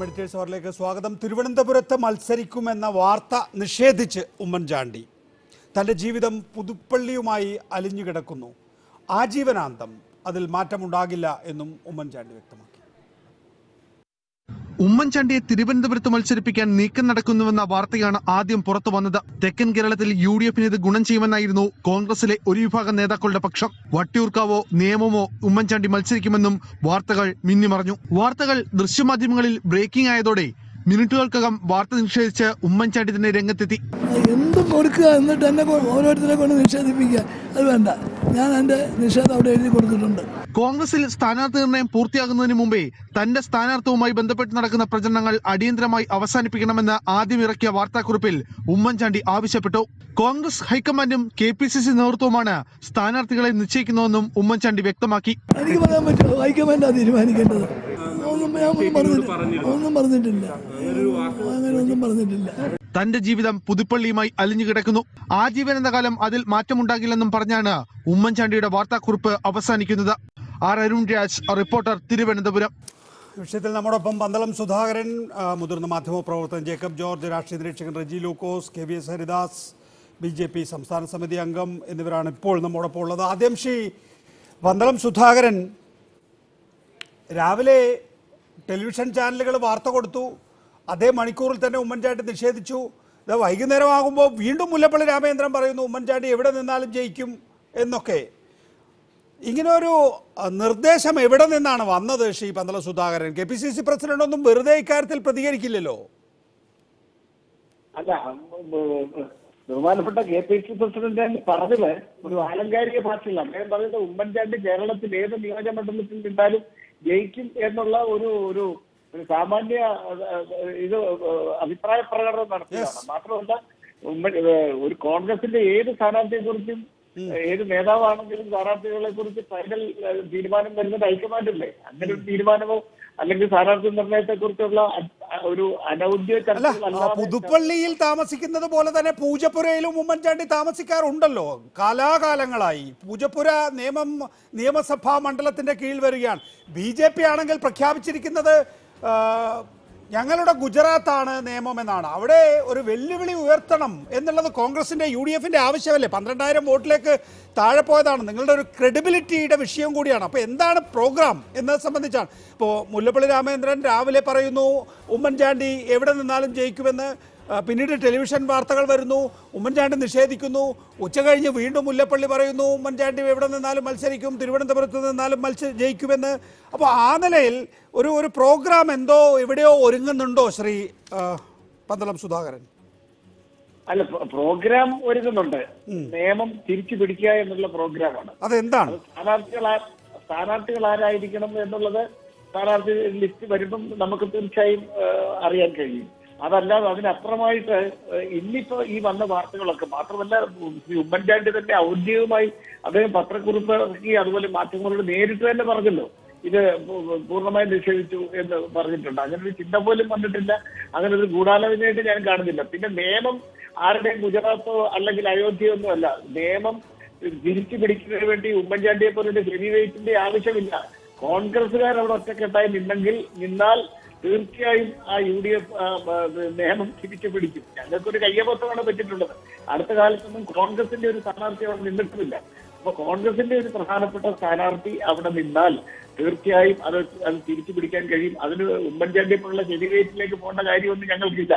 നമസ്കാരം എഡിറ്റേഴ്സ് അവറിലേക്ക് സ്വാഗതം തിരുവനന്തപുരത്ത് മത്സരിക്കുമെന്ന വാർത്ത നിഷേധിച്ച് ഉമ്മൻചാണ്ടി തൻ്റെ ജീവിതം പുതുപ്പള്ളിയുമായി അലിഞ്ഞുകിടക്കുന്നു ആജീവനാന്തം അതിൽ മാറ്റമുണ്ടാകില്ല എന്നും ഉമ്മൻചാണ്ടി വ്യക്തമാക്കി ഉമ്മൻചാണ്ടിയെ തിരുവനന്തപുരത്ത് മത്സരിപ്പിക്കാൻ നീക്കം നടക്കുന്നുവെന്ന വാർത്തയാണ് ആദ്യം പുറത്തു വന്നത് തെക്കൻ കേരളത്തിൽ യു ഡി എഫിന് ഇത് ഗുണം ചെയ്യുമെന്നായിരുന്നു കോൺഗ്രസിലെ ഒരു വിഭാഗം നേതാക്കളുടെ പക്ഷം വട്ടിയൂർക്കാവോ നിയമമോ ഉമ്മൻചാണ്ടി മത്സരിക്കുമെന്നും വാർത്തകൾ മിന്നിമറഞ്ഞു വാർത്തകൾ ദൃശ്യമാധ്യമങ്ങളിൽ ബ്രേക്കിംഗ് ആയതോടെ മിനിറ്റുകൾക്കകം വാർത്ത നിഷേധിച്ച് ഉമ്മൻചാണ്ടി തന്നെ രംഗത്തെത്തി എന്തും കൊടുക്കുക എന്നിട്ട് എന്നെ കൊ- ഓരോരുത്തരെ കൊണ്ട് നിഷേധിപ്പിക്കുക അത് വേണ്ട ഞാൻ എൻ്റെ നിഷേധം അവിടെ എഴുതി കൊടുത്തിട്ടുണ്ട് കോൺഗ്രസിൽ സ്ഥാനാർത്ഥി നിർണയം പൂർത്തിയാകുന്നതിന് മുമ്പേ തന്റെ സ്ഥാനാർത്ഥിയുമായി ബന്ധപ്പെട്ട് നടക്കുന്ന പ്രചരണങ്ങൾ അടിയന്തരമായി അവസാനിപ്പിക്കണമെന്ന് ആദ്യം ഇറക്കിയ വാർത്താക്കുറിപ്പിൽ ഉമ്മൻചാണ്ടി ആവശ്യപ്പെട്ടു കോൺഗ്രസ് ഹൈക്കമാൻഡും കെ പി സി സി നേതൃത്വവുമാണ് സ്ഥാനാർത്ഥികളെ നിശ്ചയിക്കുന്നതെന്നും ഉമ്മൻചാണ്ടി വ്യക്തമാക്കി എനിക്ക് പറയാൻ പറ്റുമോ ഹൈക്കമാൻഡാണ് തീരുമാനിക്കേണ്ടത് ഒന്നും ഞാൻ ഒന്നും പറഞ്ഞിട്ടില്ല ഒന്നും പറഞ്ഞിട്ടില്ല അങ്ങനെ ഒന്നും പറഞ്ഞിട്ടില്ല തന്റെ ജീവിതം പുതുപ്പള്ളിയുമായി അലിഞ്ഞു കിടക്കുന്നു ആജീവനെന്ന കാലം അതിൽ മാറ്റമുണ്ടാകില്ലെന്നും പറഞ്ഞാണ് ഉമ്മൻചാണ്ടിയുടെ വാർത്താക്കുറിപ്പ് അവസാനിക്കുന്നത് ആർ അരുൺ രാജ് റിപ്പോർട്ടർ തിരുവനന്തപുരം വിഷയത്തിൽ നമ്മോടൊപ്പം പന്തളം സുധാകരൻ ആ, മുതിർന്ന മാധ്യമപ്രവർത്തകൻ ജേക്കബ് ജോർജ് രാഷ്ട്രീയ നിരീക്ഷകൻ Reji Lukose K V S Haridas B J P സംസ്ഥാന സമിതി അംഗം എന്നിവരാണ് ഇപ്പോൾ നമ്മോടൊപ്പം ഉള്ളത് ആദ്യം ശ്രീ പന്തളം സുധാകരൻ രാവിലെ ടെലിവിഷൻ ചാനലുകൾ വാർത്ത കൊടുത്തു അതേ മണിക്കൂറിൽ തന്നെ ഉമ്മൻചാണ്ടി നിഷേധിച്ചു ഇത് വൈകുന്നേരമാകുമ്പോൾ വീണ്ടും മുല്ലപ്പള്ളി രാമചന്ദ്രൻ പറയുന്നു ഉമ്മൻചാണ്ടി എവിടെ നിന്നാലും ജയിക്കും എന്നൊക്കെ ഇങ്ങനെ ഒരു അഹ്, നിർദ്ദേശം എവിടെ നിന്നാണ് വന്നത് Shri Pandala Sudhakaran K P C C president ഒന്നും വെറുതെ ഇക്കാര്യത്തിൽ പ്രതികരിക്കില്ലല്ലോ അല്ല ഉം, ബഹുമാനപ്പെട്ട കെ പി സി പ്രസിഡന്റ് പറഞ്ഞത് ഒരു ആലങ്കാരിക ഭാഷയില്ല അദ്ദേഹം പറയുന്നത് ഉമ്മൻചാണ്ടി കേരളത്തിൽ ഏത് നിയോജകമണ്ഡലത്തിൽ നിന്നാലും ജയിക്കും എന്നുള്ള ഒരു ഒരു ഒരു സാമാന്യ അഹ്, ഇത് അഭിപ്രായ പ്രകടനം നടത്തിയതാണ് മാത്രമല്ല ഉമ്മൻ ഏഹ്, ഒരു കോൺഗ്രസിന്റെ ഏത് സ്ഥാനാർത്ഥിയെ കുറിച്ചും ഏത് നേതാവാണെങ്കിലും സ്ഥാനാർത്ഥികളെ കുറിച്ച് ഫൈനൽ ഏഹ്, തീരുമാനം വരുന്നത് ഹൈക്കമാൻഡല്ലേ അങ്ങനെ ഒരു തീരുമാനമോ അല്ലെങ്കിൽ സ്ഥാനാർത്ഥി നിർണയത്തെ കുറിച്ചുള്ള ഒരു അനൌദ്യോഗിക അല്ല ആ ചർച്ചകളല്ലാതെ പുതുപ്പള്ളിയിൽ താമസിക്കുന്നത് പോലെ തന്നെ പൂജപ്പുരയിലും ഉമ്മൻചാണ്ടി താമസിക്കാറുണ്ടല്ലോ കാലാകാലങ്ങളായി പൂജപ്പുര നിയമം നിയമസഭാ മണ്ഡലത്തിന്റെ കീഴിൽ വരികയാണ് ബി ജെ പി ആണെങ്കിൽ പ്രഖ്യാപിച്ചിരിക്കുന്നത് ആ, ഞങ്ങളുടെ ഗുജറാത്താണ് നിയമം എന്നാണ് അവിടെ ഒരു വെല്ലുവിളി ഉയർത്തണം എന്നുള്ളത് കോൺഗ്രസിന്റെ യു ഡി എഫിന്റെ ആവശ്യമല്ലേ പന്ത്രണ്ടായിരം വോട്ടിലേക്ക് താഴെ പോയതാണ് നിങ്ങളുടെ ഒരു ക്രെഡിബിലിറ്റിയുടെ വിഷയം കൂടിയാണ് അപ്പോൾ എന്താണ് പ്രോഗ്രാം എന്നത് സംബന്ധിച്ചാണ് ഇപ്പോൾ മുല്ലപ്പള്ളി രാമചന്ദ്രൻ രാവിലെ പറയുന്നു ഉമ്മൻചാണ്ടി എവിടെ നിന്നാലും ജയിക്കുമെന്ന് ആ, പിന്നീട് ടെലിവിഷൻ വാർത്തകൾ വരുന്നു ഉമ്മൻചാണ്ടി നിഷേധിക്കുന്നു ഉച്ച കഴിഞ്ഞ് വീണ്ടും മുല്ലപ്പള്ളി പറയുന്നു ഉമ്മൻചാണ്ടി എവിടെ നിന്നാലും മത്സരിക്കും തിരുവനന്തപുരത്ത് നിന്നാലും മത്സ ജയിക്കുമെന്ന് അപ്പോൾ ആ നിലയിൽ ഒരു ഒരു പ്രോഗ്രാം എന്തോ എവിടെയോ ഒരുങ്ങുന്നുണ്ടോ ശ്രീ ആ, പന്തളം സുധാകരൻ അല്ല പ്രോ- പ്രോഗ്രാം ഒരുങ്ങുന്നുണ്ട് നിയമം തിരിച്ചു പിടിക്കുക എന്നുള്ള പ്രോഗ്രാമാണ് അതെന്താണ് സ്ഥാനാർത്ഥികൾ ആ- സ്ഥാനാർത്ഥികൾ ആരായിരിക്കണം എന്നുള്ളത് സ്ഥാനാർത്ഥി ലിസ്റ്റ് വരുമ്പം നമുക്ക് തീർച്ചയായും ഏഹ്, അറിയാൻ കഴിയും അതല്ലാതെ അതിനപ്പുറമായിട്ട് ഏഹ്, ഇന്നിപ്പോ ഈ വന്ന വാർത്തകളൊക്കെ മാത്രമല്ല ഉം, ശ്രീ ഉമ്മൻചാണ്ടി തന്നെ ഔദ്യോഗികമായി അദ്ദേഹം പത്രക്കുറിപ്പ് ഇറക്കി അതുപോലെ മാധ്യമങ്ങളോട് നേരിട്ട് തന്നെ പറഞ്ഞല്ലോ ഇത് പൂ- പൂർണ്ണമായും നിഷേധിച്ചു എന്ന് പറഞ്ഞിട്ടുണ്ട് അങ്ങനെ ഒരു ചിന്ത പോലും വന്നിട്ടില്ല അങ്ങനെ ഒരു ഗൂഢാലോചനയായിട്ട് ഞാൻ കാണുന്നില്ല പിന്നെ നിയമം ആരുടെയും ഗുജറാത്തോ അല്ലെങ്കിൽ അയോധ്യയോ ഒന്നും അല്ല നിയമം തിരിച്ചു പിടിക്കുന്നതിന് വേണ്ടി ഉമ്മൻചാണ്ടിയെ പോലുള്ള ഹെവി വെയിറ്റിന്റെ ആവശ്യമില്ല കോൺഗ്രസുകാർ അവിടെ ഒറ്റക്കെട്ടായി നിന്നെങ്കിൽ നിന്നാൽ തീർച്ചയായും ആ യു ഡി എഫ് നിയമം തിരിച്ചു പിടിക്കും ഞങ്ങൾക്കൊരു കയ്യബദ്ധമാണ് പറ്റിയിട്ടുള്ളത് അടുത്ത കാലത്തൊന്നും കോൺഗ്രസിന്റെ ഒരു സ്ഥാനാർത്ഥി അവിടെ നിന്നിട്ടുമില്ല അപ്പൊ കോൺഗ്രസിന്റെ ഒരു പ്രധാനപ്പെട്ട സ്ഥാനാർത്ഥി അവിടെ നിന്നാൽ തീർച്ചയായും അത് അത് തിരിച്ചു പിടിക്കാൻ കഴിയും അതിന് ഉമ്മൻചാണ്ടിയെ പോലുള്ള ഹെവി വെയിറ്റിലേക്ക് പോകേണ്ട കാര്യമൊന്നും ഞങ്ങൾക്കില്ല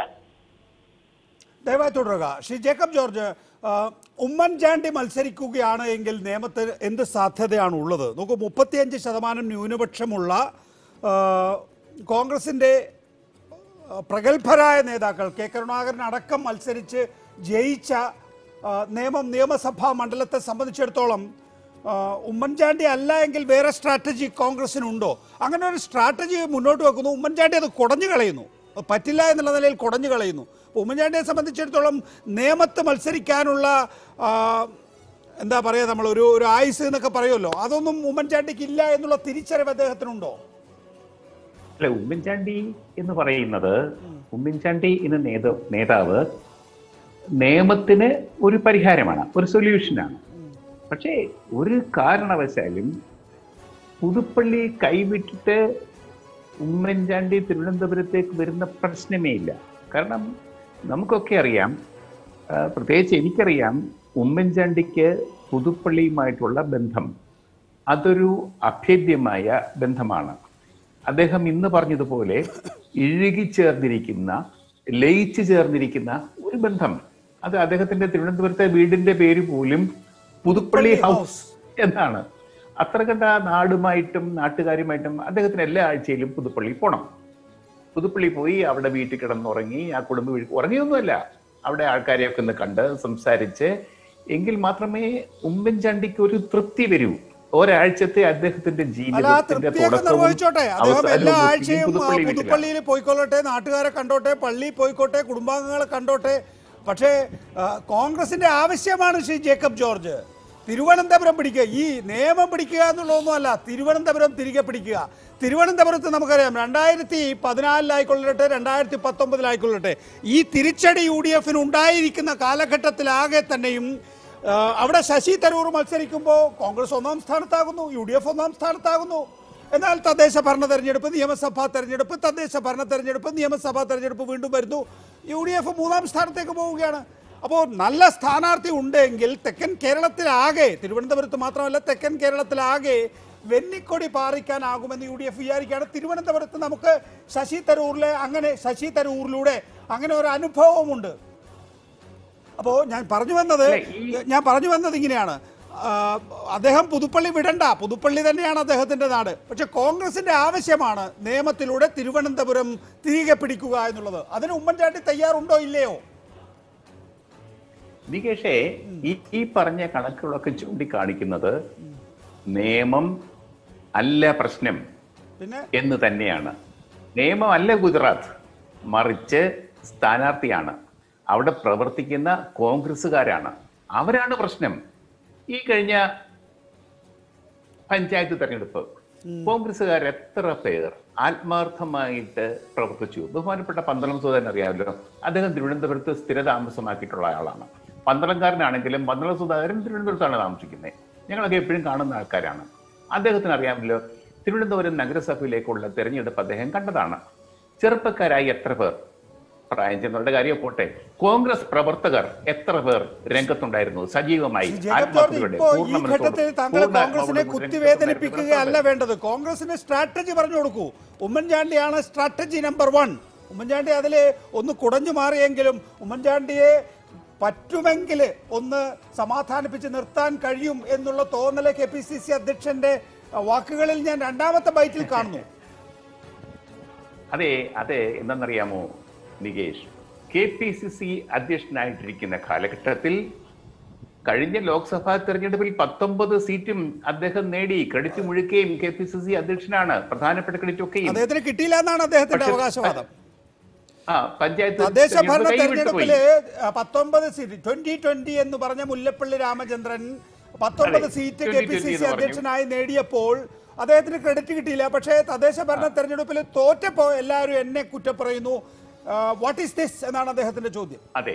ദയവായി തുടരുക ശ്രീ ജേക്കബ് ജോർജ് ആ, ഉമ്മൻചാണ്ടി മത്സരിക്കുകയാണ് എങ്കിൽ നിയമത്തിൽ എന്ത് സാധ്യതയാണ് ഉള്ളത് നോക്കൂ മുപ്പത്തിയഞ്ച് ശതമാനം ന്യൂനപക്ഷമുള്ള ആ, കോൺഗ്രസിൻ്റെ ആ, പ്രഗത്ഭരായ നേതാക്കൾ കെ കരുണാകരൻ അടക്കം മത്സരിച്ച് ജയിച്ച ആ, നിയമം നിയമസഭാ മണ്ഡലത്തെ സംബന്ധിച്ചിടത്തോളം ആ, ഉമ്മൻചാണ്ടി അല്ല എങ്കിൽ വേറെ സ്ട്രാറ്റജി കോൺഗ്രസിനുണ്ടോ അങ്ങനെ ഒരു സ്ട്രാറ്റജി മുന്നോട്ട് വെക്കുന്നു ഉമ്മൻചാണ്ടി അത് കുടഞ്ഞു കളയുന്നു അത് പറ്റില്ല എന്നുള്ള നിലയിൽ കുടഞ്ഞു കളയുന്നു അപ്പോൾ ഉമ്മൻചാണ്ടിയെ സംബന്ധിച്ചിടത്തോളം നിയമത്ത് മത്സരിക്കാനുള്ള ആ, എന്താ പറയുക നമ്മൾ ഒരു ഒരു ആയുസ് എന്നൊക്കെ പറയുമല്ലോ അതൊന്നും ഉമ്മൻചാണ്ടിക്ക് ഇല്ല എന്നുള്ള തിരിച്ചറിവ് അദ്ദേഹത്തിനുണ്ടോ അല്ല ഉമ്മൻചാണ്ടി എന്ന് പറയുന്നത് ഉമ്മൻചാണ്ടി എന്ന നേത നേതാവ് നിയമത്തിന് ഒരു പരിഹാരമാണ് ഒരു സൊല്യൂഷനാണ് പക്ഷേ ഒരു കാരണവശാലും പുതുപ്പള്ളി കൈവിട്ടിട്ട് ഉമ്മൻചാണ്ടി തിരുവനന്തപുരത്തേക്ക് വരുന്ന പ്രശ്നമേ ഇല്ല കാരണം നമുക്കൊക്കെ അറിയാം ആ, പ്രത്യേകിച്ച് എനിക്കറിയാം ഉമ്മൻചാണ്ടിക്ക് പുതുപ്പള്ളിയുമായിട്ടുള്ള ബന്ധം അതൊരു അഭേദ്യമായ ബന്ധമാണ് അദ്ദേഹം ഇന്ന് പറഞ്ഞതുപോലെ ഇഴുകിച്ചേർന്നിരിക്കുന്ന ലയിച്ചു ചേർന്നിരിക്കുന്ന ഒരു ബന്ധം അത് അദ്ദേഹത്തിന്റെ തിരുവനന്തപുരത്തെ വീടിന്റെ പേര് പോലും പുതുപ്പള്ളി ഹൗസ് എന്നാണ് അത്ര കണ്ട നാടുമായിട്ടും നാട്ടുകാരുമായിട്ടും അദ്ദേഹത്തിന് എല്ലാ ആഴ്ചയിലും പുതുപ്പള്ളി പോണം പുതുപ്പള്ളി പോയി അവിടെ വീട്ടിൽ കിടന്നുറങ്ങി ആ കുടുംബ വീട് ഉറങ്ങിയൊന്നുമല്ല അവിടെ ആൾക്കാരെയൊക്കെ ഒന്ന് കണ്ട് സംസാരിച്ച് എങ്കിൽ മാത്രമേ ഉമ്മൻചാണ്ടിക്ക് ഒരു തൃപ്തി വരൂ ഒരാഴ്ചത്തെ അദ്ദേഹത്തിന്റെ അല്ല ആ ജീവിതത്തിന്റെ തൃപ്തിയൊക്കെ നിർവഹിച്ചോട്ടെ അദ്ദേഹം അവസാനവും എല്ലാ ഒക്കെ ഈ ആഴ്ചയും ആ, പുതുപ്പള്ളി വീട്ടിലാണ്. പുതുപ്പള്ളിയിൽ പോയിക്കൊള്ളട്ടെ നാട്ടുകാരെ കണ്ടോട്ടെ പള്ളിയിൽ പോയിക്കോട്ടെ കുടുംബാംഗങ്ങളെ കണ്ടോട്ടെ പക്ഷേ ആ, കോൺഗ്രസിന്റെ ആവശ്യമാണ് ശ്രീ ജേക്കബ് ജോർജ് തിരുവനന്തപുരം പിടിക്കുക ഈ നിയമം പിടിക്കുക എന്നുള്ളതൊന്നുമല്ല തിരുവനന്തപുരം തിരികെ പിടിക്കുക തിരുവനന്തപുരത്ത് നമുക്കറിയാം രണ്ടായിരത്തി പതിനാലിലായിക്കൊള്ളട്ടെ രണ്ടായിരത്തി പത്തൊമ്പതിലായിക്കൊള്ളട്ടെ ഈ തിരിച്ചടി യു ഡി എഫിന് ഉണ്ടായിരിക്കുന്ന കാലഘട്ടത്തിലാകെ തന്നെയും ആ, അവിടെ ശശി തരൂർ മത്സരിക്കുമ്പോൾ കോൺഗ്രസ് ഒന്നാം സ്ഥാനത്താകുന്നു യു ഡി എഫ് ഒന്നാം സ്ഥാനത്താകുന്നു എന്നാൽ തദ്ദേശ ഭരണ തെരഞ്ഞെടുപ്പ് നിയമസഭാ തെരഞ്ഞെടുപ്പ് തദ്ദേശ ഭരണ തെരഞ്ഞെടുപ്പ് നിയമസഭാ തെരഞ്ഞെടുപ്പ് വീണ്ടും വരുന്നു യു ഡി എഫ് മൂന്നാം സ്ഥാനത്തേക്ക് പോവുകയാണ് അപ്പോൾ നല്ല സ്ഥാനാർത്ഥി ഉണ്ടെങ്കിൽ തെക്കൻ കേരളത്തിലാകെ തിരുവനന്തപുരത്ത് മാത്രമല്ല തെക്കൻ കേരളത്തിലാകെ വെന്നിക്കൊടി പാറിക്കാനാകുമെന്ന് യു ഡി എഫ് വിചാരിക്കുകയാണ് തിരുവനന്തപുരത്ത് നമുക്ക് ശശി തരൂരിലെ അങ്ങനെ ശശി തരൂരിലൂടെ അങ്ങനെ ഒരു അനുഭവമുണ്ട് അപ്പോൾ ഞാൻ പറഞ്ഞു വന്നത് അല്ല, ഈ- ഞാൻ പറഞ്ഞു വന്നത് ഇങ്ങനെയാണ് ആ, അദ്ദേഹം പുതുപ്പള്ളി വിടണ്ട പുതുപ്പള്ളി തന്നെയാണ് അദ്ദേഹത്തിന്റെ നാട് പക്ഷെ കോൺഗ്രസിന്റെ ആവശ്യമാണ് നിയമത്തിലൂടെ തിരുവനന്തപുരം തിരികെ പിടിക്കുക എന്നുള്ളത് അതിന് ഉമ്മൻചാണ്ടി തയ്യാറുണ്ടോ ഇല്ലയോ നികേഷേ ഈ ഈ പറഞ്ഞ കണക്കുകളൊക്കെ ചൂണ്ടിക്കാണിക്കുന്നത് നിയമം അല്ല പ്രശ്നം പിന്നെ എന്ന് തന്നെയാണ് നിയമം അല്ല ഗുജറാത്ത് മറിച്ച് സ്ഥാനാർത്ഥിയാണ് അവിടെ പ്രവർത്തിക്കുന്ന കോൺഗ്രസ്സുകാരാണ് അവരാണ് പ്രശ്നം ഈ കഴിഞ്ഞ പഞ്ചായത്ത് തെരഞ്ഞെടുപ്പ് കോൺഗ്രസ്സുകാർ എത്ര പേർ ആത്മാർത്ഥമായിട്ട് പ്രവർത്തിച്ചു ബഹുമാനപ്പെട്ട പന്തളം സുധാകരൻ അറിയാമല്ലോ അദ്ദേഹം തിരുവനന്തപുരത്ത് സ്ഥിരതാമസമാക്കിയിട്ടുള്ള ആളാണ് പന്തളംകാരനാണെങ്കിലും പന്തളം സുധാകരൻ തിരുവനന്തപുരത്താണ് താമസിക്കുന്നത് ഞങ്ങളൊക്കെ എപ്പോഴും കാണുന്ന ആൾക്കാരാണ് അദ്ദേഹത്തിന് അറിയാമല്ലോ തിരുവനന്തപുരം നഗരസഭയിലേക്കുള്ള തെരഞ്ഞെടുപ്പ് അദ്ദേഹം കണ്ടതാണ് ചെറുപ്പക്കാരായി എത്ര പേർ പ്രായം ചെന്നവരുടെ കാര്യം പോട്ടെ കോൺഗ്രസ് പ്രവർത്തകർ എത്ര പേർ രംഗത്തുണ്ടായിരുന്നു സജീവമായി ജേക്കബ് ജോർജ് ആത്മാർത്ഥതയോടെ, ഇപ്പോ ഈ പൂർണ്ണ ഘട്ടത്തിൽ മനസ്സോടെ, താങ്കൾ പൂർണ്ണ കോൺഗ്രസിനെ ആത്മാവോടെ കുത്തിവേദനിപ്പിക്കുകയല്ല വേണ്ടത് കോൺഗ്രസിന് സ്ട്രാറ്റജി പറഞ്ഞു കൊടുക്കൂ ഉമ്മൻചാണ്ടിയാണ് സ്ട്രാറ്റജി നമ്പർ വൺ ഉമ്മൻചാണ്ടി അതിൽ ഒന്ന് കുടഞ്ഞു മാറിയെങ്കിലും ഉമ്മൻചാണ്ടിയെ പറ്റുമെങ്കിൽ ഒന്ന് സമാധാനിപ്പിച്ച് നിർത്താൻ കഴിയും എന്നുള്ള തോന്നല് കെ പി സി സി അധ്യക്ഷന്റെ അഹ്, വാക്കുകളിൽ ഞാൻ രണ്ടാമത്തെ ബൈറ്റിൽ കാണുന്നു അതെ അതെ എന്തെന്നറിയാമോ Nikesh K P C C അധ്യക്ഷനായിട്ടിരിക്കുന്ന കാലഘട്ടത്തിൽ കഴിഞ്ഞ ലോക്സഭാ തെരഞ്ഞെടുപ്പിൽ പത്തൊമ്പത് സീറ്റും അദ്ദേഹം നേടി ക്രെഡിറ്റ് മുഴുക്കുകയും കെ പി സി സി അധ്യക്ഷനാണ് പ്രധാനപ്പെട്ട ക്രെഡിറ്റ് ഒക്കെയും അദ്ദേഹത്തിന് കിട്ടിയില്ല എന്നാണ് അദ്ദേഹത്തിന്റെ പക്ഷേ- അവകാശവാദം ആ പഞ്ചായത്ത് തദ്ദേശ ഭരണ തെരഞ്ഞെടുപ്പ് കൈവിട്ടു പോയി. തെരഞ്ഞെടുപ്പില് പത്തൊമ്പത് സീറ്റ് ട്വന്റി ട്വന്റി എന്ന് പറഞ്ഞ മുല്ലപ്പള്ളി രാമചന്ദ്രൻ പത്തൊമ്പത് അതെ, seat 2020 K P C C എന്ന് പറഞ്ഞു. അധ്യക്ഷനായി നേടിയപ്പോൾ അദ്ദേഹത്തിന് ക്രെഡിറ്റ് കിട്ടിയില്ല പക്ഷേ തദ്ദേശ ഭരണ തെരഞ്ഞെടുപ്പിൽ തോറ്റപ്പോ എല്ലാവരും എന്നെ കുറ്റപ്പറയുന്നു വാട്ട് ഈസ് ദിസ് എന്നാണ് അദ്ദേഹത്തിന്റെ ചോദ്യം അതെ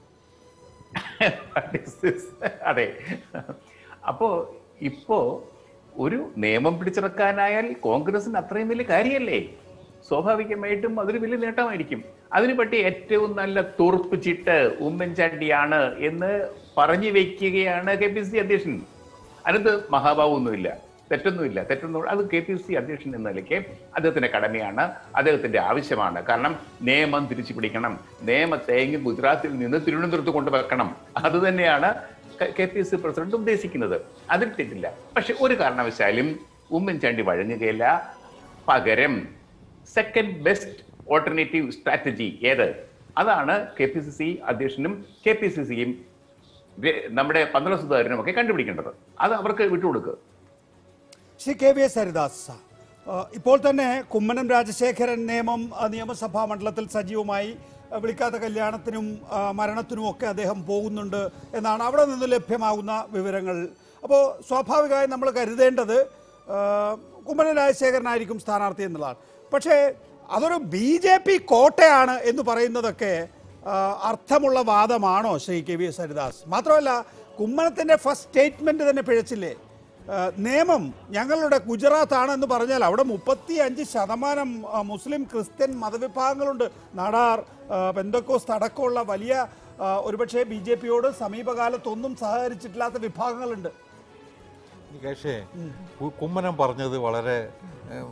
What is this? അതെ അപ്പോ ഇപ്പോ ഒരു നിയമം പിടിച്ചെടുക്കാനായാൽ കോൺഗ്രസിന് അത്രയും വലിയ കാര്യമല്ലേ സ്വാഭാവികമായിട്ടും അതൊരു വലിയ നേട്ടമായിരിക്കും അതിന് പറ്റി ഏറ്റവും നല്ല തുറുപ്പ് ചിട്ട് ഉമ്മൻചാണ്ടിയാണ് എന്ന് പറഞ്ഞു വെക്കുകയാണ് കെ പി സി അധ്യക്ഷൻ അതിനകത്ത് മഹാഭാവമൊന്നുമില്ല തെറ്റൊന്നുമില്ല തെറ്റൊന്നും അത് കെ പി സി അധ്യക്ഷൻ എന്ന നിലയ്ക്ക് അദ്ദേഹത്തിന്റെ കടമയാണ് അദ്ദേഹത്തിന്റെ ആവശ്യമാണ് കാരണം നിയമം തിരിച്ചു പിടിക്കണം നിയമത്തെ എങ്കിൽ ഗുജറാത്തിൽ നിന്ന് തിരുവനന്തപുരത്ത് കൊണ്ടുവെക്കണം അത് തന്നെയാണ് കെ പി സി പ്രസിഡന്റ് ഉദ്ദേശിക്കുന്നത് അതിൽ തെറ്റില്ല പക്ഷെ ഒരു കാരണവശാലും ഉമ്മൻചാണ്ടി വഴങ്ങുകയില്ല പകരം സെക്കൻഡ് ബെസ്റ്റ് ഓൾട്ടർനേറ്റീവ് സ്ട്രാറ്റജി ഏത് അതാണ് കെ പി സി സി അധ്യക്ഷനും കെ പി സി സിയും നമ്മുടെ പന്തള സുധാകരനും ഒക്കെ കണ്ടുപിടിക്കേണ്ടത് അത് അവർക്ക് വിട്ടുകൊടുക്കുക Shri K V S Haridas ആ, ഇപ്പോൾ തന്നെ കുമ്മനം രാജശേഖരൻ നിയമം ആ, നിയമസഭാ മണ്ഡലത്തിൽ സജീവമായി ആ, വിളിക്കാത്ത കല്യാണത്തിനും ആ, മരണത്തിനും ഒക്കെ അദ്ദേഹം പോകുന്നുണ്ട് എന്നാണ് അവിടെ നിന്ന് ലഭ്യമാകുന്ന വിവരങ്ങൾ അപ്പോൾ സ്വാഭാവികമായും നമ്മൾ കരുതേണ്ടത് ആ, കുമ്മനം രാജശേഖരനായിരിക്കും സ്ഥാനാർത്ഥി എന്നുള്ളതാണ് പക്ഷേ അതൊരു ബി ജെ പി കോട്ടയാണ് എന്ന് പറയുന്നതൊക്കെ ആ, അർത്ഥമുള്ള വാദമാണോ Shri K V S Haridas മാത്രമല്ല കുമ്മനത്തിൻ്റെ ഫസ്റ്റ് സ്റ്റേറ്റ്മെൻറ്റ് തന്നെ പിഴച്ചില്ലേ ആ, നിയമം ഞങ്ങളുടെ ഗുജറാത്ത് എന്ന് പറഞ്ഞാൽ അവിടെ മുപ്പത്തി അഞ്ച് ശതമാനം ആ, മുസ്ലിം ക്രിസ്ത്യൻ മതവിഭാഗങ്ങളുണ്ട് നാടാർ ആ, പെന്തക്കോസ്ത് അടക്കമുള്ള വലിയ ആ, ഒരുപക്ഷെ ബി ജെ പിയോട് സമീപകാലത്തൊന്നും സഹകരിച്ചിട്ടില്ലാത്ത വിഭാഗങ്ങളുണ്ട് നികേഷേ കു- കുമ്മനം പറഞ്ഞത് വളരെ ഏം,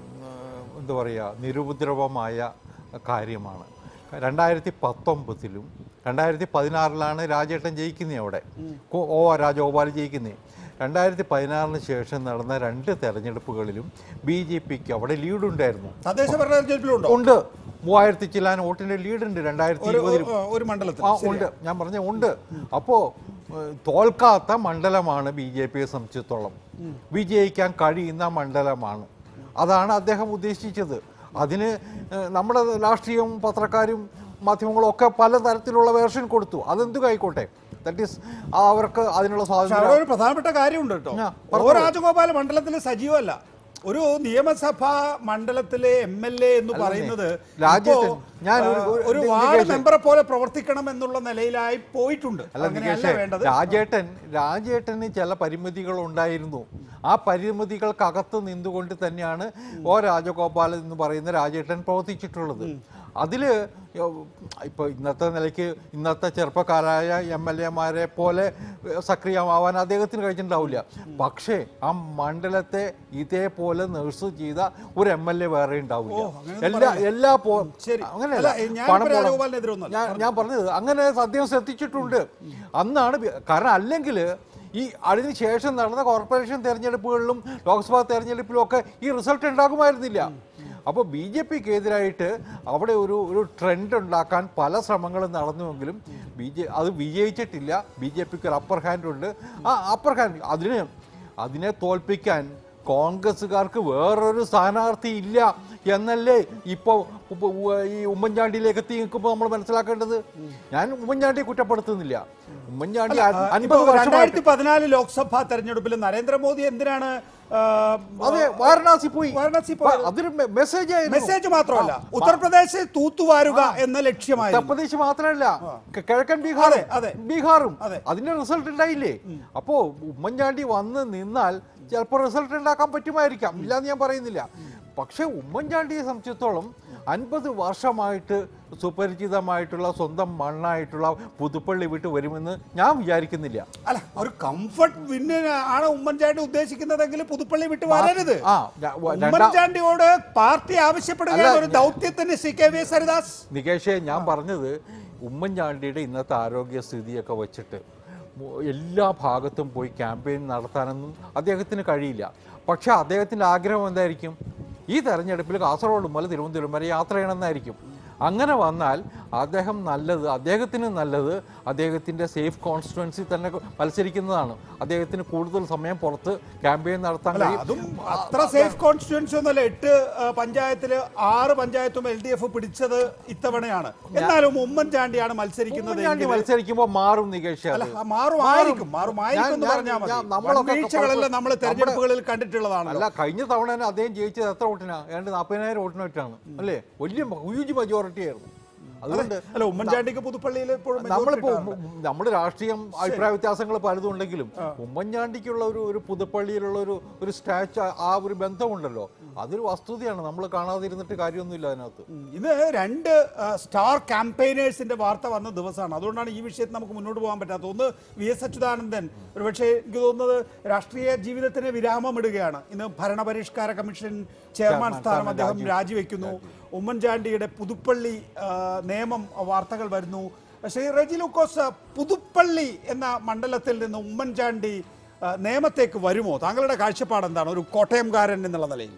ഉം, എന്താ പറയുക നിരുപദ്രവമായ കാര്യമാണ് രണ്ടായിരത്തി പത്തൊമ്പതിലും രണ്ടായിരത്തി പതിനാറിലാണ് രാജേട്ടൻ ജയിക്കുന്നത് അവിടെ കോ- ഓ രാജഗോപാൽ ജയിക്കുന്നത് രണ്ടായിരത്തി പതിനാറിന് ശേഷം നടന്ന രണ്ട് തെരഞ്ഞെടുപ്പുകളിലും ബി ജെ പിക്ക് അവിടെ ലീഡുണ്ടായിരുന്നു തദ്ദേശ ഭരണ തെരഞ്ഞെടുപ്പിലുണ്ടോ ഉണ്ട് മൂവായിരത്തി ചില്ലാൻ വോട്ടിന്റെ ലീഡുണ്ട് രണ്ടായിരത്തി ഒരു ഇരുപതിലും ഒരു- ഒരു മണ്ഡലത്തിൽ ആ ഉണ്ട് ഞാൻ പറഞ്ഞ ഉണ്ട് അപ്പോ ഏഹ്, തോൽക്കാത്ത മണ്ഡലമാണ് ബി ജെ പിയെ സംബന്ധിച്ചിടത്തോളം വിജയിക്കാൻ കഴിയുന്ന മണ്ഡലമാണ് അതാണ് അദ്ദേഹം ഉദ്ദേശിച്ചത് അതിന് ഏഹ്, നമ്മുടെ രാഷ്ട്രീയവും പത്രക്കാരും മാധ്യമങ്ങളും ഒക്കെ പലതരത്തിലുള്ള വേർഷൻ കൊടുത്തു അതെന്തു ആയിക്കോട്ടെ ദാറ്റ് ഈസ് അവർക്ക് അതിനുള്ള പക്ഷെ അവിടെ സ്വാതന്ത്ര്യം ഒരു പ്രധാനപ്പെട്ട കാര്യമുണ്ട് കേട്ടോ ആ, ഓ പറഞ്ഞോളൂ. രാജഗോപാൽ മണ്ഡലത്തിൽ സജീവമല്ല ഒരു നിയമസഭാ മണ്ഡലത്തിലെ എം എൽ എ എന്ന് പറയുന്നത് രാജ്യത്ത് ഇപ്പോ, ഞാൻ ആ, ഒരു- ഒരു ഒരു ഇത് വാർഡ് നികേഷ്. മെമ്പറെ പോലെ പ്രവർത്തിക്കണം എന്നുള്ള നിലയിലായി പോയിട്ടുണ്ട് അല്ല അങ്ങനെയല്ല നികേഷേ വേണ്ടത് രാജേട്ടൻ രാജേട്ടന് ചില പരിമിതികൾ ഉണ്ടായിരുന്നു ആ പരിമിതികൾക്കകത്ത് നിന്നുകൊണ്ട് തന്നെയാണ് ഓ രാജഗോപാലൻ എന്ന് പറയുന്ന രാജേട്ടൻ പ്രവർത്തിച്ചിട്ടുള്ളത് അതില് ഇപ്പൊ ഇന്നത്തെ നിലയ്ക്ക് ഇന്നത്തെ ചെറുപ്പക്കാരായ എം എൽ എമാരെ പോലെ സക്രിയമാവാൻ അദ്ദേഹത്തിന് കഴിഞ്ഞിട്ടുണ്ടാവില്ല പക്ഷേ ആ മണ്ഡലത്തെ ഇതേപോലെ നേഴ്സ് ചെയ്ത ഒരു എം എൽ എ വേറെ ഉണ്ടാവില്ല ഓ, അങ്ങനെയൊന്നും എല്ലാ പറയില്ല. എല്ലാ പോ ശരി. അങ്ങനെയല്ല അല്ല, ഞാനിപ്പോ പണം മുട- രാജഗോപാലിനെതിരെ ഒന്നുമല്ല. ഞാൻ ഞാൻ പറഞ്ഞത് അങ്ങനെ അദ്ദേഹം ശ്രദ്ധിച്ചിട്ടുണ്ട് അന്നാണ് ബി- കാരണം അല്ലെങ്കിൽ ഈ അതിന് ശേഷം നടന്ന കോർപ്പറേഷൻ തെരഞ്ഞെടുപ്പുകളിലും ലോക്സഭാ തെരഞ്ഞെടുപ്പിലും ഒക്കെ ഈ റിസൾട്ട് ഉണ്ടാകുമായിരുന്നില്ല അപ്പോൾ ബി ജെ പിക്ക് എതിരായിട്ട് അവിടെ ഒരു ഒരു ട്രെൻഡ് ഉണ്ടാക്കാൻ പല ശ്രമങ്ങളും നടന്നുവെങ്കിലും ബി ജെ അത് വിജയിച്ചിട്ടില്ല ബി ജെ പിക്ക് ഒരു അപ്പർ ഹാൻഡ് ഉണ്ട് ആ അപ്പർ ഹാൻഡ് അതിന് അതിനെ തോൽപ്പിക്കാൻ കോൺഗ്രസ്സുകാർക്ക് വേറൊരു സ്ഥാനാർത്ഥി ഇല്ല എന്നല്ലേ ഇപ്പോൾ ഈ ഉമ്മൻചാണ്ടിയിലേക്ക് എത്തി നിൽക്കുമ്പോൾ നമ്മൾ മനസ്സിലാക്കേണ്ടത് ഞാൻ ഉമ്മൻചാണ്ടിയെ കുറ്റപ്പെടുത്തുന്നില്ല ഉമ്മൻചാണ്ടി അ- ഇപ്പോ അൻപത് വർഷമായിട്ട് രണ്ടായിരത്തി പതിനാല് ലോക്സഭാ തെരഞ്ഞെടുപ്പിൽ നരേന്ദ്രമോദി എന്തിനാണ് ആ, അതെ വാരണാസി പോയി വാരണാസി പോയത്. അതൊരു മെ- മെസ്സേജ് ആയിരുന്നു മെസ്സേജ് മാത്രമല്ല ഉത്തർപ്രദേശ് തൂത്തുവാരുക എന്ന ലക്ഷ്യമായിരുന്നു ഉത്തർപ്രദേശ് മാത്രമല്ല ക- കിഴക്കൻ ബീഹാർ അതെ, അതെ. ബീഹാറും അതെ. അതിന്റെ റിസൾട്ട് ഉണ്ടായില്ലേ അപ്പോ ഉമ്മൻചാണ്ടി വന്ന് നിന്നാൽ ചിലപ്പോൾ റിസൾട്ട് ഉണ്ടാക്കാൻ പറ്റുമായിരിക്കാം ഇല്ലാന്ന് ഞാൻ പറയുന്നില്ല പക്ഷെ ഉമ്മൻചാണ്ടിയെ സംബന്ധിച്ചിടത്തോളം അൻപത് വർഷമായിട്ട് സുപരിചിതമായിട്ടുള്ള സ്വന്തം മണ്ണായിട്ടുള്ള പുതുപ്പള്ളി വിട്ട് വരുമെന്ന് ഞാൻ വിചാരിക്കുന്നില്ല അല്ല ഒരു കംഫർട്ട് വിന്നിന് ആണ് ഉമ്മൻചാണ്ടി ഉദ്ദേശിക്കുന്നതെങ്കിൽ പുതുപ്പള്ളി വിട്ട് വരരുത് ആ ഞാ- വ- രണ്ടാ- ഉമ്മൻചാണ്ടിയോട് പാർട്ടി ആവശ്യപ്പെടുകയാണ് അല്ല, ഒരു ദൗത്യത്തിന് C K V S Haridas നികേഷെ ഞാൻ പറഞ്ഞത് ഉമ്മൻചാണ്ടിയുടെ ഇന്നത്തെ ആരോഗ്യസ്ഥിതിയൊക്കെ വെച്ചിട്ട് മു- എല്ലാ ഭാഗത്തും പോയി ക്യാമ്പയിൻ നടത്താനൊന്നും അദ്ദേഹത്തിന് കഴിയില്ല പക്ഷെ അദ്ദേഹത്തിൻ്റെ ആഗ്രഹം എന്തായിരിക്കും ഈ തെരഞ്ഞെടുപ്പിൽ കാസർഗോഡ് മുതൽ തിരുവനന്തപുരം വരെ യാത്ര ചെയ്യണമെന്നായിരിക്കും അങ്ങനെ വന്നാൽ അദ്ദേഹം നല്ലത് അദ്ദേഹത്തിന് നല്ലത് അദ്ദേഹത്തിൻ്റെ സേഫ് കോൺസ്റ്റിറ്റ്യുവൻസി തന്നെ മത്സരിക്കുന്നതാണ് അദ്ദേഹത്തിന് കൂടുതൽ സമയം പുറത്ത് ക്യാമ്പയിൻ നടത്താൻ അല്ല കഴിയും അതും അത്ര സേഫ് കോൺസ്റ്റിറ്റ്യുവൻസി ഒന്നുമല്ല എട്ട് ആ, പഞ്ചായത്തില് ആറ് പഞ്ചായത്തും എൽ ഡി എഫ് പിടിച്ചത് ഇത്തവണയാണ് എന്നാലും ഉമ്മൻചാണ്ടിയാണ് മത്സരിക്കുന്നത് ഉമ്മൻചാണ്ടി എങ്കിൽ- മത്സരിക്കുമ്പോൾ മാറും നികേഷ് അല്ല അത് ആ, മാറുമായിരിക്കും മാറുമായിരിക്കും എന്ന് ഞാൻ- പറഞ്ഞാൽ മതി ഞാൻ- നമ്മളൊക്കെ വീഴ്ചകളെല്ലാം നമ്മൾ നമ്മുടെ- തെരഞ്ഞെടുപ്പുകളിൽ കണ്ടിട്ടുള്ളതാണല്ലോ അല്ല കഴിഞ്ഞ തവണ തന്നെ അദ്ദേഹം ജയിച്ചത് എത്ര വോട്ടിനാ ഏതാണ്ട് നാൽപ്പതിനായിരം വോട്ടിനായിട്ടാണ് അല്ലേ വലിയ ഹ്യൂജ് മെജോറിറ്റി ആയിരുന്നു അതുകൊണ്ട് അല്ല ഉമ്മൻചാണ്ടിക്ക് പുതുപ്പള്ളിയിൽ ഇപ്പോഴും majority നമ്മളിപ്പോ കിട്ടാറുണ്ട്. നമ്മുടെ രാഷ്ട്രീയം അഭിപ്രായ വ്യത്യാസങ്ങൾ പലതും ഉണ്ടെങ്കിലും ഉമ്മൻചാണ്ടിക്കുള്ള ഒരു ഒരു പുതുപ്പള്ളിയിലുള്ള ഒരു ഒരു സ്റ്റാച്ച് ആ ഒരു ബന്ധമുണ്ടല്ലോ അതൊരു വസ്തുതയാണ് നമ്മൾ കാണാതിരുന്നിട്ട് കാര്യമൊന്നുമില്ല അതിനകത്ത് ഉം. ഇത് രണ്ട് ആ, സ്റ്റാർ ക്യാമ്പയിനേഴ്സിന്റെ വാർത്ത വന്ന ദിവസമാണ് അതുകൊണ്ടാണ് ഈ വിഷയത്തിൽ നമുക്ക് മുന്നോട്ട് പോകാൻ പറ്റാത്തത് ഒന്ന് വി എസ് അച്യുതാനന്ദൻ ഒരുപക്ഷെ എനിക്ക് തോന്നുന്നത് രാഷ്ട്രീയ ജീവിതത്തിന് വിരാമമിടുകയാണ് ഇന്ന് ഭരണപരിഷ്കാര കമ്മീഷൻ ചെയർമാൻ സ്ഥാനം അദ്ദേഹം രാജിവെക്കുന്നു ഉമ്മൻചാണ്ടിയുടെ പുതുപ്പള്ളി ആ, നിയമം വാർത്തകൾ വരുന്നു ശ്രീ റെജി ലൂക്കോസ് പുതുപ്പള്ളി എന്ന മണ്ഡലത്തിൽ നിന്ന് ഉമ്മൻചാണ്ടി ആ, നിയമത്തേക്ക് വരുമോ താങ്കളുടെ കാഴ്ചപ്പാട് എന്താണ് ഒരു കോട്ടയംകാരൻ എന്നുള്ള നിലയിൽ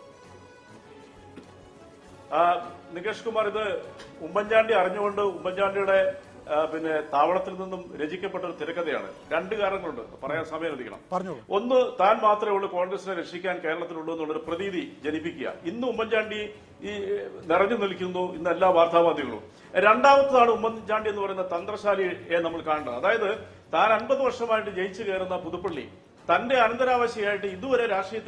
ആ, നികേഷ് കുമാർ ഇത് ഉമ്മൻചാണ്ടി അറിഞ്ഞുകൊണ്ട് ഉമ്മൻചാണ്ടിയുടെ ആ, പിന്നെ താവളത്തിൽ നിന്നും രചിക്കപ്പെട്ട ഒരു തിരക്കഥയാണ് രണ്ട് കാരണങ്ങളുണ്ട് പറയാൻ സമയം അനുവദിക്കണം പറഞ്ഞോളൂ ഒന്ന് താൻ മാത്രമേ ഉള്ളൂ കോൺഗ്രസിനെ രക്ഷിക്കാൻ കേരളത്തിലുള്ളൂ എന്നുള്ളൊരു പ്രതീതി ജനിപ്പിക്കുക ഇന്ന് ഉമ്മൻചാണ്ടി ഈ നിറഞ്ഞു നിൽക്കുന്നു ഇന്ന് എല്ലാ വാർത്താമാധ്യമങ്ങളും രണ്ടാമത്തതാണ് ഉമ്മൻചാണ്ടി എന്ന് പറയുന്ന തന്ത്രശാലിയെ നമ്മൾ കാണേണ്ടത് അതായത് താൻ അൻപത് വർഷമായിട്ട് ജയിച്ചു കയറുന്ന പുതുപ്പള്ളി തന്റെ അനന്തരാവശിയായിട്ട് ഇതുവരെ രാഷ്ട്രീയത്തിൽ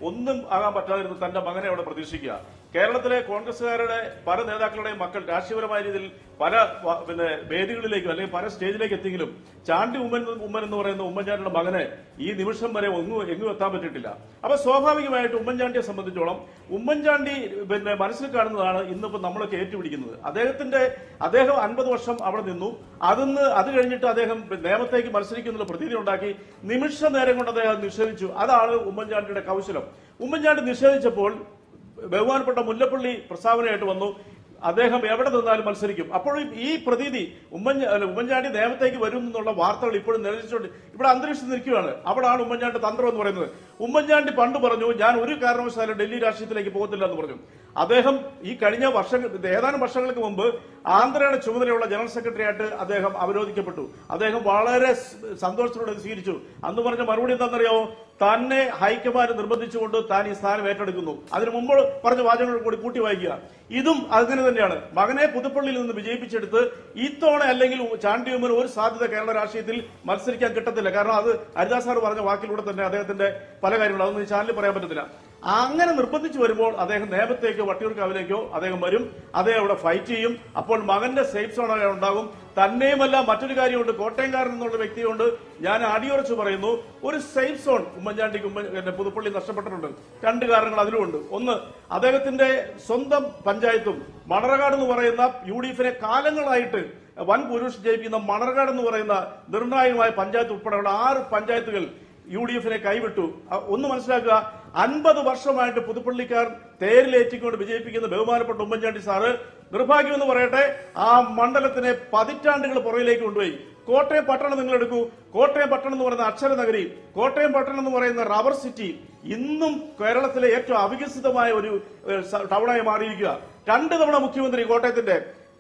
ഒന്നും ആകാൻ പറ്റാതിരുന്ന തന്റെ മകനെ അവിടെ പ്രതീക്ഷിക്കുക കേരളത്തിലെ കോൺഗ്രസുകാരുടെ പല നേതാക്കളുടെയും മക്കൾ രാഷ്ട്രീയപരമായ രീതിയിൽ പല വ- പിന്നെ വേദികളിലേക്കും അല്ലെങ്കിൽ പല സ്റ്റേജിലേക്ക് എത്തിയെങ്കിലും ചാണ്ടി ഉമ്മൻ ഉമ്മൻ എന്ന് പറയുന്ന ഉമ്മൻചാണ്ടിയുടെ മകനെ ഈ നിമിഷം വരെ ഒന്നും എങ്ങും എത്താൻ പറ്റിയിട്ടില്ല അപ്പൊ സ്വാഭാവികമായിട്ട് ഉമ്മൻചാണ്ടിയെ സംബന്ധിച്ചോളം ഉമ്മൻചാണ്ടി പിന്നെ മനസ്സിൽ കാണുന്നതാണ് ഇന്നിപ്പോ നമ്മളൊക്കെ ഏറ്റുപിടിക്കുന്നത് അദ്ദേഹത്തിന്റെ അദ്ദേഹം അൻപത് വർഷം അവിടെ നിന്നു അതിന്ന് അത് കഴിഞ്ഞിട്ട് അദ്ദേഹം നിയമത്തേക്ക് മത്സരിക്കുന്നുള്ള പ്രതീതി ഉണ്ടാക്കി നിമിഷ നേരം കൊണ്ട് അദ്ദേഹം നിഷേധിച്ചു അതാണ് ഉമ്മൻചാണ്ടിയുടെ കൗശലം ഉമ്മൻചാണ്ടി നിഷേധിച്ചപ്പോൾ ബഹുമാനപ്പെട്ട മുല്ലപ്പള്ളി പ്രസ്താവനയായിട്ട് വന്നു അദ്ദേഹം എവിടെ നിന്നാലും മത്സരിക്കും അപ്പോഴും ഈ പ്രതീതി ഉമ്മൻ അല്ല, ഉമ്മൻചാണ്ടി നേമത്തേക്ക് വരും എന്നുള്ള വാർത്തകൾ ഇപ്പോഴും നിലനിച്ചുകൊണ്ട് ഇവിടെ അന്തരീക്ഷം നിൽക്കുകയാണ് അവിടാണ് ഉമ്മൻചാണ്ടി തന്ത്രം എന്ന് പറയുന്നത് ഉമ്മൻചാണ്ടി പണ്ട് പറഞ്ഞു ഞാൻ ഒരു കാരണവശാലും ഡൽഹി രാഷ്ട്രീയത്തിലേക്ക് പോകത്തില്ല എന്ന് പറഞ്ഞു അദ്ദേഹം ഈ കഴിഞ്ഞ വർഷങ്ങൾ ഏതാനും വർഷങ്ങൾക്ക് മുമ്പ് ആന്ധ്രയുടെ ചുമതലയുള്ള ജനറൽ സെക്രട്ടറി ആയിട്ട് അദ്ദേഹം അവരോധിക്കപ്പെട്ടു അദ്ദേഹം വളരെ സ് സന്തോഷത്തോടെ ഇത് സ്വീകരിച്ചു അന്ന് പറഞ്ഞ മറുപടി എന്താണെന്നറിയാമോ തന്നെ ഹൈക്കമാൻഡ് നിർബന്ധിച്ചുകൊണ്ട് താൻ ഈ സ്ഥാനം ഏറ്റെടുക്കുന്നു അതിനു മുമ്പ് പറഞ്ഞ വാചകങ്ങൾ കൂടി കൂട്ടി വായിക്കുക ഇതും അങ്ങനെ തന്നെയാണ് മകനെ പുതുപ്പള്ളിയിൽ നിന്ന് വിജയിപ്പിച്ചെടുത്ത് ഇത്തവണ അല്ലെങ്കിൽ ചാണ്ടിയുമ്മന് ഒരു സാധ്യത കേരള രാഷ്ട്രീയത്തിൽ മത്സരിക്കാൻ കിട്ടത്തില്ല കാരണം അത് ഹരിദാസ് സാർ പറഞ്ഞ വാക്കിലൂടെ തന്നെ അദ്ദേഹത്തിന്റെ പല കാര്യങ്ങളും അതൊന്നും ഈ ചാനലിൽ പറയാൻ പറ്റത്തില്ല അങ്ങനെ നിർബന്ധിച്ചു വരുമ്പോൾ അദ്ദേഹം നേമത്തേക്കോ വട്ടിയൂർക്കാവിലേക്കോ അദ്ദേഹം വരും അദ്ദേഹം അവിടെ ഫൈറ്റ് ചെയ്യും അപ്പോൾ മകന്റെ സേഫ് സോൺ അവിടെ ഉണ്ടാകും തന്നെയുമല്ല മറ്റൊരു കാര്യമുണ്ട് കോട്ടയംകാരൻ എന്നുള്ള വ്യക്തിയുണ്ട് ഞാൻ അടിയുറച്ച് പറയുന്നു ഒരു സേഫ് സോൺ ഉമ്മൻചാണ്ടിക്ക് ഉമ്മൻ പിന്നെ പുതുപ്പള്ളി നഷ്ടപ്പെട്ടിട്ടുണ്ട് രണ്ട് കാരണങ്ങൾ അതിലുമുണ്ട് ഒന്ന് അദ്ദേഹത്തിന്റെ സ്വന്തം പഞ്ചായത്തും മണറകാട് എന്ന് പറയുന്ന യു ഡി എഫിനെ കാലങ്ങളായിട്ട് വൻ പുരുഷ ജയിപ്പിക്കുന്ന മണർകാട് എന്ന് പറയുന്ന നിർണായകമായ പഞ്ചായത്ത് ഉൾപ്പെടെയുള്ള ആറ് പഞ്ചായത്തുകൾ യു ഡി എഫിനെ കൈവിട്ടു അ- ഒന്ന് മനസ്സിലാക്കുക അൻപത് വർഷമായിട്ട് പുതുപ്പള്ളിക്കാർ തേരിലേറ്റിക്കൊണ്ട് വിജയിപ്പിക്കുന്ന ബഹുമാനപ്പെട്ട ഉമ്മൻചാണ്ടി സാറ് നിർഭാഗ്യമെന്ന് പറയട്ടെ ആ മണ്ഡലത്തിനെ പതിറ്റാണ്ടുകൾ പുറകിലേക്ക് കൊണ്ടുപോയി കോട്ടയം പട്ടണം നിങ്ങൾ എടുക്കൂ കോട്ടയം പട്ടണം എന്ന് പറയുന്ന അക്ഷര നഗരി കോട്ടയം പട്ടണം എന്ന് പറയുന്ന റബ്ബർ സിറ്റി ഇന്നും കേരളത്തിലെ ഏറ്റവും അവികസിതമായ ഒരു ഏഹ്, സ- ടൗണായി മാറിയിരിക്കുക രണ്ട് തവണ മുഖ്യമന്ത്രി കോട്ടയത്തിന്റെ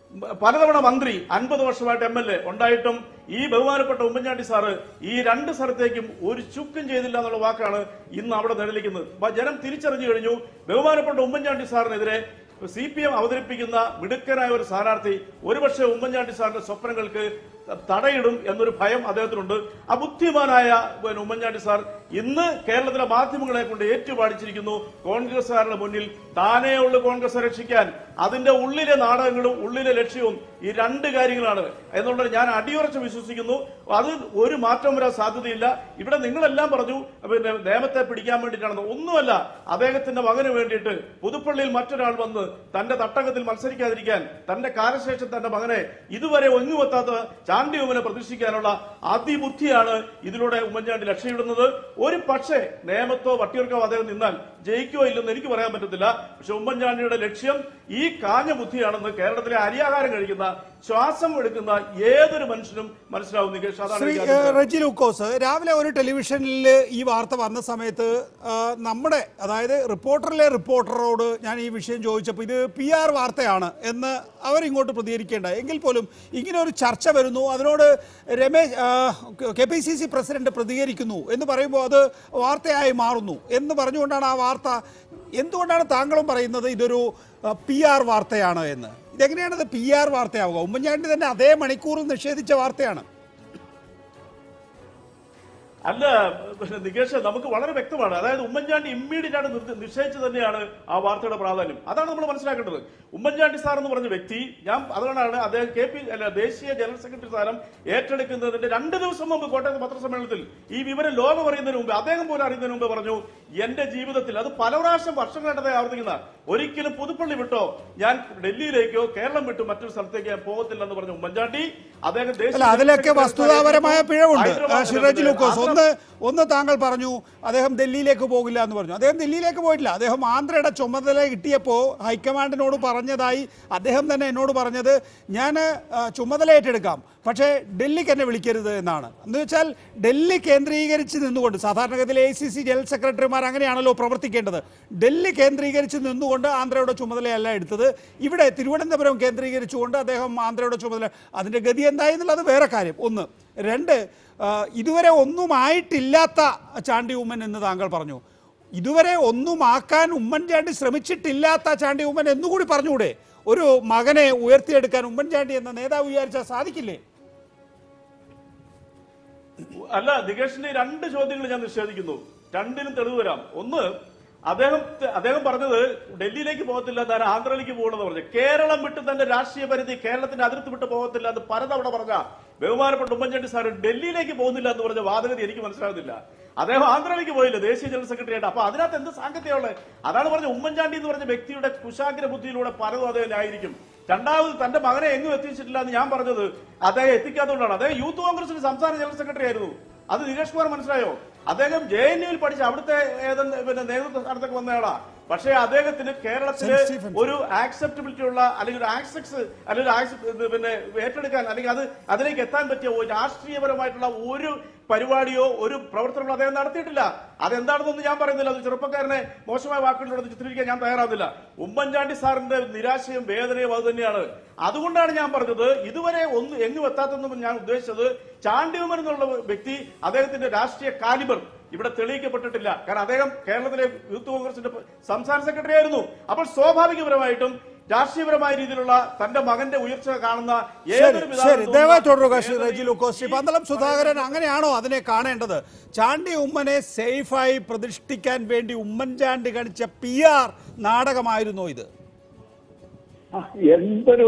പലതവണ മന്ത്രി അൻപത് വർഷമായിട്ട് എം എൽ എ ഉണ്ടായിട്ടും ഈ ബഹുമാനപ്പെട്ട ഉമ്മൻചാണ്ടി സാറ് ഈ രണ്ട് സ്ഥലത്തേക്കും ഒരു ചുക്കും ചെയ്തില്ല എന്നുള്ള വാക്കാണ് ഇന്ന് അവിടെ നിഴലിക്കുന്നത് അപ്പൊ ജനം തിരിച്ചറിഞ്ഞു കഴിഞ്ഞു ബഹുമാനപ്പെട്ട ഉമ്മൻചാണ്ടി സാറിനെതിരെ സി പി എം അവതരിപ്പിക്കുന്ന മിടുക്കനായ ഒരു സ്ഥാനാർത്ഥി ഒരുപക്ഷെ ഉമ്മൻചാണ്ടി സാറിന്റെ സ്വപ്നങ്ങൾക്ക് തടയിടും എന്നൊരു ഭയം അദ്ദേഹത്തിനുണ്ട് അബുദ്ധിമാനായ പിന്നെ ഉമ്മൻചാണ്ടി സാർ ഇന്ന് കേരളത്തിലെ മാധ്യമങ്ങളെ കൊണ്ട് ഏറ്റുപാടിച്ചിരിക്കുന്നു കോൺഗ്രസുകാരുടെ മുന്നിൽ താനേ ഉള്ളു കോൺഗ്രസ് രക്ഷിക്കാൻ അതിന്റെ ഉള്ളിലെ നാടകങ്ങളും ഉള്ളിലെ ലക്ഷ്യവും ഈ രണ്ട് കാര്യങ്ങളാണ് എന്നുള്ളത് ഞാൻ അടിയുറച്ച് വിശ്വസിക്കുന്നു അത് ഒരു മാറ്റം വരാൻ സാധ്യതയില്ല ഇവിടെ നിങ്ങളെല്ലാം പറഞ്ഞു പിന്നെ നിയമത്തെ പിടിക്കാൻ വേണ്ടിയിട്ടാണെന്ന് ഒന്നുമല്ല അദ്ദേഹത്തിന്റെ മകന് വേണ്ടിയിട്ട് പുതുപ്പള്ളിയിൽ മറ്റൊരാൾ വന്ന് തന്റെ തട്ടകത്തിൽ മത്സരിക്കാതിരിക്കാൻ തന്റെ കാലശേഷം തന്റെ മകനെ ഇതുവരെ ഒന്നുമെത്താത്ത ചാണ്ടിയുമനെ പ്രതീക്ഷിക്കാനുള്ള അതിബുദ്ധിയാണ് ഇതിലൂടെ ഉമ്മൻചാണ്ടി ലക്ഷ്യമിടുന്നത് ഒരു പക്ഷേ നേമത്തോ വട്ടിയൂർക്കോ അദ്ദേഹം നിന്നാൽ ജയിക്കോ ഇല്ലെന്ന് എനിക്ക് പറയാൻ പറ്റത്തില്ല പക്ഷെ ഉമ്മൻചാണ്ടിയുടെ ലക്ഷ്യം ഈ കാഞ്ഞ ബുദ്ധിയാണെന്ന് കേരളത്തിലെ അരിയാഹാരം കഴിക്കുന്ന ശ്വാസം എടുക്കുന്ന ഏതൊരു മനുഷ്യനും മനസ്സിലാവും നികേഷ് അതാണ് ശ്രീ എനിക്ക് ഏഹ്, അതിന്റെ- റെജി ലൂക്കോസ് രാവിലെ ഒരു ടെലിവിഷനിൽ ഈ വാർത്ത വന്ന സമയത്ത് ആ, നമ്മുടെ അതായത് റിപ്പോർട്ടറിലെ റിപ്പോർട്ടറോട് ഞാൻ ഈ വിഷയം ചോദിച്ചപ്പോൾ ഇത് പി ആർ വാർത്തയാണ് എന്ന് അവരിങ്ങോട്ട് പ്രതികരിക്കേണ്ട എങ്കിൽ പോലും ഇങ്ങനെ ഒരു ചർച്ച വരുന്നു അതിനോട് Ramesh K P C C president പ്രതികരിക്കുന്നു എന്ന് പറയുമ്പോൾ അത് വാർത്തയായി മാറുന്നു എന്ന് പറഞ്ഞുകൊണ്ടാണ് ആ വാർത്ത എന്തുകൊണ്ടാണ് താങ്കളും പറയുന്നത് ഇതൊരു പി ആർ വാർത്തയാണ് എന്ന് ഇതെങ്ങനെയാണ് ഇത് പി ആർ വാർത്തയാവുക ഉമ്മൻചാണ്ടി തന്നെ അതേ മണിക്കൂറിൽ നിഷേധിച്ച വാർത്തയാണ് അല്ല പിന്നെ നികേഷ് നമുക്ക് വളരെ വ്യക്തമാണ് അതായത് ഉമ്മൻചാണ്ടി ഇമ്മീഡിയറ്റ് ആയിട്ട് നിർത്തി- നിശ്ചയിച്ചു തന്നെയാണ് ആ വാർത്തയുടെ പ്രാധാന്യം അതാണ് നമ്മൾ മനസ്സിലാക്കേണ്ടത് ഉമ്മൻചാണ്ടി സാർ എന്ന് പറഞ്ഞ വ്യക്തി ഞാൻ അതുകൊണ്ടാണ് അദ്ദേഹം കെ പി അല്ല ദേശീയ ജനറൽ സെക്രട്ടറി സ്ഥാനം ഏറ്റെടുക്കുന്നതിന്റെ രണ്ട് ദിവസം മുമ്പ് കോട്ടയത്ത് പത്രസമ്മേളനത്തിൽ ഈ വിവരം ലോകം അറിയുന്നതിന് മുമ്പ് അദ്ദേഹം പോലും അറിയുന്നതിന് മുമ്പ് പറഞ്ഞു എന്റെ ജീവിതത്തിൽ അത് പല പ്രാവശ്യം വർഷങ്ങളായിട്ട് അദ്ദേഹം ആവർത്തിക്കുന്ന ഒരിക്കലും പുതുപ്പള്ളി വിട്ടോ ഞാൻ ഡൽഹിയിലേക്കോ കേരളം വിട്ടു മറ്റൊരു സ്ഥലത്തേക്ക് ഞാൻ പോകത്തില്ലെന്ന് പറഞ്ഞു ഉമ്മൻചാണ്ടി അദ്ദേഹം ദേശീയ അല്ല അതിലൊക്കെ ജനറൽ സെക്രട്ടറി വസ്തുതാപരമായ പിഴവുണ്ട് ഹൈദരാബാദിൽ ഷിറജ് ലൂക്കോസ് ആന്ധ്ര- ഒന്ന് ഒന്ന് താങ്കൾ പറഞ്ഞു അദ്ദേഹം ഡൽഹിയിലേക്ക് പോകില്ല എന്ന് പറഞ്ഞു അദ്ദേഹം ഡൽഹിയിലേക്ക് പോയിട്ടില്ല അദ്ദേഹം ആന്ധ്രയുടെ ചുമതല കിട്ടിയപ്പോൾ ഹൈക്കമാൻഡിനോട് പറഞ്ഞതായി അദ്ദേഹം തന്നെ എന്നോട് പറഞ്ഞത് ഞാൻ ആ, ചുമതല ഏറ്റെടുക്കാം പക്ഷേ ഡൽഹിക്ക് എന്നെ വിളിക്കരുത് എന്നാണ് എന്ന് വെച്ചാൽ ഡൽഹി കേന്ദ്രീകരിച്ച് നിന്നുകൊണ്ട് സാധാരണഗതിയിൽ എ സി സി ജനറൽ സെക്രട്ടറിമാർ അങ്ങനെയാണല്ലോ പ്രവർത്തിക്കേണ്ടത് ഡൽഹി കേന്ദ്രീകരിച്ച് നിന്നുകൊണ്ട് ആന്ധ്രയുടെ ചുമതലയല്ല എടുത്തത് ഇവിടെ തിരുവനന്തപുരം കേന്ദ്രീകരിച്ചുകൊണ്ട് അദ്ദേഹം ആന്ധ്രയുടെ ചുമതല അതിൻ്റെ ഗതി എന്തായി എന്നുള്ളത് വേറെ കാര്യം ഒന്ന് രണ്ട് ആ, ഇതുവരെ ഒന്നുമായിട്ടില്ലാത്ത ചാണ്ടി ഉമ്മൻ എന്ന് താങ്കൾ പറഞ്ഞു ഇതുവരെ ഒന്നുമാക്കാൻ ഉമ്മൻചാണ്ടി ശ്രമിച്ചിട്ടില്ലാത്ത ചാണ്ടി ഉമ്മൻ എന്നുകൂടി പറഞ്ഞുകൂടെ ഒരു മകനെ ഉയർത്തിയെടുക്കാൻ ഉമ്മൻചാണ്ടി എന്ന നേതാവ് വിചാരിച്ചാൽ സാധിക്കില്ലേ അല്ല നികേഷിന്റെ ഈ രണ്ട് ചോദ്യങ്ങൾ ഞാൻ നിഷേധിക്കുന്നു രണ്ടിനും തെളിവ് വരാം ഒന്ന് അദ്ദേഹം അദ്ദേഹം പറഞ്ഞത് ഡൽഹിയിലേക്ക് പോകത്തില്ല താൻ ആന്ധ്രയിലേക്ക് പോകണമെന്ന് പറഞ്ഞു കേരളം വിട്ട് തന്റെ രാഷ്ട്രീയ പരിധി കേരളത്തിന്റെ അതിർത്തി വിട്ട് പോകത്തില്ല എന്ന് പലതവണ പറഞ്ഞ ബഹുമാനപ്പെട്ട ഉമ്മൻചാണ്ടി സാർ ഡൽഹിയിലേക്ക് പോകുന്നില്ല എന്ന് പറഞ്ഞ വാദഗതി എനിക്ക് മനസ്സിലാകുന്നില്ല അദ്ദേഹം ആന്ധ്രയിലേക്ക് പോയില്ല ദേശീയ ജനറൽ സെക്രട്ടറി ആയിട്ട് അപ്പൊ അതിനകത്ത് എന്ത് സാങ്കത്യമുള്ളത് അതാണ് പറഞ്ഞ ഉമ്മൻചാണ്ടി എന്ന് പറഞ്ഞ വ്യക്തിയുടെ കുശാഗ്ര ബുദ്ധിയിലൂടെ പലതും അദ്ദേഹം ന്യായീകരിക്കും രണ്ടാമത് തന്റെ മകനെ എങ്ങും എത്തിച്ചിട്ടില്ല എന്ന് ഞാൻ പറഞ്ഞത് അദ്ദേഹം എത്തിക്കാത്തതുകൊണ്ടാണ് അദ്ദേഹം യൂത്ത് കോൺഗ്രസിന്റെ സംസ്ഥാന ജനറൽ സെക്രട്ടറി ആയിരുന്നു അത് നികേഷ് കുമാർ മനസ്സിലായോ അദ്ദേഹം ജെ എൻ യുയിൽ പഠിച്ച അവിടുത്തെ ഏതെന്ന് പിന്നെ നേതൃത്വ സ്ഥാനത്തൊക്കെ വന്നയാളാ പക്ഷേ അദ്ദേഹത്തിന് കേരളത്തില് സെന്റ് സ്റ്റീഫൻസ്. ഒരു ആക്സെപ്റ്റബിലിറ്റി ഉള്ള അല്ലെങ്കിൽ ഒരു ആക്സെക്സ് അല്ലെങ്കിൽ ഒരു accept- ഇത് പിന്നെ ഏറ്റെടുക്കാൻ അല്ലെങ്കിൽ അത് അതിലേക്ക് എത്താൻ പറ്റിയ ഒരു രാഷ്ട്രീയപരമായിട്ടുള്ള ഒരു പരിപാടിയോ ഒരു പ്രവർത്തനങ്ങളോ അദ്ദേഹം നടത്തിയിട്ടില്ല അതെന്താണെന്നൊന്നും ഞാൻ പറയുന്നില്ല അത് ചെറുപ്പക്കാരനെ മോശമായ വാക്കുകളിലൂടെ ചിത്രീകരിക്കാൻ ഞാൻ തയ്യാറാവുന്നില്ല ഉമ്മൻചാണ്ടി സാറിന്റെ നിരാശയും വേദനയും അത് തന്നെയാണ് അതുകൊണ്ടാണ് ഞാൻ പറഞ്ഞത് ഇതുവരെ ഒന്ന് എങ്ങും എത്താത്തെന്നും ഞാൻ ഉദ്ദേശിച്ചത് ചാണ്ടിയുമൻ എന്നുള്ള വ്യക്തി അദ്ദേഹത്തിന്റെ രാഷ്ട്രീയ കാലിബർ ഇവിടെ തെളിയിക്കപ്പെട്ടിട്ടില്ല കാരണം അദ്ദേഹം കേരളത്തിലെ യൂത്ത് കോൺഗ്രസിന്റെ സംസ്ഥാന സെക്രട്ടറി ആയിരുന്നു അപ്പോൾ സ്വാഭാവികപരമായിട്ടും രാഷ്ട്രീയപരമായ രീതിയിലുള്ള തന്റെ മകന്റെ ഉയർച്ച കാണുന്ന ശരി ഏതൊരു ശരി പിതാവിനും ദയവായി തുടരുക തോന്നുന്ന ശ്രീ റജി വേദനയും ലൂക്കോസ് ശ്രീ ഈ പന്തളം സുധാകരൻ അങ്ങനെയാണോ അതിനെ കാണേണ്ടത് ചാണ്ടി ഉമ്മനെ സേഫായി പ്രതിഷ്ഠിക്കാൻ വേണ്ടി ഉമ്മൻചാണ്ടി കാണിച്ച പി ആർ നാടകമായിരുന്നോ ഇത് ആ, എന്തൊരു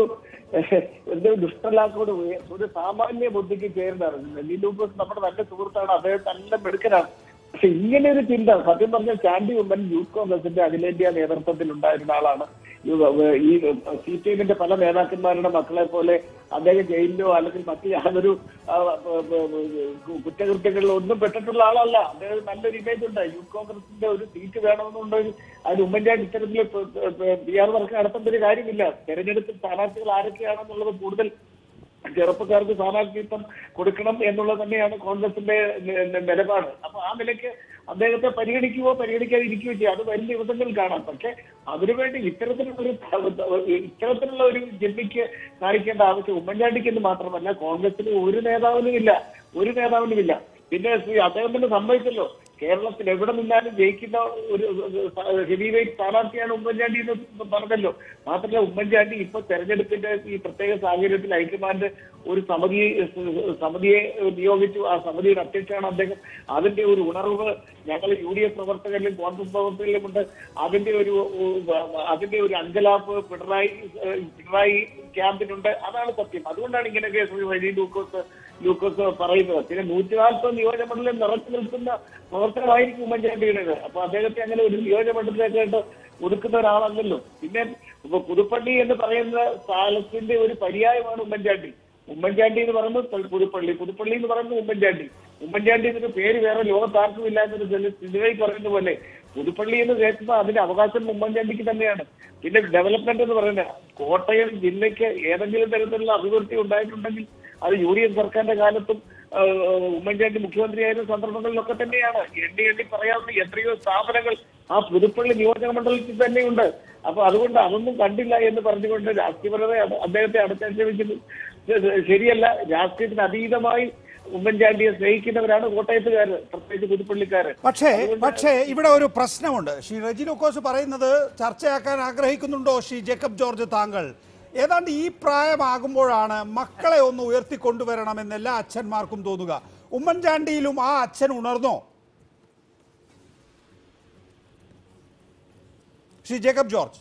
എന്തൊരു ദുഷ്ടലാക്കോട് ഒരു സാമാന്യ ബുദ്ധിക്ക് ചേരുന്നതാണ് ലൂക്കോസ് നമ്മുടെ നല്ല സുഹൃത്താണ് അദ്ദേഹം നല്ല മെടുക്കനാണ് പക്ഷെ ഇങ്ങനെ ഒരു ചിന്ത സത്യം പറഞ്ഞാൽ ചാണ്ടി ഉമ്മൻ യൂത്ത് കോൺഗ്രസിന്റെ അഖിലേന്ത്യാ നേതൃത്വത്തിൽ ഉണ്ടായിരുന്ന ആളാണ് ഈ- ഈ സി പി എമ്മിന്റെ പല നേതാക്കന്മാരുടെ മക്കളെ പോലെ അദ്ദേഹം ജയിലിലോ അല്ലെങ്കിൽ മറ്റു യാതൊരു ആ, ബ- ബ- ബ- കുറ്റകൃത്യങ്ങളിലോ ഒന്നും പെട്ടിട്ടുള്ള ആളല്ല അദ്ദേഹം നല്ലൊരു ഇമേജ് ഉണ്ട് യൂത്ത് കോൺഗ്രസിന്റെ ഒരു സീറ്റ് വേണമെന്നുണ്ടെങ്കിൽ അതിന് ഉമ്മൻചാണ്ടി ഇത്തരത്തിൽ പി ആർ വർക്ക് നടത്തേണ്ട ഒരു കാര്യമില്ല തെരഞ്ഞെടുപ്പ് സ്ഥാനാർത്ഥികൾ ആരൊക്കെയാണെന്നുള്ളത് കൂടുതൽ ചെറുപ്പക്കാർക്ക് സ്ഥാനാർത്ഥിത്വം കൊടുക്കണം എന്നുള്ളത് തന്നെയാണ് കോൺഗ്രസിന്റെ നി- നി- നിലപാട് അപ്പൊ ആ നിലയ്ക്ക് അദ്ദേഹത്തെ പരിഗണിക്കുകയോ പരിഗണിക്കാതിരിക്കുകയോ ചെയ്യും അത് വരും ദിവസങ്ങളിൽ കാണാം പക്ഷെ അതിനുവേണ്ടി ഇത്തരത്തിലുള്ള ഒരു ഇത്തരത്തിലുള്ള ഒരു ജന്മിക്ക് കാണിക്കേണ്ട ആവശ്യം ഉമ്മൻചാണ്ടിക്ക് എന്ന് മാത്രമല്ല കോൺഗ്രസിന് ഒരു നേതാവിനും ഇല്ല ഒരു നേതാവിനും ഇല്ല പിന്നെ ശ്രീ അദ്ദേഹം തന്നെ സമ്മതിച്ചല്ലോ കേരളത്തിൽ എവിടെ നിന്നാലും ജയിക്കുന്ന ഒരു ഹെവി വെയിറ്റ് സ്ഥാനാർത്ഥിയാണ് ഉമ്മൻചാണ്ടി എന്ന് പറഞ്ഞല്ലോ മാത്രമല്ല ഉമ്മൻചാണ്ടി ഇപ്പൊ തെരഞ്ഞെടുപ്പിന്റെ ഈ പ്രത്യേക സാഹചര്യത്തിൽ ഹൈക്കമാൻഡ് ഒരു സമിതി സമിതിയെ നിയോഗിച്ചു ആ സമിതിയുടെ അധ്യക്ഷനാണ് അദ്ദേഹം അതിന്റെ ഒരു ഉണർവ് ഞങ്ങൾ യു ഡി എഫ് പ്രവർത്തകരിലും കോൺഗ്രസ് പ്രവർത്തകരിലും ഉണ്ട് അതിന്റെ ഒരു അതിന്റെ ഒരു അങ്കലാപ്പ് പിണറായി ഏഹ്, പിണറായി ക്യാമ്പിനുണ്ട് അതാണ് സത്യം അതുകൊണ്ടാണ് ഇങ്ങനെയൊക്കെ ശ്രീ വഴി ലൂക്കോസ് ലൂക്കോസ് പറയുന്നത് പിന്നെ നൂറ്റി നാൽപ്പത് നിയോജകമണ്ഡലം നിറച്ചു നിൽക്കുന്ന പ്രവർത്തനമായിരിക്കും ഉമ്മൻചാണ്ടിയുടേത് അപ്പൊ അദ്ദേഹത്തെ അങ്ങനെ ഒരു നിയോജകമണ്ഡലത്തിലേക്കായിട്ട് ഒതുക്കുന്ന ഒരാളല്ലല്ലോ പിന്നെ ഇപ്പൊ പുതുപ്പള്ളി എന്ന് പറയുന്ന സ്ഥലത്തിന്റെ ഒരു പര്യായമാണ് ഉമ്മൻചാണ്ടി ഉമ്മൻചാണ്ടി എന്ന് പറയുന്നത് പ- പുതുപ്പള്ളി പുതുപ്പള്ളി എന്ന് പറയുന്നത് ഉമ്മൻചാണ്ടി ഉമ്മൻചാണ്ടി എന്നൊരു പേര് വേറെ ലോകത്താർക്കും ഇല്ല എന്നൊരു സിനിമയിൽ പറയുന്ന പോലെ പുതുപ്പള്ളി എന്ന് കേൾക്കുമ്പോൾ അതിന്റെ അവകാശം ഉമ്മൻചാണ്ടിക്ക് തന്നെയാണ് പിന്നെ ഡെവലപ്മെന്റ് എന്ന് പറയുന്നത് കോട്ടയം ജില്ലയ്ക്ക് ഏതെങ്കിലും തരത്തിലുള്ള അഭിവൃദ്ധി ഉണ്ടായിട്ടുണ്ടെങ്കിൽ അത് യു ഡി എഫ് സർക്കാരിന്റെ കാലത്തും ആ, ഉമ്മൻചാണ്ടി മുഖ്യമന്ത്രിയായിരുന്ന സന്ദർഭങ്ങളിലൊക്കെ തന്നെയാണ് എണ്ണി എണ്ണി പറയാവുന്ന എത്രയോ സ്ഥാപനങ്ങൾ ആ പുതുപ്പള്ളി നിയോജക മണ്ഡലത്തിൽ തന്നെയുണ്ട് അപ്പൊ അതുകൊണ്ട് അതൊന്നും കണ്ടില്ല എന്ന് പറഞ്ഞുകൊണ്ട് രാഷ്ട്രീയപരത അദ്ദേഹത്തെ അടച്ചാക്ഷേപിക്കുന്നത് ശരിയല്ല രാഷ്ട്രീയത്തിന് അതീതമായി ഉമ്മൻചാണ്ടിയെ സ്നേഹിക്കുന്നവരാണ് കോട്ടയത്തുകാര് പ്രത്യേകിച്ച് പുതുപ്പള്ളിക്കാര് പക്ഷേ പക്ഷേ ഇവിടെ ഒരു പ്രശ്നമുണ്ട് ശ്രീ റജി ലൂക്കോസ് പറയുന്നത് ചർച്ചയാക്കാൻ ആഗ്രഹിക്കുന്നുണ്ടോ ശ്രീ ജേക്കബ് ജോർജ് താങ്കൾ ഏതാണ്ട് ഈ പ്രായമാകുമ്പോഴാണ് മക്കളെ ഒന്ന് ഉയർത്തിക്കൊണ്ടുവരണമെന്ന് എല്ലാ അച്ഛന്മാർക്കും തോന്നുക ഉമ്മൻചാണ്ടിയിലും ആ അച്ഛൻ ഉണർന്നോ ശ്രീ ജേക്കബ് ജോർജ്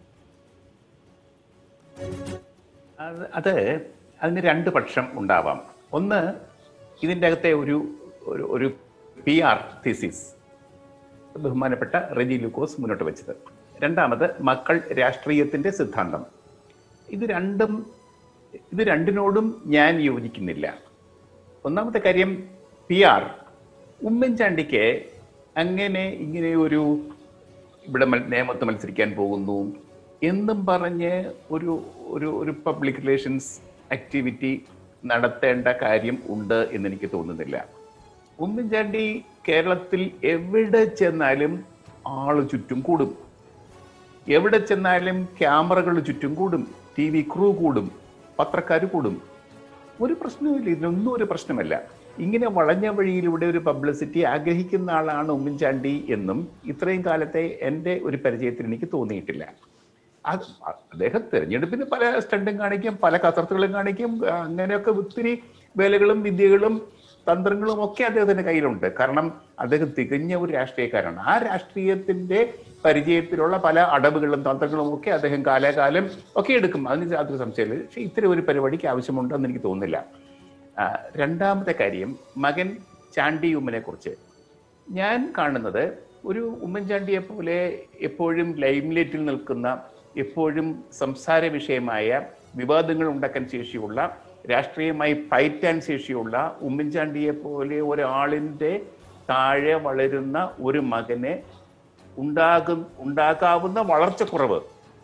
അത് അത് അതിന് രണ്ട് പക്ഷം ഉണ്ടാവാം ഒന്ന് ഇതിൻ്റെ അകത്തെ ഒരു ഒരു ഒരു പി ആർ തീസിസ് ബഹുമാനപ്പെട്ട റെജി ലൂക്കോസ് മുന്നോട്ട് വെച്ചത് രണ്ടാമത് മക്കൾ രാഷ്ട്രീയത്തിന്റെ സിദ്ധാന്തം ഇത് രണ്ടും ഇത് രണ്ടിനോടും ഞാൻ യോജിക്കുന്നില്ല ഒന്നാമത്തെ കാര്യം പി ആർ ഉമ്മൻചാണ്ടിക്ക് അങ്ങനെ ഇങ്ങനെ ഒരു ഇവിടെ മൽ- നേമത്ത് മത്സരിക്കാൻ പോകുന്നു എന്നും പറഞ്ഞ് ഒരു ഒരു ഒരു പബ്ലിക് റിലേഷൻസ് ആക്ടിവിറ്റി നടത്തേണ്ട കാര്യം ഉണ്ട് എന്ന് എനിക്ക് തോന്നുന്നില്ല ഉമ്മൻചാണ്ടി കേരളത്തിൽ എവിടെ ചെന്നാലും ആള് ചുറ്റും കൂടും എവിടെ ചെന്നാലും ക്യാമറകൾ ചുറ്റും കൂടും ടി വി ക്രൂ കൂടും പത്രക്കാർ കൂടും ഒരു പ്രശ്നവുമില്ല ഇതിനൊന്നും ഒരു പ്രശ്നമല്ല ഇങ്ങനെ വളഞ്ഞ വഴിയിലൂടെ ഒരു പബ്ലിസിറ്റി ആഗ്രഹിക്കുന്ന ആളാണ് ഉമ്മൻചാണ്ടി എന്നും ഇത്രയും കാലത്തെ എൻ്റെ ഒരു പരിചയത്തിൽ എനിക്ക് തോന്നിയിട്ടില്ല അത് അദ്ദേഹം തെരഞ്ഞെടുപ്പിന് പല സ്റ്റണ്ടും കാണിക്കും പല കസർത്തുകളും കാണിക്കും അങ്ങനെയൊക്കെ ഒത്തിരി വേലകളും വിദ്യകളും തന്ത്രങ്ങളും ഒക്കെ അദ്ദേഹത്തിന്റെ കയ്യിലുണ്ട് കാരണം അദ്ദേഹം തികഞ്ഞ ഒരു രാഷ്ട്രീയക്കാരാണ് ആ രാഷ്ട്രീയത്തിന്റെ പരിചയത്തിലുള്ള പല അടവുകളും തന്ത്രങ്ങളും ഒക്കെ അദ്ദേഹം കാലാകാലം ഒക്കെ എടുക്കും അതിന് യാതൊരു സംശയമില്ല പക്ഷെ ഇത്തരം ഒരു പരിപാടിക്ക് ആവശ്യമുണ്ടെന്ന് എനിക്ക് തോന്നുന്നില്ല ആ, രണ്ടാമത്തെ കാര്യം മകൻ ചാണ്ടി ഉമ്മനെ കുറിച്ച് ഞാൻ കാണുന്നത് ഒരു ഉമ്മൻചാണ്ടിയെ പോലെ എപ്പോഴും ലൈംലൈറ്റിൽ നിൽക്കുന്ന എപ്പോഴും സംസാര വിഷയമായ വിവാദങ്ങൾ ഉണ്ടാക്കാൻ ശേഷിയുള്ള രാഷ്ട്രീയമായി ഫൈറ്റാൻ ശേഷിയുള്ള ഉമ്മൻചാണ്ടിയെ പോലെ ഒരാളിൻ്റെ താഴെ വളരുന്ന ഒരു മകന് ഉണ്ടാകും ഉണ്ടാകാവുന്ന വളർച്ചക്കുറവ്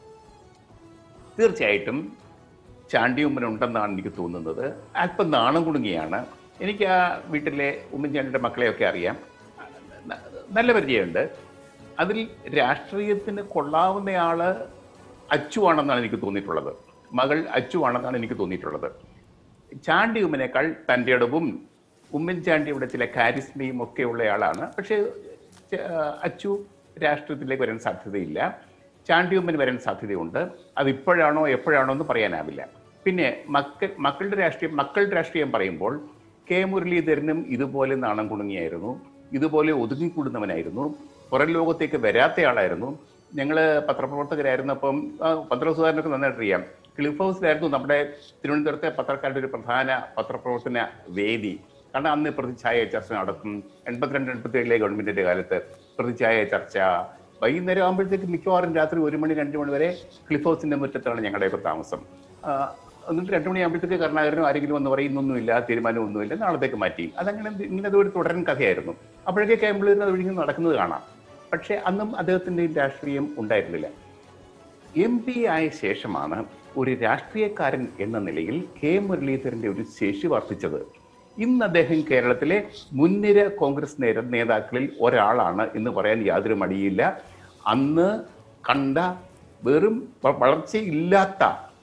തീർച്ചയായിട്ടും ചാണ്ടി ഉമ്മൻ ഉണ്ടെന്നാണ് എനിക്ക് തോന്നുന്നത് അല്പം നാണം കുടുങ്ങിയാണ് എനിക്ക് ആ വീട്ടിലെ ഉമ്മൻചാണ്ടിയുടെ മക്കളെയൊക്കെ അറിയാം ന- നല്ല പരിചയമുണ്ട് അതിൽ രാഷ്ട്രീയത്തിന് കൊള്ളാവുന്നയാള് അച്ചു ആണെന്നാണ് എനിക്ക് തോന്നിയിട്ടുള്ളത് മകൾ അച്ചു ആണെന്നാണ് എനിക്ക് തോന്നിയിട്ടുള്ളത് ചാണ്ടി ഉമ്മനേക്കാൾ തൻ്റെ ഇടവും ഉമ്മൻചാണ്ടിയുടെ ചില കാരിസ്മയും ഒക്കെ ഉള്ളയാളാണ് പക്ഷേ ച- അച്ചു രാഷ്ട്രീയത്തിലേക്ക് വരാൻ സാധ്യതയില്ല ചാണ്ടി ഉമ്മന് വരാൻ സാധ്യതയുണ്ട് അത് ഇപ്പോഴാണോ എപ്പോഴാണോ എന്ന് പറയാനാവില്ല പിന്നെ മക്കൾ മക്കളുടെ രാഷ്ട്രീയം മക്കളുടെ രാഷ്ട്രീയം പറയുമ്പോൾ കെ മുരളീധരനും ഇതുപോലെ നാണം കുണുങ്ങിയായിരുന്നു ഇതുപോലെ ഒതുങ്ങിക്കൂടുന്നവനായിരുന്നു പുറം ലോകത്തേക്ക് വരാത്തയാളായിരുന്നു ഞങ്ങൾ പത്രപ്രവർത്തകരായിരുന്നപ്പം ആ, പത്രസുധാരനൊക്കെ നന്നായിട്ട് അറിയാം ക്ലിഫ് ഹൗസിലായിരുന്നു നമ്മുടെ തിരുവനന്തപുരത്തെ പത്രക്കാരുടെ ഒരു പ്രധാന പത്രപ്രവർത്തന വേദി കാരണം അന്ന് പ്രതിച്ഛായ ചർച്ച നടക്കും എൺപത്തിരണ്ട് എൺപത്തിയേഴിലെ ഗവൺമെന്റിന്റെ കാലത്ത് പ്രതിച്ഛായ ചർച്ച വൈകുന്നേരം ആകുമ്പോഴത്തേക്ക് മിക്കവാറും രാത്രി ഒരു മണി രണ്ട് മണി വരെ ക്ലിഫ് ഹൗസിന്റെ മുറ്റത്താണ് ഞങ്ങളുടെയൊക്കെ താമസം ആ, എന്നിട്ട് രണ്ടു മണിയാകുമ്പോഴത്തേക്ക് കരുണാകരനും ആരെങ്കിലും വന്ന് പറയുന്നൊന്നുമില്ല തീരുമാനമൊന്നുമില്ല നാളത്തേക്ക് മാറ്റി അതങ്ങനെ എന്ത് ഇങ്ങനെ അതൊരു തുടരൻ കഥയായിരുന്നു അപ്പോഴൊക്കെ കേരളത്തിൽ അത് ഒഴിഞ്ഞ് നടക്കുന്നത് കാണാം പക്ഷെ അന്നും അദ്ദേഹത്തിന്റെ രാഷ്ട്രീയം ഉണ്ടായിരുന്നില്ല എം പി ആയ ശേഷമാണ് ഒരു രാഷ്ട്രീയക്കാരൻ എന്ന നിലയിൽ കെ മുരളീധരന്റെ ഒരു ശേഷി വർദ്ധിച്ചത് ഇന്ന് അദ്ദേഹം കേരളത്തിലെ മുൻനിര കോൺഗ്രസ് നേര നേതാക്കളിൽ ഒരാളാണ് എന്ന് പറയാൻ യാതൊരു മടിയില്ല അന്ന് കണ്ട വെറും വ- വളർച്ചയില്ലാത്ത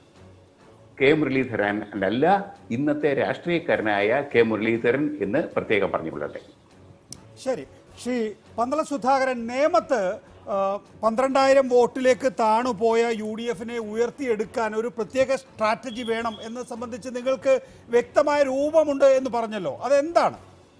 കെ മുരളീധരൻ അല്ല ഇന്നത്തെ രാഷ്ട്രീയക്കാരനായ കെ മുരളീധരൻ എന്ന് പ്രത്യേകം പറഞ്ഞുകൊള്ളട്ടെ ശരി ശ്രീ പന്തള സുധാകരൻ നേമത്ത് ആ, പന്ത്രണ്ടായിരം വോട്ടിലേക്ക് താണുപോയ യു ഡി എഫിനെ ഉയർത്തിയെടുക്കാൻ ഒരു പ്രത്യേക സ്ട്രാറ്റജി വേണം എന്ന് സംബന്ധിച്ച് നിങ്ങൾക്ക് വ്യക്തമായ രൂപമുണ്ട് എന്ന് പറഞ്ഞല്ലോ അതെന്താണ്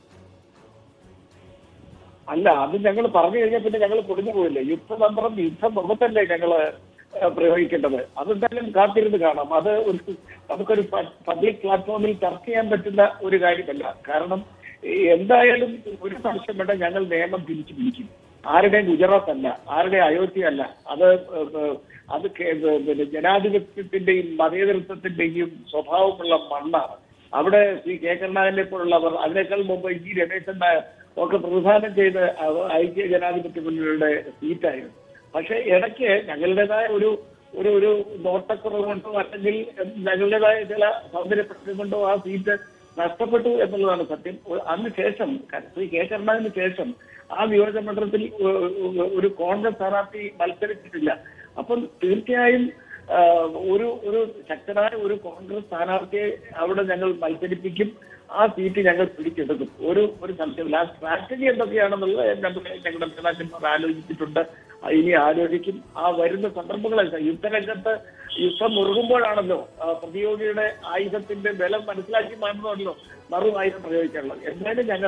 അല്ല അത് ഞങ്ങൾ പറഞ്ഞു കഴിഞ്ഞാൽ പിന്നെ ഞങ്ങൾ പൊടിഞ്ഞു പോയില്ലേ യുദ്ധതന്ത്രം യുദ്ധം മുഖത്തല്ലേ ഞങ്ങള് ഏഹ്, പ്രയോഗിക്കേണ്ടത് അതെന്തായാലും കാത്തിരുന്ന് കാണാം അത് ഒരു നമുക്കൊരു പബ്ലിക് പ്ലാറ്റ്ഫോമിൽ ചർച്ച ചെയ്യാൻ പറ്റുന്ന ഒരു കാര്യമല്ല കാരണം ഈ എന്തായാലും ഒരു സംശയം വേണ്ട ഞങ്ങൾ നിയമം തിരിച്ചു പിടിക്കും ആരുടെയും ഗുജറാത്ത് അല്ല ആരുടെയും അയോധ്യ അല്ല അത് ഏഹ്, ഏഹ്, അത് കേ- ഏഹ്, പിന്നെ ജനാധിപത്യത്തിന്റെയും മതേതരത്വത്തിന്റെയും സ്വഭാവമുള്ള മണ്ണാണ് അവിടെ ശ്രീ കെ കരുണാകരനെ പോലുള്ളവർ അതിനേക്കാൾ മുമ്പ് ഇ രമേശൻ നായർ ഒക്കെ പ്രതിദാനം ചെയ്ത് അവ- ഐക്യ ജനാധിപത്യ മുന്നണിയുടെ സീറ്റായിരുന്നു പക്ഷെ ഇടയ്ക്ക് ഞങ്ങളുടേതായ ഒരു ഒരു ഒരു നോട്ടക്കുറവ് കൊണ്ടോ അല്ലെങ്കിൽ ഞങ്ങളുടേതായ ചില സൗന്ദര്യ പ്രശ്നം കൊണ്ടോ ആ സീറ്റ് നഷ്ടപ്പെട്ടു എന്നുള്ളതാണ് സത്യം ഒ- അതിന് ശേഷം ശ്രീ കെ കരുണാകരന് ശേഷം ആ നിയോജക മണ്ഡലത്തിൽ ഒ- ഒ- ഒരു കോൺഗ്രസ് സ്ഥാനാർത്ഥി മത്സരിച്ചിട്ടില്ല അപ്പം തീർച്ചയായും ആ, ഒരു ഒരു ശക്തനായ ഒരു കോൺഗ്രസ് സ്ഥാനാർത്ഥിയെ അവിടെ ഞങ്ങൾ മത്സരിപ്പിക്കും ആ സീറ്റ് ഞങ്ങൾ പിടിച്ചെടുക്കും ഒരു ഒരു സംശയമില്ല ആ സ്ട്രാറ്റജി എന്തൊക്കെയാണെന്നുള്ളത് നമ്മുടെ ഞങ്ങളുടെ നേതാക്കന്മാർ ആലോചിച്ചിട്ടുണ്ട് ആ, ഇനി ആലോചിക്കും ആ വരുന്ന സന്ദർഭങ്ങളൊക്കെ യുദ്ധരംഗത്ത് യുദ്ധം മുറുകുമ്പോഴാണല്ലോ ആ, പ്രതിയോഗിയുടെ ആയുധത്തിന്റെ ബലം മനസ്സിലാക്കി മാറുന്നതല്ലോ മറു ആയുധം പ്രയോഗിക്കാനുള്ളത് എന്തായാലും ഞങ്ങൾ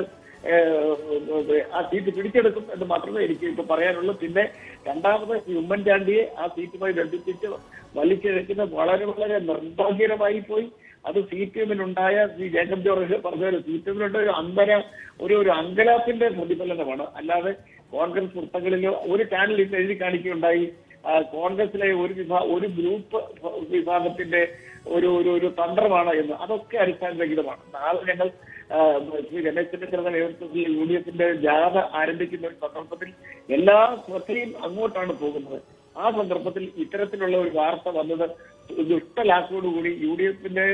ഏഹ്, ആ സീറ്റ് പിടിച്ചെടുക്കും എന്ന് മാത്രമേ എനിക്ക് ഇപ്പൊ പറയാനുള്ളൂ പിന്നെ രണ്ടാമത് ഈ ഉമ്മൻചാണ്ടിയെ ആ സീറ്റുമായി ബന്ധിപ്പിച്ച് വലിച്ചിഴക്കുന്ന വളരെ വളരെ നിർഭാഗ്യകരമായി പോയി അത് സി പി എമ്മിനുണ്ടായ ശ്രീ ജേക്കബ് ജോർജ് പറഞ്ഞ പോലെ സി പി എമ്മിനുണ്ടായ ഒരു അന്തര ഒരു ഒരു അങ്കലാപ്പിന്റെ പ്രതിഫലനമാണ് അല്ലാതെ കോൺഗ്രസ് പുസ്തകങ്ങളിലോ ഒരു ചാനൽ ഇന്ന് എഴുതി കാണിക്കുകയുണ്ടായി ആ, കോൺഗ്രസിലെ ഒരു വിഭാ ഒരു ഗ്രൂപ്പ് വിഭാഗത്തിന്റെ ഒരു ഒരു ഒരു തന്ത്രമാണ് എന്ന് അതൊക്കെ അടിസ്ഥാനരഹിതമാണ് നാളെ ഞങ്ങൾ ആ, ശ്രീ രമേശ് ചെന്നിത്തലയുടെ നേതൃത്വത്തിൽ യു ഡി എഫിന്റെ ജാഥ ആരംഭിക്കുന്ന ഒരു സന്ദർഭത്തിൽ എല്ലാ ശ്രദ്ധയും അങ്ങോട്ടാണ് പോകുന്നത് ആ സന്ദർഭത്തിൽ ഇത്തരത്തിലുള്ള ഒരു വാർത്ത വന്നത് ദുഷ്ടലാക്കോടുകൂടി യു ഡി എഫിന്റെ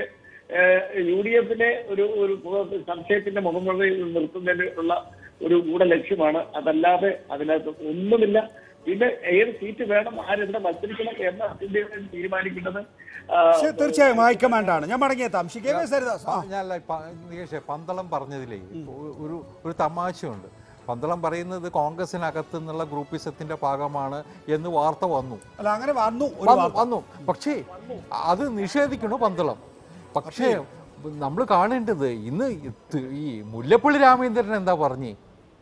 യു ഡി എഫിനെ ഒരു ഒരു സംശയത്തിന്റെ മുഖമുറയിൽ നിർത്തുന്നതിനുള്ള ഒരു ഗൂഢ ലക്ഷ്യമാണ് അതല്ലാതെ അതിനകത്ത് ഒന്നുമില്ല പിന്നെ ഏത് സീറ്റ് വേണം ആരെവിടെ മത്സരിക്കണം എന്ന് അതിന്റെ തീരുമാനിക്കേണ്ടത് ആ, ശരി, തീർച്ചയായും ഹൈക്കമാൻഡാണ് ഞാൻ മടങ്ങിയെത്താം ശ്രീ കെ വി സരിദാസ് ആ ഞാൻ നികേഷേ പന്തളം പറഞ്ഞതിലേ ഒ- ഒരു ഒരു തമാശയുണ്ട് പന്തളം പറയുന്നത് കോൺഗ്രസിനകത്ത് നിന്നുള്ള ഗ്രൂപ്പിസത്തിന്റെ ഭാഗമാണ് എന്ന് വാർത്ത വന്നു അല്ല അങ്ങനെ വന്നു ഒരു വന്നു വാർത്ത വന്നു പക്ഷേ അത് നിഷേധിക്കണു പന്തളം പക്ഷേ നമ്മൾ കാണേണ്ടത് ഇന്ന് ഇത് ഈ മുല്ലപ്പള്ളി രാമചന്ദ്രൻ എന്താ പറഞ്ഞേ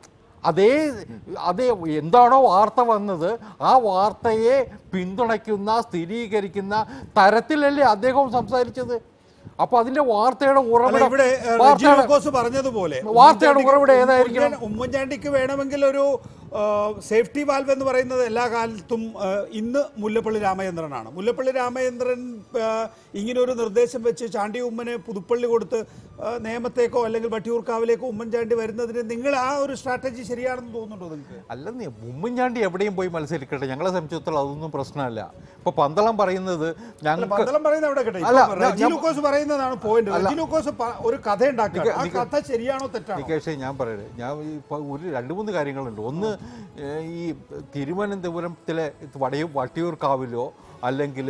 അതേ അതേ എന്താണോ വാർത്ത വന്നത് ആ വാർത്തയെ പിന്തുണയ്ക്കുന്ന സ്ഥിരീകരിക്കുന്ന തരത്തിലല്ലേ അദ്ദേഹം സംസാരിച്ചത് അപ്പൊ അതിന്റെ വാർത്തയുടെ അല്ല, ഉറവിടം ഇവിടെ ഏഹ്, റെജി വാർത്തയുടെ- ലൂക്കോസ് പറഞ്ഞതുപോലെ വാർത്തയുടെ ഉമ്മൻചാണ്ടിക്ക് ഉറവിടം ഏതായിരിക്കണം? ഉമ്മൻ- ഉമ്മൻചാണ്ടിക്ക് വേണമെങ്കിൽ ഒരു സേഫ്റ്റി വാൽവ് എന്ന് പറയുന്നത് എല്ലാ കാലത്തും ആ, ഇന്ന് മുല്ലപ്പള്ളി രാമചന്ദ്രനാണ് മുല്ലപ്പള്ളി രാമചന്ദ്രൻ ആ, ഇങ്ങനെ ഒരു നിർദ്ദേശം വെച്ച് ചാണ്ടി ഉമ്മന് പുതുപ്പള്ളി കൊടുത്ത് ആ, നേമത്തേക്കോ അല്ലെങ്കിൽ വട്ടിയൂർക്കാവിലേക്കോ ഉമ്മൻചാണ്ടി വരുന്നതിന് നിങ്ങൾ ആ ഒരു സ്ട്രാറ്റജി ശരിയാണെന്ന് തോന്നുന്നുണ്ടോ നിങ്ങൾക്ക് അല്ലെന്നേ ഉമ്മൻചാണ്ടി എവിടെയും പോയി മത്സരിക്കട്ടെ ഞങ്ങളെ സംബന്ധിച്ചിടത്തോളം അതൊന്നും പ്രശ്നമല്ല ഇപ്പൊ പന്തളം പറയുന്നത് അല്ല, ഞങ്ങൾക്ക് പന്തളം പറയുന്നത് അവിടെ കേട്ടെ അല്ല, ഇപ്പം ഞാൻ- റെജി ലൂക്കോസ് പറയുന്നതാണ് പോയിന്റ് റെജി ലൂക്കോസ് പ- ഒരു കഥ ഉണ്ടാക്കുക ആ നിക്ക- കഥ ശരിയാണോ തെറ്റാണോ നികേഷേ ഞാൻ പറയട്ടെ ഞാൻ ഈ ഇപ്പൊ ഒരു രണ്ട് മൂന്ന് കാര്യങ്ങളുണ്ട് ഒന്ന് ഏഹ്, ഈ തിരുവനന്തപുരത്തിലെ വടയൂ വട്ടിയൂർക്കാവിലോ അല്ലെങ്കിൽ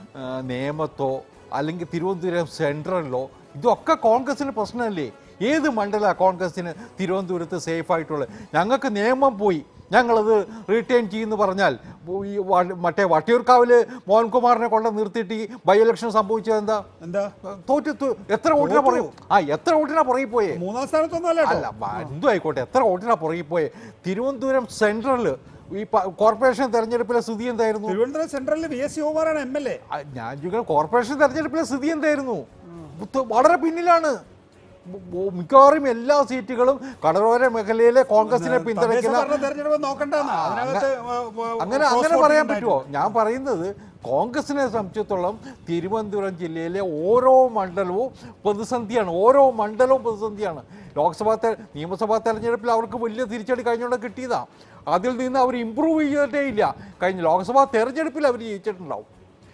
നേമത്തോ അല്ലെങ്കിൽ തിരുവനന്തപുരം സെൻട്രലിലോ ഇതൊക്കെ കോൺഗ്രസിന് പ്രശ്നമല്ലേ ഏത് മണ്ഡല കോൺഗ്രസിന് തിരുവനന്തപുരത്ത് സേഫ് ആയിട്ടുള്ളത് ഞങ്ങൾക്ക് നിയമം പോയി ഞങ്ങളത് റീറ്റെയിൻ ചെയ്യുമെന്ന് പറഞ്ഞാൽ ഈ വ- മറ്റേ വട്ടിയൂർക്കാവില് മോഹൻകുമാറിനെ കൊണ്ട് നിർത്തിയിട്ട് ഈ ബൈ ഇലക്ഷൻ സംഭവിച്ചത് എന്താ എന്താ തോറ്റ് തു- എത്ര വോട്ടിനാ പറയും ആ എത്ര വോട്ടിനാ പുറകെ പോയേ മൂന്നാം സ്ഥാനത്തൊന്നും അല്ല അല്ല ബ- എന്തും ആയിക്കോട്ടെ എത്ര വോട്ടിനാ പുറകെ പോയെ തിരുവനന്തപുരം സെൻട്രലിൽ ഈ പ- കോർപ്പറേഷൻ തെരഞ്ഞെടുപ്പിലെ സ്ഥിതി എന്തായിരുന്നു തിരുവനന്തപുരം സെൻട്രലിൽ വി എസ് ശിവകുമാറാണ് എം എൽ എ ആ, ഞാൻ ചോദിക്കുന്നത് കോർപ്പറേഷൻ തെരഞ്ഞെടുപ്പിലെ സ്ഥിതി എന്തായിരുന്നു ബുദ്ധ- വളരെ പിന്നിലാണ് ബ- ബ- മിക്കവാറും എല്ലാ സീറ്റുകളും കടലോര മേഖലയിലെ കോൺഗ്രസിനെ തദ്ദേശ പിന്തുണയ്ക്കുന്ന ഭരണ തെരഞ്ഞെടുപ്പ് നോക്കണ്ടെന്ന് അതിനകത്ത് അങ്ങനെ അങ്ങനെ പറയാൻ പറ്റുമോ ഞാൻ പറയുന്നത് കോൺഗ്രസിനെ സംബന്ധിച്ചിടത്തോളം തിരുവനന്തപുരം ജില്ലയിലെ ഓരോ മണ്ഡലവും പ്രതിസന്ധിയാണ് ഓരോ മണ്ഡലവും പ്രതിസന്ധിയാണ് ലോക്സഭാ തെ നിയമസഭാ തെരഞ്ഞെടുപ്പിൽ അവർക്ക് വലിയ തിരിച്ചടി കഴിഞ്ഞോടെ കിട്ടിയതാ അതിൽ നിന്ന് അവർ ഇമ്പ്രൂവ് ചെയ്തിട്ടേ ഇല്ല കഴിഞ്ഞ ലോക്സഭാ തെരഞ്ഞെടുപ്പിൽ അവർ ജയിച്ചിട്ടുണ്ടാവും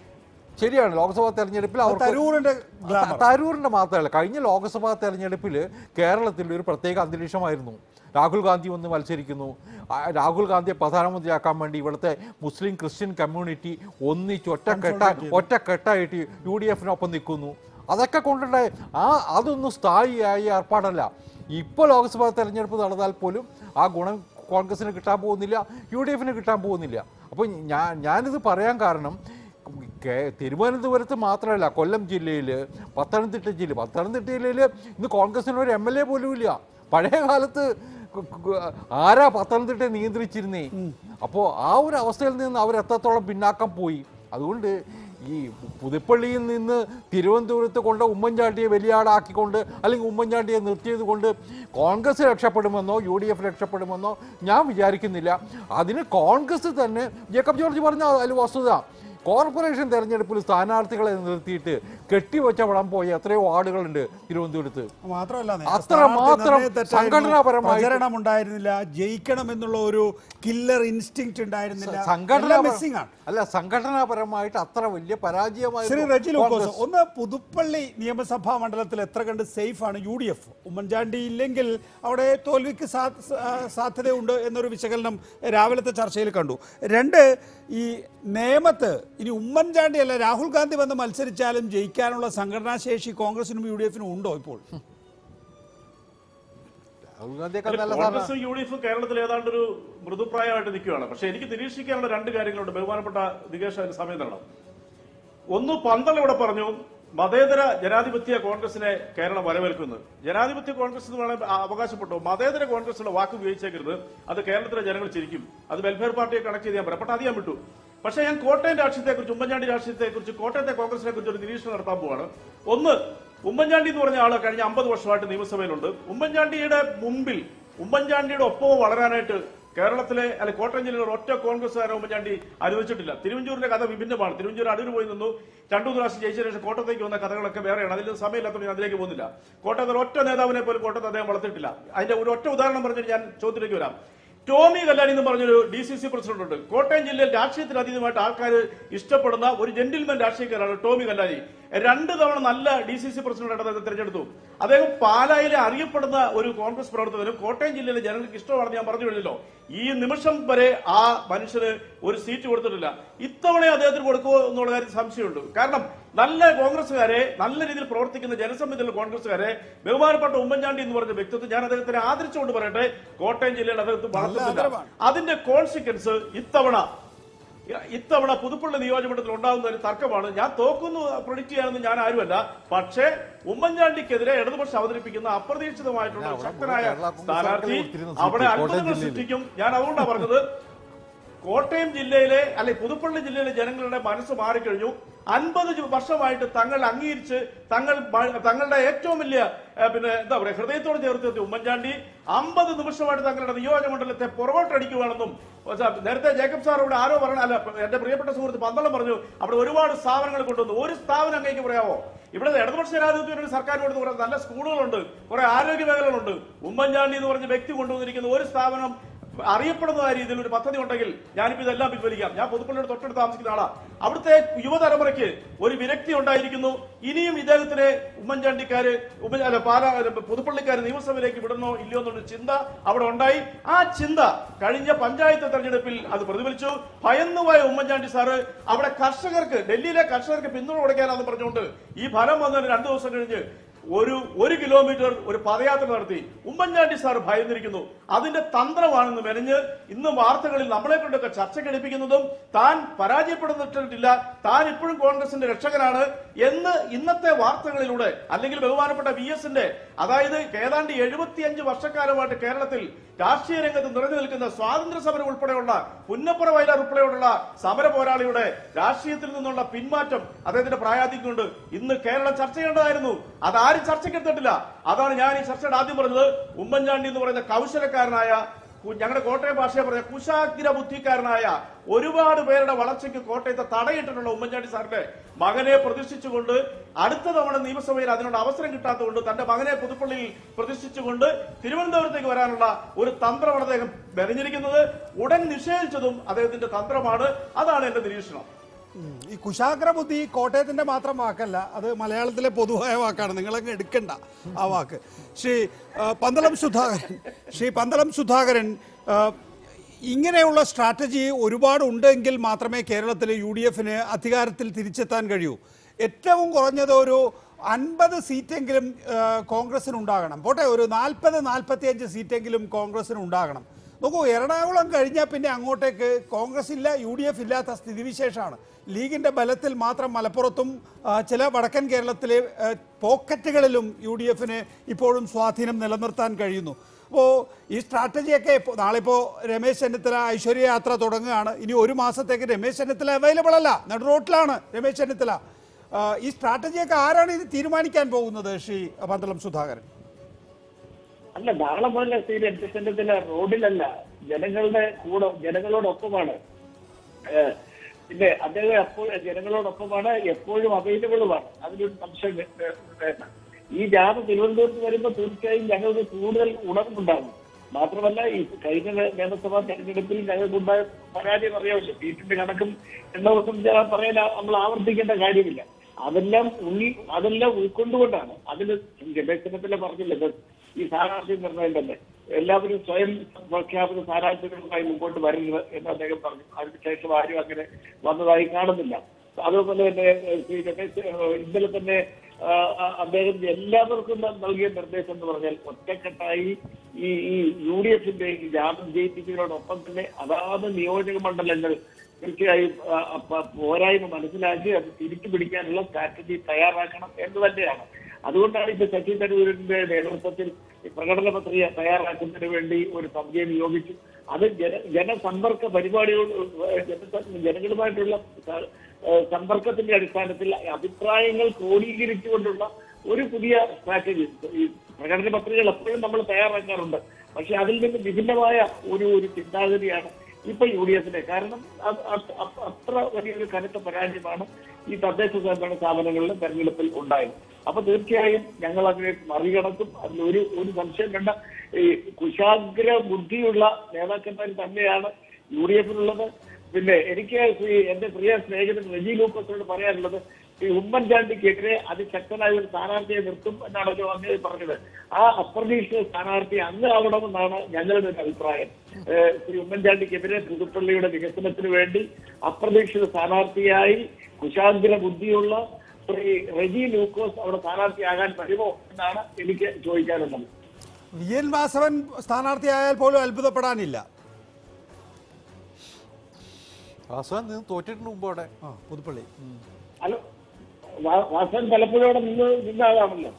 ശരിയാണ് ലോക്സഭാ തെരഞ്ഞെടുപ്പിൽ അവർക്ക് തരൂരിന്റെ ത- തരൂരിന്റെ മാത്രമല്ല കഴിഞ്ഞ ലോക്സഭാ തെരഞ്ഞെടുപ്പിൽ കേരളത്തിൽ ഒരു പ്രത്യേക അന്തരീക്ഷമായിരുന്നു രാഹുൽ ഗാന്ധി വന്ന് മത്സരിക്കുന്നു ആ, രാഹുൽ ഗാന്ധിയെ പ്രധാനമന്ത്രിയാക്കാൻ വേണ്ടി ഇവിടുത്തെ മുസ്ലിം ക്രിസ്ത്യൻ കമ്മ്യൂണിറ്റി ഒന്നിച്ച് ഒറ്റക്കെട്ട ഒറ്റക്കെട്ടായിട്ട് യു ഡി എഫിനൊപ്പം നിൽക്കുന്നു അതൊക്കെ കൊണ്ടുണ്ടായ ആ അതൊന്നും സ്ഥായിയായ ഏർപ്പാടല്ല ഇപ്പോൾ ലോക്സഭാ തെരഞ്ഞെടുപ്പ് നടന്നാൽ പോലും ആ ഗുണം കോൺഗ്രസിന് കിട്ടാൻ പോകുന്നില്ല യു ഡി എഫിന് കിട്ടാൻ പോകുന്നില്ല അപ്പോൾ ഞാൻ ഞാനിത് പറയാൻ കാരണം കേ- തിരുവനന്തപുരത്ത് മാത്രമല്ല കൊല്ലം ജില്ലയിൽ പത്തനംതിട്ട ജില്ല പത്തനംതിട്ട ജില്ലയിൽ ഇന്ന് കോൺഗ്രസിന് ഒരു എം എൽ എ പോലും ഇല്ല പഴയ കാലത്ത് കു- കു- ആരാ പത്തനംതിട്ടയെ നിയന്ത്രിച്ചിരുന്നേ അപ്പോൾ ആ ഒരു അവസ്ഥയിൽ നിന്ന് അവർ എത്രത്തോളം പിന്നാക്കം പോയി അതുകൊണ്ട് ഈ പുതുപ്പള്ളിയിൽ നിന്ന് തിരുവനന്തപുരത്ത് കൊണ്ട് ഉമ്മൻചാണ്ടിയെ വലിയ ആളാക്കിക്കൊണ്ട് അല്ലെങ്കിൽ ഉമ്മൻചാണ്ടിയെ നിർത്തിയത് കൊണ്ട് കോൺഗ്രസ് രക്ഷപ്പെടുമെന്നോ യു ഡി എഫ് രക്ഷപ്പെടുമെന്നോ ഞാൻ വിചാരിക്കുന്നില്ല അതിന് കോൺഗ്രസ് തന്നെ ജേക്കബ് ജോർജ് പറഞ്ഞ അതിൽ വസ്തുത കോർപ്പറേഷൻ തെരഞ്ഞെടുപ്പിൽ സ്ഥാനാർത്ഥികളെ നിർത്തിയിട്ട് കെട്ടിവെച്ച വളം പോയ എത്രയോ വാർഡുകളുണ്ട് തിരുവനന്തപുരത്ത് മാത്രമല്ല അത്ര സ്ഥാനാർത്ഥി മാത്രം നിർണ്ണയം തെറ്റായിരുന്നു. സംഘടനാപരമായിട്ട് പ്രചരണം ഉണ്ടായിരുന്നില്ല ജയിക്കണം എന്നുള്ള ഒരു കില്ലർ ഇൻസ്റ്റിങ് ഉണ്ടായിരുന്നില്ല സംഘടന മിസ്സിംഗ് ആണ് അല്ല സംഘടനാപരമായിട്ട് അത്ര വലിയ ശ്രീ പരാജയമായിരുന്നു റജി ലൂക്കോസ് കോൺഗ്രസ്. ഒന്ന് പുതുപ്പള്ളി നിയമസഭാ മണ്ഡലത്തിൽ എത്ര കണ്ട് സേഫ് ആണ് യു ഡി എഫ് ഉമ്മൻചാണ്ടി ഇല്ലെങ്കിൽ അവിടെ തോൽവിക്ക് സാ- സാ- സാധ്യതയുണ്ട് എന്നൊരു വിശകലനം രാവിലത്തെ ചർച്ചയിൽ കണ്ടു രണ്ട് ഈ നേമത്ത് ഇനി ഉമ്മൻചാണ്ടി അല്ല രാഹുൽ ഗാന്ധി വന്ന് മത്സരിച്ചാലും ജയിക്കാനുള്ള സംഘടനാശേഷി കോൺഗ്രസിനും യു ഡി എഫിനും ഉണ്ടോ ഇപ്പോൾ രാഹുൽ ഗാന്ധിയൊക്കെ അല്ല, നല്ല കോൺഗ്രസും സാധനം യു ഡി എഫും കേരളത്തിൽ ഏതാണ്ട് ഒരു മൃദുപ്രായമായിട്ട് നിൽക്കുകയാണ് പക്ഷെ എനിക്ക് നിരീക്ഷിക്കാനുള്ള രണ്ട് കാര്യങ്ങളുണ്ട് ബഹുമാനപ്പെട്ട ദികേഷ് അതിന് സമയം തരണം ഒന്ന് പന്തൽ ഇവിടെ പറഞ്ഞു മതേതര ജനാധിപത്യ കോൺഗ്രസിനെ കേരളം വരവേൽക്കുന്നു ജനാധിപത്യ കോൺഗ്രസ് എന്ന് വേണമെങ്കിൽ ആ- അവകാശപ്പെട്ടു മതേതര കോൺഗ്രസിന്റെ വാക്ക് ഉപയോഗിച്ചേക്കരുത് അത് കേരളത്തിലെ ജനങ്ങൾ ചിരിക്കും അത് വെൽഫെയർ പാർട്ടിയെ കണക്ട് ചെയ്ത് ഞാൻ പറയാം പക്ഷെ അത് ഞാൻ വിട്ടു പക്ഷേ ഞാൻ കോട്ടയം രാഷ്ട്രീയത്തെക്കുറിച്ച് ഉമ്മൻചാണ്ടി രാഷ്ട്രീയത്തെക്കുറിച്ച് കോട്ടയത്തെ കോൺഗ്രസിനെ കുറിച്ച് ഒരു നിരീക്ഷണം നടത്താൻ പോവാണ് ഒന്ന് ഉമ്മൻചാണ്ടി എന്ന് പറഞ്ഞ ആള് കഴിഞ്ഞ അമ്പത് വർഷമായിട്ട് നിയമസഭയിലുണ്ട് ഉമ്മൻചാണ്ടിയുടെ മുമ്പിൽ ഉമ്മൻചാണ്ടിയുടെ ഒപ്പവും വളരാനായിട്ട് കേരളത്തിലെ അല്ലെ കോട്ടയം ജില്ലയിലെ ഒറ്റ കോൺഗ്രസ്സുകാരെ ഉമ്മൻചാണ്ടി അനുവദിച്ചിട്ടില്ല തിരുവഞ്ചൂരിന്റെ കഥ വിഭിന്നമാണ് തിരുവഞ്ചൂർ അടൂർ പോയി നിന്നു രണ്ടു മൂന്ന് പ്രാവശ്യം ജയിച്ച ശേഷം കോട്ടയത്തേക്ക് വന്ന കഥകളൊക്കെ വേറെയാണ് അതിൽ സമയമില്ലാത്തതുകൊണ്ട് ഞാൻ അതിലേക്ക് പോകുന്നില്ല കോട്ടയത്തിൽ ഒറ്റ നേതാവിനെ പോലും കോട്ടയത്ത് അദ്ദേഹം വളർത്തിയിട്ടില്ല അതിന്റെ ഒരു ഒറ്റ ഉദാഹരണം പറഞ്ഞിട്ട് ഞാൻ ചോദ്യത്തിലേക്ക് വരാം ടോമി കല്ലാനി എന്ന് പറഞ്ഞൊരു ഡി സി സി പ്രസിഡന്റ് ഉണ്ട് കോട്ടയം ജില്ലയിൽ രാഷ്ട്രീയത്തിന് അതീതമായിട്ട് ആൾക്കാർ ഇഷ്ടപ്പെടുന്ന ഒരു ജെന്റിൽമാൻ രാഷ്ട്രീയക്കാരാണ് ടോമി കല്ലാനി രണ്ട് തവണ നല്ല ഡി സി സി പ്രസിഡന്റായിട്ട് അദ്ദേഹം തിരഞ്ഞെടുത്തു അദ്ദേഹം പാലായിലെ അറിയപ്പെടുന്ന ഒരു കോൺഗ്രസ് പ്രവർത്തകനും കോട്ടയം ജില്ലയിലെ ജനങ്ങൾക്ക് ഇഷ്ടമാണെന്ന് ഞാൻ പറഞ്ഞു കഴിഞ്ഞല്ലോ ഈ നിമിഷം വരെ ആ മനുഷ്യന് ഒരു സീറ്റ് കൊടുത്തിട്ടില്ല ഇത്തവണ അദ്ദേഹത്തിന് കൊടുക്കുമോ എന്നുള്ള കാര്യം സംശയമുണ്ട് കാരണം നല്ല കോൺഗ്രസ്സുകാരെ നല്ല രീതിയിൽ പ്രവർത്തിക്കുന്ന ജനസമിതിയിലുള്ള കോൺഗ്രസ്സുകാരെ ബഹുമാനപ്പെട്ട ഉമ്മൻചാണ്ടി എന്ന് പറഞ്ഞ വ്യക്തിത്വം ഞാൻ അദ്ദേഹത്തിനെ ആദരിച്ചുകൊണ്ട് പറയട്ടെ കോട്ടയം ജില്ലയിൽ അദ്ദേഹത്തിന് വളർത്തുന്നില്ല ആദരവാണ്. അതിന്റെ കോൺസിക്വൻസ് ഇത്തവണ ഇത്തവണ പുതുപ്പള്ളി നിയോജകമണ്ഡലത്തിൽ ഉണ്ടാകുന്ന ഒരു തർക്കമാണ് ഞാൻ തോക്കുന്നു പ്രൊഡിക്റ്റ് ചെയ്യാനൊന്നും ഞാൻ ആരുമല്ല പക്ഷേ ഉമ്മൻചാണ്ടിക്കെതിരെ ഇടതുപക്ഷം അവതരിപ്പിക്കുന്ന അപ്രതീക്ഷിതമായിട്ടുള്ള ഞാൻ ഒരു അവിടെ ശക്തനായ കേരള കോൺഗ്രസ് സ്ഥാനാർത്ഥി സർക്കാർ കൊടുത്തിരുന്നു അവിടെ സീറ്റ് കോട്ടയം അത്ഭുതങ്ങൾ ജില്ലയിൽ. സൃഷ്ടിക്കും ഞാൻ അതുകൊണ്ടാണ് പറഞ്ഞത് കോട്ടയം ജില്ലയിലെ അല്ലെ പുതുപ്പള്ളി ജില്ലയിലെ ജനങ്ങളുടെ മനസ്സ് മാറിക്കഴിഞ്ഞു അൻപത് വർഷമായിട്ട് തങ്ങൾ അംഗീകരിച്ച് തങ്ങൾ ബ- തങ്ങളുടെ ഏറ്റവും വലിയ ഏ, പിന്നെ എന്താ പറയുക ഹൃദയത്തോട് ചേർത്ത് നിർത്തിയ ഉമ്മൻചാണ്ടി അമ്പത് നിമിഷമായിട്ട് തങ്ങളുടെ നിയോജകമണ്ഡലത്തെ പുറകോട്ടടിക്കുവാണെന്നും പക്ഷേ നേരത്തെ ജേക്കബ് സാർ ഇവിടെ ആരോ പറഞ്ഞ അല്ല എന്റെ പ്രിയപ്പെട്ട സുഹൃത്ത് പന്തളം പറഞ്ഞു അവിടെ ഒരുപാട് സ്ഥാപനങ്ങൾ കൊണ്ടുവന്നു ഒരു സ്ഥാപനം അങ്ങേക്ക് പറയാമോ ഇവിടെ ഇടതുപക്ഷ ജനാധിപത്യ സർക്കാർ കൊടുത്ത് കുറെ നല്ല സ്കൂളുകളുണ്ട് കുറെ ആരോഗ്യ മേഖലകളുണ്ട് ഉമ്മൻചാണ്ടി എന്ന് പറഞ്ഞ വ്യക്തി കൊണ്ടുവന്നിരിക്കുന്ന ഒരു സ്ഥാപനം അറിയപ്പെടുന്നതായ രീതിയിൽ ഒരു പദ്ധതി ഉണ്ടെങ്കിൽ ഞാനിപ്പോ ഇതെല്ലാം പിൻവലിക്കാം ഞാൻ പുതുപ്പള്ളിയുടെ തൊട്ടടുത്ത് താമസിക്കുന്ന ആളാ അവിടുത്തെ യുവതലമുറയ്ക്ക് ഒരു വിരക്തി ഉണ്ടായിരിക്കുന്നു ഇനിയും ഇദ്ദേഹത്തിന് ഉമ്മൻചാണ്ടിക്കാര് ഉമ്മൻ അല്ല പാലാ അല്ല, പുതുപ്പള്ളിക്കാര് നിയമസഭയിലേക്ക് വിടണോ ഇല്ലയോ എന്നുള്ള ചിന്ത അവിടെ ഉണ്ടായി ആ ചിന്ത കഴിഞ്ഞ പഞ്ചായത്ത് തെരഞ്ഞെടുപ്പിൽ അത് പ്രതിഫലിച്ചു ഭയന്നുപോയ ഉമ്മൻചാണ്ടി സാറ് അവിടെ കർഷകർക്ക് ഡൽഹിയിലെ കർഷകർക്ക് പിന്തുണ കൊടുക്കാനാന്ന് പറഞ്ഞുകൊണ്ട് ഈ ഫലം വന്നതിന് രണ്ടു ദിവസം കഴിഞ്ഞ് ഒരു ഒരു കിലോമീറ്റർ ഒരു പദയാത്ര നടത്തി ഉമ്മൻചാണ്ടി സാർ ഭയന്നിരിക്കുന്നു അതിന്റെ തന്ത്രമാണെന്ന് മെനഞ്ഞ് ഇന്ന് വാർത്തകളിൽ നമ്മളെ കൊണ്ടൊക്കെ ചർച്ചക്കെടുപ്പിക്കുന്നതും താൻ പരാജയപ്പെടുന്നിട്ടില്ല താൻ ഇപ്പോഴും കോൺഗ്രസിന്റെ രക്ഷകനാണ് എന്ന് ഇന്നത്തെ വാർത്തകളിലൂടെ അല്ലെങ്കിൽ ബഹുമാനപ്പെട്ട വി എസിന്റെ അതായത് ഏതാണ്ട് എഴുപത്തിയഞ്ച് വർഷക്കാലമായിട്ട് കേരളത്തിൽ രാഷ്ട്രീയ രംഗത്ത് നിറഞ്ഞു നിൽക്കുന്ന സ്വാതന്ത്ര്യ സമരം ഉൾപ്പെടെയുള്ള പുന്നപ്പുറ വയലാർ ഉൾപ്പെടെയുള്ള സമര പോരാളിയുടെ രാഷ്ട്രീയത്തിൽ നിന്നുള്ള പിന്മാറ്റം അദ്ദേഹത്തിന്റെ പ്രായാധിക്യം കൊണ്ട് ഇന്ന് കേരളം ചർച്ച ചെയ്യേണ്ടതായിരുന്നു അതാരും ചർച്ചയ്ക്കെത്തിട്ടില്ല അതാണ് ഞാൻ ഈ ചർച്ചയുടെ ആദ്യം പറഞ്ഞത് ഉമ്മൻചാണ്ടി എന്ന് പറയുന്ന കൗശലക്കാരനായ കു- ഞങ്ങളുടെ കോട്ടയം ഭാഷയെ പറഞ്ഞ കുശാഗ്ര ബുദ്ധിക്കാരനായ ഒരുപാട് പേരുടെ വളർച്ചയ്ക്ക് കോട്ടയത്തെ തടയിട്ടിട്ടുള്ള ഉമ്മൻചാണ്ടി സാറിന്റെ മകനെ പ്രതിഷ്ഠിച്ചുകൊണ്ട് അടുത്ത തവണ നിയമസഭയിൽ അതിനുള്ള അവസരം കിട്ടാത്തതുകൊണ്ട് തന്റെ മകനെ പുതുപ്പള്ളിയിൽ പ്രതിഷ്ഠിച്ചുകൊണ്ട് തിരുവനന്തപുരത്തേക്ക് വരാനുള്ള ഒരു തന്ത്രമാണ് അദ്ദേഹം മെനഞ്ഞിരിക്കുന്നത് ഉടൻ നിഷേധിച്ചതും അദ്ദേഹത്തിന്റെ തന്ത്രമാണ് അതാണ് എന്റെ നിരീക്ഷണം ഉം. ഈ കുശാഗ്ര ബുദ്ധി കോട്ടയത്തിന്റെ മാത്രം വാക്കല്ല അത് മലയാളത്തിലെ പൊതുവായ വാക്കാണ് നിങ്ങളങ്ങ് എടുക്കണ്ട ആ വാക്ക് ശ്രീ ആ, പന്തളം സുധാകരൻ ശ്രീ പന്തളം സുധാകരൻ ആ, ഇങ്ങനെയുള്ള സ്ട്രാറ്റജി ഒരുപാട് ഉണ്ടെങ്കിൽ മാത്രമേ കേരളത്തിലെ യു ഡി എഫിന് അധികാരത്തിൽ തിരിച്ചെത്താൻ കഴിയൂ ഏറ്റവും കുറഞ്ഞത് ഒരു അൻപത് സീറ്റെങ്കിലും ആ, കോൺഗ്രസിന് ഉണ്ടാകണം പോട്ടെ ഒരു നാൽപ്പത് നാൽപ്പത്തിയഞ്ച് സീറ്റെങ്കിലും കോൺഗ്രസിന് ഉണ്ടാകണം നോക്കൂ എറണാകുളം കഴിഞ്ഞാൽ പിന്നെ അങ്ങോട്ടേക്ക് കോൺഗ്രസ് ഇല്ല യു ഡി എഫ് ഇല്ലാത്ത സ്ഥിതിവിശേഷമാണ് ലീഗിന്റെ ബലത്തിൽ മാത്രം മലപ്പുറത്തും ആ, ചില വടക്കൻ കേരളത്തിലെ ആ, പോക്കറ്റുകളിലും യു ഡി എഫിന് ഇപ്പോഴും സ്വാധീനം നിലനിർത്താൻ കഴിയുന്നു അപ്പോൾ ഈ സ്ട്രാറ്റജിയൊക്കെ ഇപ്പോൾ നാളെ ഇപ്പോൾ രമേശ് ചെന്നിത്തല ഐശ്വര്യ യാത്ര തുടങ്ങുകയാണ് ഇനി ഒരു മാസത്തേക്ക് രമേശ് ചെന്നിത്തല അവൈലബിൾ അല്ല നടുറോട്ടിലാണ് രമേശ് ചെന്നിത്തല ആ, ഈ സ്ട്രാറ്റജിയൊക്കെ ആരാണ് ഇത് തീരുമാനിക്കാൻ പോകുന്നത് ശ്രീ പന്തളം സുധാകരൻ അല്ല നാളെ മുതൽ ശ്രീ രഞ്ജിത്തിന്റെ റോഡിലല്ല ജനങ്ങളുടെ കൂടെ ജനങ്ങളോടൊപ്പമാണ് ഏഹ് പിന്നെ അദ്ദേഹം എപ്പോഴും ജനങ്ങളോടൊപ്പമാണ് എപ്പോഴും അവൈലബിളുമാണ് അതിലൊരു സംശയം വേ- വേ- വേണ്ട ഈ ജാഥ തിരുവനന്തപുരത്ത് വരുമ്പോൾ തീർച്ചയായും ഞങ്ങൾക്ക് കൂടുതൽ ഉണർവുണ്ടാകും മാത്രമല്ല ഈ കഴിഞ്ഞ നിയമസഭാ തെരഞ്ഞെടുപ്പിൽ ഞങ്ങൾക്കുണ്ടായ പരാജയം അറിയാമല്ലോ സീറ്റിന്റെ കണക്കും എണ്ണമൊന്നും ഞാൻ പറയാൻ ആ- നമ്മൾ ആവർത്തിക്കേണ്ട കാര്യമില്ല അതെല്ലാം ഉള്ളി അതെല്ലാം ഉൾക്കൊണ്ടുകൊണ്ടാണ് അതിന് രമേശ് ചെന്നിത്തല പറഞ്ഞില്ല ഇത് ഈ സ്ഥാനാർത്ഥി നിർണയം തന്നെ എല്ലാവരും സ്വയം പ്രഖ്യാപിത സ്ഥാനാർത്ഥികളുമായി മുമ്പോട്ട് വരരുത് എന്ന് അദ്ദേഹം പറഞ്ഞു അതിനുശേഷം ആരും അങ്ങനെ വന്നതായി കാണുന്നില്ല അതുപോലെ തന്നെ ഏഹ്, ശ്രീ രമേശ് ഏഹ്, ഇന്നലെ തന്നെ ആ, ആ, അദ്ദേഹം എല്ലാവർക്കും ന- നൽകിയ നിർദ്ദേശം എന്ന് പറഞ്ഞാൽ ഒറ്റക്കെട്ടായി ഈ ഈ യു ഡി എഫിന്റെ ഈ ജാഥ ജയിപ്പിക്കുന്നതിനോടൊപ്പം തന്നെ അതാത് നിയോജക മണ്ഡലങ്ങൾ തീർച്ചയായും ആ, അപ്പ- പോരായ്മ മനസ്സിലാക്കി അത് തിരിച്ചു പിടിക്കാനുള്ള സ്ട്രാറ്റജി തയ്യാറാക്കണം എന്ന് തന്നെയാണ് അതുകൊണ്ടാണ് ഇപ്പൊ ശശി തരൂരിന്റെ നേതൃത്വത്തിൽ ഈ പ്രകടന പത്രിക തയ്യാറാക്കുന്നതിന് വേണ്ടി ഒരു സമിതിയെ നിയോഗിച്ചു അത് ജന ജനസമ്പർക്ക പരിപാടിയോട് ജന- ജനങ്ങളുമായിട്ടുള്ള സ- ഏഹ് സമ്പർക്കത്തിന്റെ അടിസ്ഥാനത്തിൽ അഭിപ്രായങ്ങൾ ക്രോഡീകരിച്ചുകൊണ്ടുള്ള ഒരു പുതിയ സ്ട്രാറ്റജി ഈ പ്രകടന പത്രികകൾ എപ്പോഴും നമ്മൾ തയ്യാറാക്കാറുണ്ട് പക്ഷെ അതിൽ നിന്ന് വിഭിന്നമായ ഒരു ഒരു ചിന്താഗതിയാണ് ഇപ്പൊ യു ഡി എഫിന് കാരണം അത് അത് അ- അത്ര വലിയൊരു കനത്ത പരാജയമാണ് ഈ തദ്ദേശ സ്വയംഭരണ സ്ഥാപനങ്ങളിലെ തെരഞ്ഞെടുപ്പിൽ ഉണ്ടായത് അപ്പൊ തീർച്ചയായും ഞങ്ങൾ അതിനെ മറികടക്കും അതിൽ ഒരു ഒരു സംശയം വേണ്ട ഈ കുശാഗ്ര ബുദ്ധിയുള്ള നേതാക്കന്മാർ തന്നെയാണ് യു ഡി എഫിനുള്ളത് പിന്നെ എനിക്ക് ശ്രീ എന്റെ പ്രിയ സ്നേഹിതൻ റെജി ലൂക്കോസിനോട് പറയാനുള്ളത് ഈ ഉമ്മൻചാണ്ടിക്കെതിരെ അതിശക്തനായ ഒരു സ്ഥാനാർത്ഥിയെ നിർത്തും എന്നാണല്ലോ അങ്ങ് പറഞ്ഞത് ആ അപ്രതീക്ഷിത സ്ഥാനാർത്ഥി അങ്ങ് ആവണമെന്നാണ് ഞങ്ങളുടെ ഒരു അഭിപ്രായം ഏഹ് ശ്രീ ഉമ്മൻചാണ്ടിക്കെതിരെ പുതുപ്പള്ളിയുടെ വികസനത്തിന് വേണ്ടി അപ്രതീക്ഷിത സ്ഥാനാർത്ഥിയായി കുശാഗ്ര ബുദ്ധിയുള്ള ശ്രീ റെജി ലൂക്കോസ് അവിടെ സ്ഥാനാർത്ഥിയാകാൻ വരുമോ എന്നാണ് എനിക്ക് ചോദിക്കാനുള്ളത് വി എൻ വാസവൻ സ്ഥാനാർത്ഥിയായാൽ പോലും അത്ഭുതപ്പെടാനില്ല വാസവൻ നിന്ന് തോറ്റിട്ടുണ്ട് മുമ്പ് അവിടെ ആ പുതുപ്പള്ളി അല്ല വാ- വാസവൻ പലപ്പോഴും അവിടെ നിന്ന് നിന്ന ആളാണല്ലോ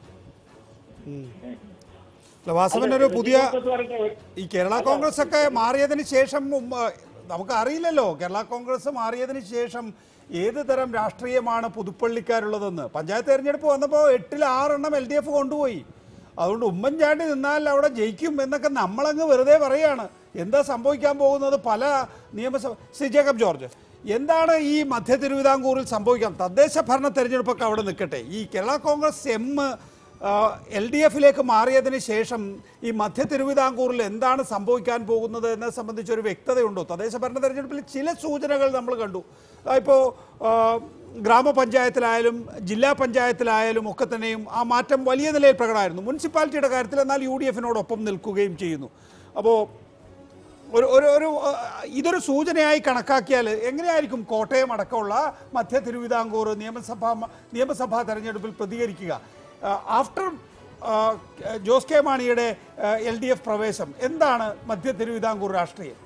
അല്ല, വാസവൻ ഒരു പുതിയ ഇതിനകത്ത് വരട്ടെ. ഈ കേരള കോൺഗ്രസ് ഒക്കെ മാറിയതിന് ശേഷം ഉം, ആ, നമുക്ക് അറിയില്ലല്ലോ കേരള കോൺഗ്രസ് മാറിയതിന് ശേഷം ഏത് തരം രാഷ്ട്രീയമാണ് പുതുപ്പള്ളിക്കാരുള്ളതെന്ന് പഞ്ചായത്ത് തെരഞ്ഞെടുപ്പ് വന്നപ്പോൾ എട്ടിൽ ആറെണ്ണം എൽ ഡി എഫ് കൊണ്ടുപോയി അതുകൊണ്ട് ഉമ്മൻചാണ്ടി നിന്നാൽ അവിടെ ജയിക്കും എന്നൊക്കെ നമ്മളങ്ങ് വെറുതെ പറയാണ് എന്താ സംഭവിക്കാൻ പോകുന്നത് പല നിയമസഭ ശ്രീ ജേക്കബ് ജോർജ് എന്താണ് ഈ മധ്യ തിരുവിതാംകൂറിൽ സംഭവിക്കാം തദ്ദേശ ഭരണ തെരഞ്ഞെടുപ്പൊക്കെ അവിടെ നിൽക്കട്ടെ ഈ Kerala Congress M L D എഫിലേക്ക് മാറിയതിന് ശേഷം ഈ മധ്യ തിരുവിതാംകൂറിൽ എന്താണ് സംഭവിക്കാൻ പോകുന്നത് എന്നെ സംബന്ധിച്ച് ഒരു വ്യക്തതയുണ്ടോ തദ്ദേശ ഭരണ തെരഞ്ഞെടുപ്പിൽ ചില സൂചനകൾ നമ്മൾ കണ്ടു ഇപ്പോൾ ഗ്രാമപഞ്ചായത്തിലായാലും ജില്ലാ പഞ്ചായത്തിലായാലും ഒക്കെ തന്നെയും ആ മാറ്റം വലിയ നിലയിൽ പ്രകടമായിരുന്നു മുനിസിപ്പാലിറ്റിയുടെ കാര്യത്തിൽ എന്നാൽ യു ഡി എഫിനോടൊപ്പം നിൽക്കുകയും ചെയ്യുന്നു അപ്പോൾ ഒരു ഒരു ഒരു ആ, ഇതൊരു സൂചനയായി കണക്കാക്കിയാൽ എങ്ങനെയായിരിക്കും കോട്ടയം അടക്കമുള്ള മധ്യ തിരുവിതാംകൂർ നിയമസഭാ നിയമസഭാ തെരഞ്ഞെടുപ്പിൽ പ്രതികരിക്കുക ആഫ്റ്റർ ജോസ് കെ മാണിയുടെ എൽ ഡി എഫ് പ്രവേശം എന്താണ് മധ്യ തിരുവിതാംകൂർ രാഷ്ട്രീയം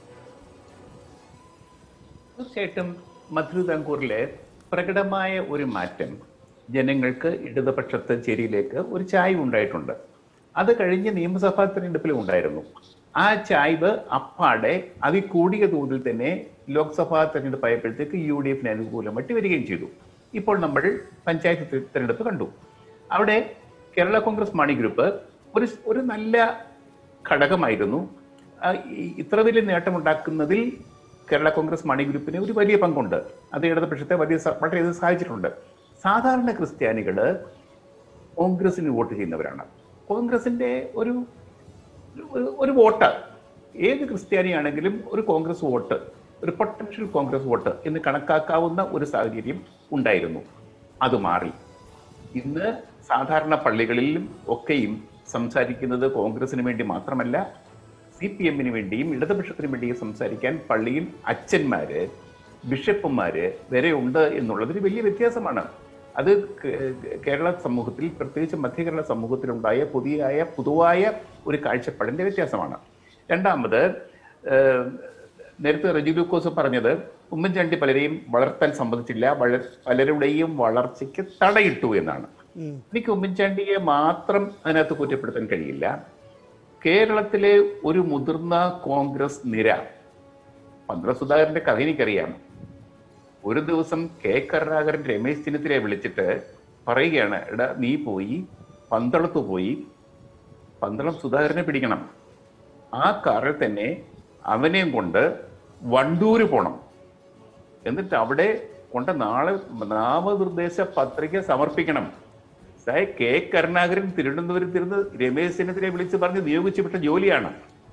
തീർച്ചയായിട്ടും മധുരതാങ്കൂറിലെ പ്രകടമായ ഒരു മാറ്റം ജനങ്ങൾക്ക് ഇടതുപക്ഷത്തെ ചേരിയിലേക്ക് ഒരു ചായ്വ് ഉണ്ടായിട്ടുണ്ട് അത് കഴിഞ്ഞ് നിയമസഭാ തെരഞ്ഞെടുപ്പിലും ഉണ്ടായിരുന്നു ആ ചായ്വ് അപ്പാടെ അതിൽ കൂടിയ തോതിൽ തന്നെ ലോക്സഭാ തെരഞ്ഞെടുപ്പ് ആയപ്പോഴത്തേക്ക് യു ഡി എഫിന് അനുകൂലമായിട്ട് വരികയും ചെയ്തു ഇപ്പോൾ നമ്മൾ പഞ്ചായത്ത് തെ- തെരഞ്ഞെടുപ്പ് കണ്ടു അവിടെ കേരള കോൺഗ്രസ് മണി ഗ്രൂപ്പ് ഒരു ഒരു നല്ല ഘടകമായിരുന്നു ആ, ഈ- ഇത്ര വലിയ നേട്ടമുണ്ടാക്കുന്നതിൽ കേരള കോൺഗ്രസ് മണി ഗ്രൂപ്പിന് ഒരു വലിയ പങ്കുണ്ട് അത് ഇടതുപക്ഷത്തെ വലിയ സ- വളരെയധികം സഹായിച്ചിട്ടുണ്ട് സാധാരണ ക്രിസ്ത്യാനികള് കോൺഗ്രസിന് വോട്ട് ചെയ്യുന്നവരാണ് കോൺഗ്രസിന്റെ ഒരു ഒരു- ഒരു വോട്ട് ഏത് ക്രിസ്ത്യാനിയാണെങ്കിലും ഒരു കോൺഗ്രസ് വോട്ട് ഒരു പൊട്ടൻഷ്യൽ കോൺഗ്രസ് വോട്ട് എന്ന് കണക്കാക്കാവുന്ന ഒരു സാഹചര്യം ഉണ്ടായിരുന്നു അത് മാറി ഇന്ന് സാധാരണ പള്ളികളിലും ഒക്കെയും സംസാരിക്കുന്നത് കോൺഗ്രസിന് വേണ്ടി മാത്രമല്ല സി പി എമ്മിന് വേണ്ടിയും ഇടതുപക്ഷത്തിന് വേണ്ടിയും സംസാരിക്കാൻ പള്ളിയിൽ അച്ഛന്മാര് ബിഷപ്പുമാര് വരെ ഉണ്ട് എന്നുള്ളതൊരു വലിയ വ്യത്യാസമാണ് അത് കേ- കേരള സമൂഹത്തിൽ പ്രത്യേകിച്ച് മധ്യകേരള സമൂഹത്തിലുണ്ടായ പുതിയായ പൊതുവായ ഒരു കാഴ്ചപ്പാടിന്റെ വ്യത്യാസമാണ് രണ്ടാമത് ഏഹ്, നേരത്തെ റെജി ലൂക്കോസ് പറഞ്ഞത് ഉമ്മൻചാണ്ടി പലരെയും വളർത്താൻ സമ്മതിച്ചില്ല വള പലരുടെയും വളർച്ചയ്ക്ക് തടയിട്ടു എന്നാണ് എനിക്ക് ഉമ്മൻചാണ്ടിയെ മാത്രം അതിനകത്ത് കുറ്റപ്പെടുത്താൻ കഴിയില്ല കേരളത്തിലെ ഒരു മുതിർന്ന കോൺഗ്രസ് നിര പന്ത്ര സുധാകരന്റെ കഥ എനിക്കറിയാം ഒരു ദിവസം കെ കരുണാകരൻ രമേശ് ചെന്നിത്തലയെ വിളിച്ചിട്ട് പറയുകയാണ് എടാ നീ പോയി പന്തളത്ത് പോയി പന്തളം സുധാകരനെ പിടിക്കണം ആ കാറിൽ തന്നെ അവനെയും കൊണ്ട് വണ്ടൂര് പോണം എന്നിട്ട് അവിടെ കൊണ്ട് നാളെ നാമനിർദ്ദേശ പത്രിക സമർപ്പിക്കണം സായ കെ കരുണാകരൻ തിരുവനന്തപുരത്തിരുന്ന് രമേശ് ചെന്നിത്തലയെ വിളിച്ച് പറഞ്ഞ് നിയോഗിച്ചു വിട്ട ജോലിയാണ്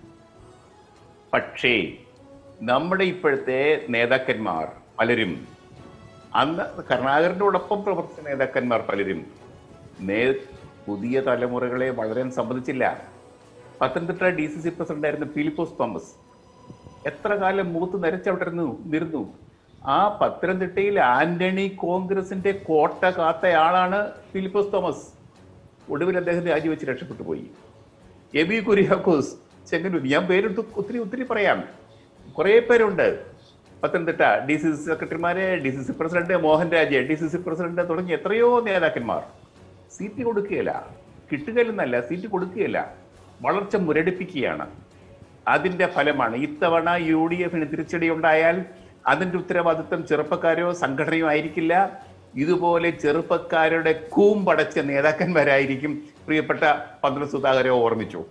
പക്ഷേ നമ്മുടെ ഇപ്പോഴത്തെ നേതാക്കന്മാർ പലരും അന്ന് കരുണാകരനോടൊപ്പം പ്രവർത്തിച്ച നേതാക്കന്മാർ പലരും നേ പുതിയ തലമുറകളെ വളരാൻ സമ്മതിച്ചില്ല Pathanamthitta D C C president ആയിരുന്ന ഫിലിപ്പോസ് തോമസ് എത്ര കാലം മൂത്ത് നരച്ചവിട്ടിരുന്നു നിരുന്നു ആ പത്തനംതിട്ടയിൽ ആന്റണി കോൺഗ്രസിന്റെ കോട്ട കാത്തയാളാണ് ഫിലിപ്പോസ് തോമസ് ഒടുവിൽ അദ്ദേഹം രാജിവെച്ച് രക്ഷപ്പെട്ടു പോയി എബി കുര്യാക്കോസ് ചെങ്ങന്നൂർ ഞാൻ പേരെടുത്ത് ഒത്തിരി ഒത്തിരി പറയാം കുറേ പേരുണ്ട് പത്തനംതിട്ട ഡി സി സി സെക്രട്ടറിമാര് D C C president Mohan Raj D C C president തുടങ്ങി എത്രയോ നേതാക്കന്മാർ സീറ്റ് കൊടുക്കുകയില്ല കിട്ടുകയില്ലെന്നല്ല സീറ്റ് കൊടുക്കുകയില്ല വളർച്ച മുരടിപ്പിക്കുകയാണ് അതിന്റെ ഫലമാണ് ഇത്തവണ യു ഡി എഫിന് തിരിച്ചടി ഉണ്ടായാൽ അതിന്റെ ഉത്തരവാദിത്വം ചെറുപ്പക്കാരോ സംഘടനയോ ആയിരിക്കില്ല ഇതുപോലെ ചെറുപ്പക്കാരുടെ കൂമ്പടച്ച നേതാക്കന്മാരായിരിക്കും പ്രിയപ്പെട്ട പന്ത്ര സുധാകരോ ഓർമ്മിച്ചു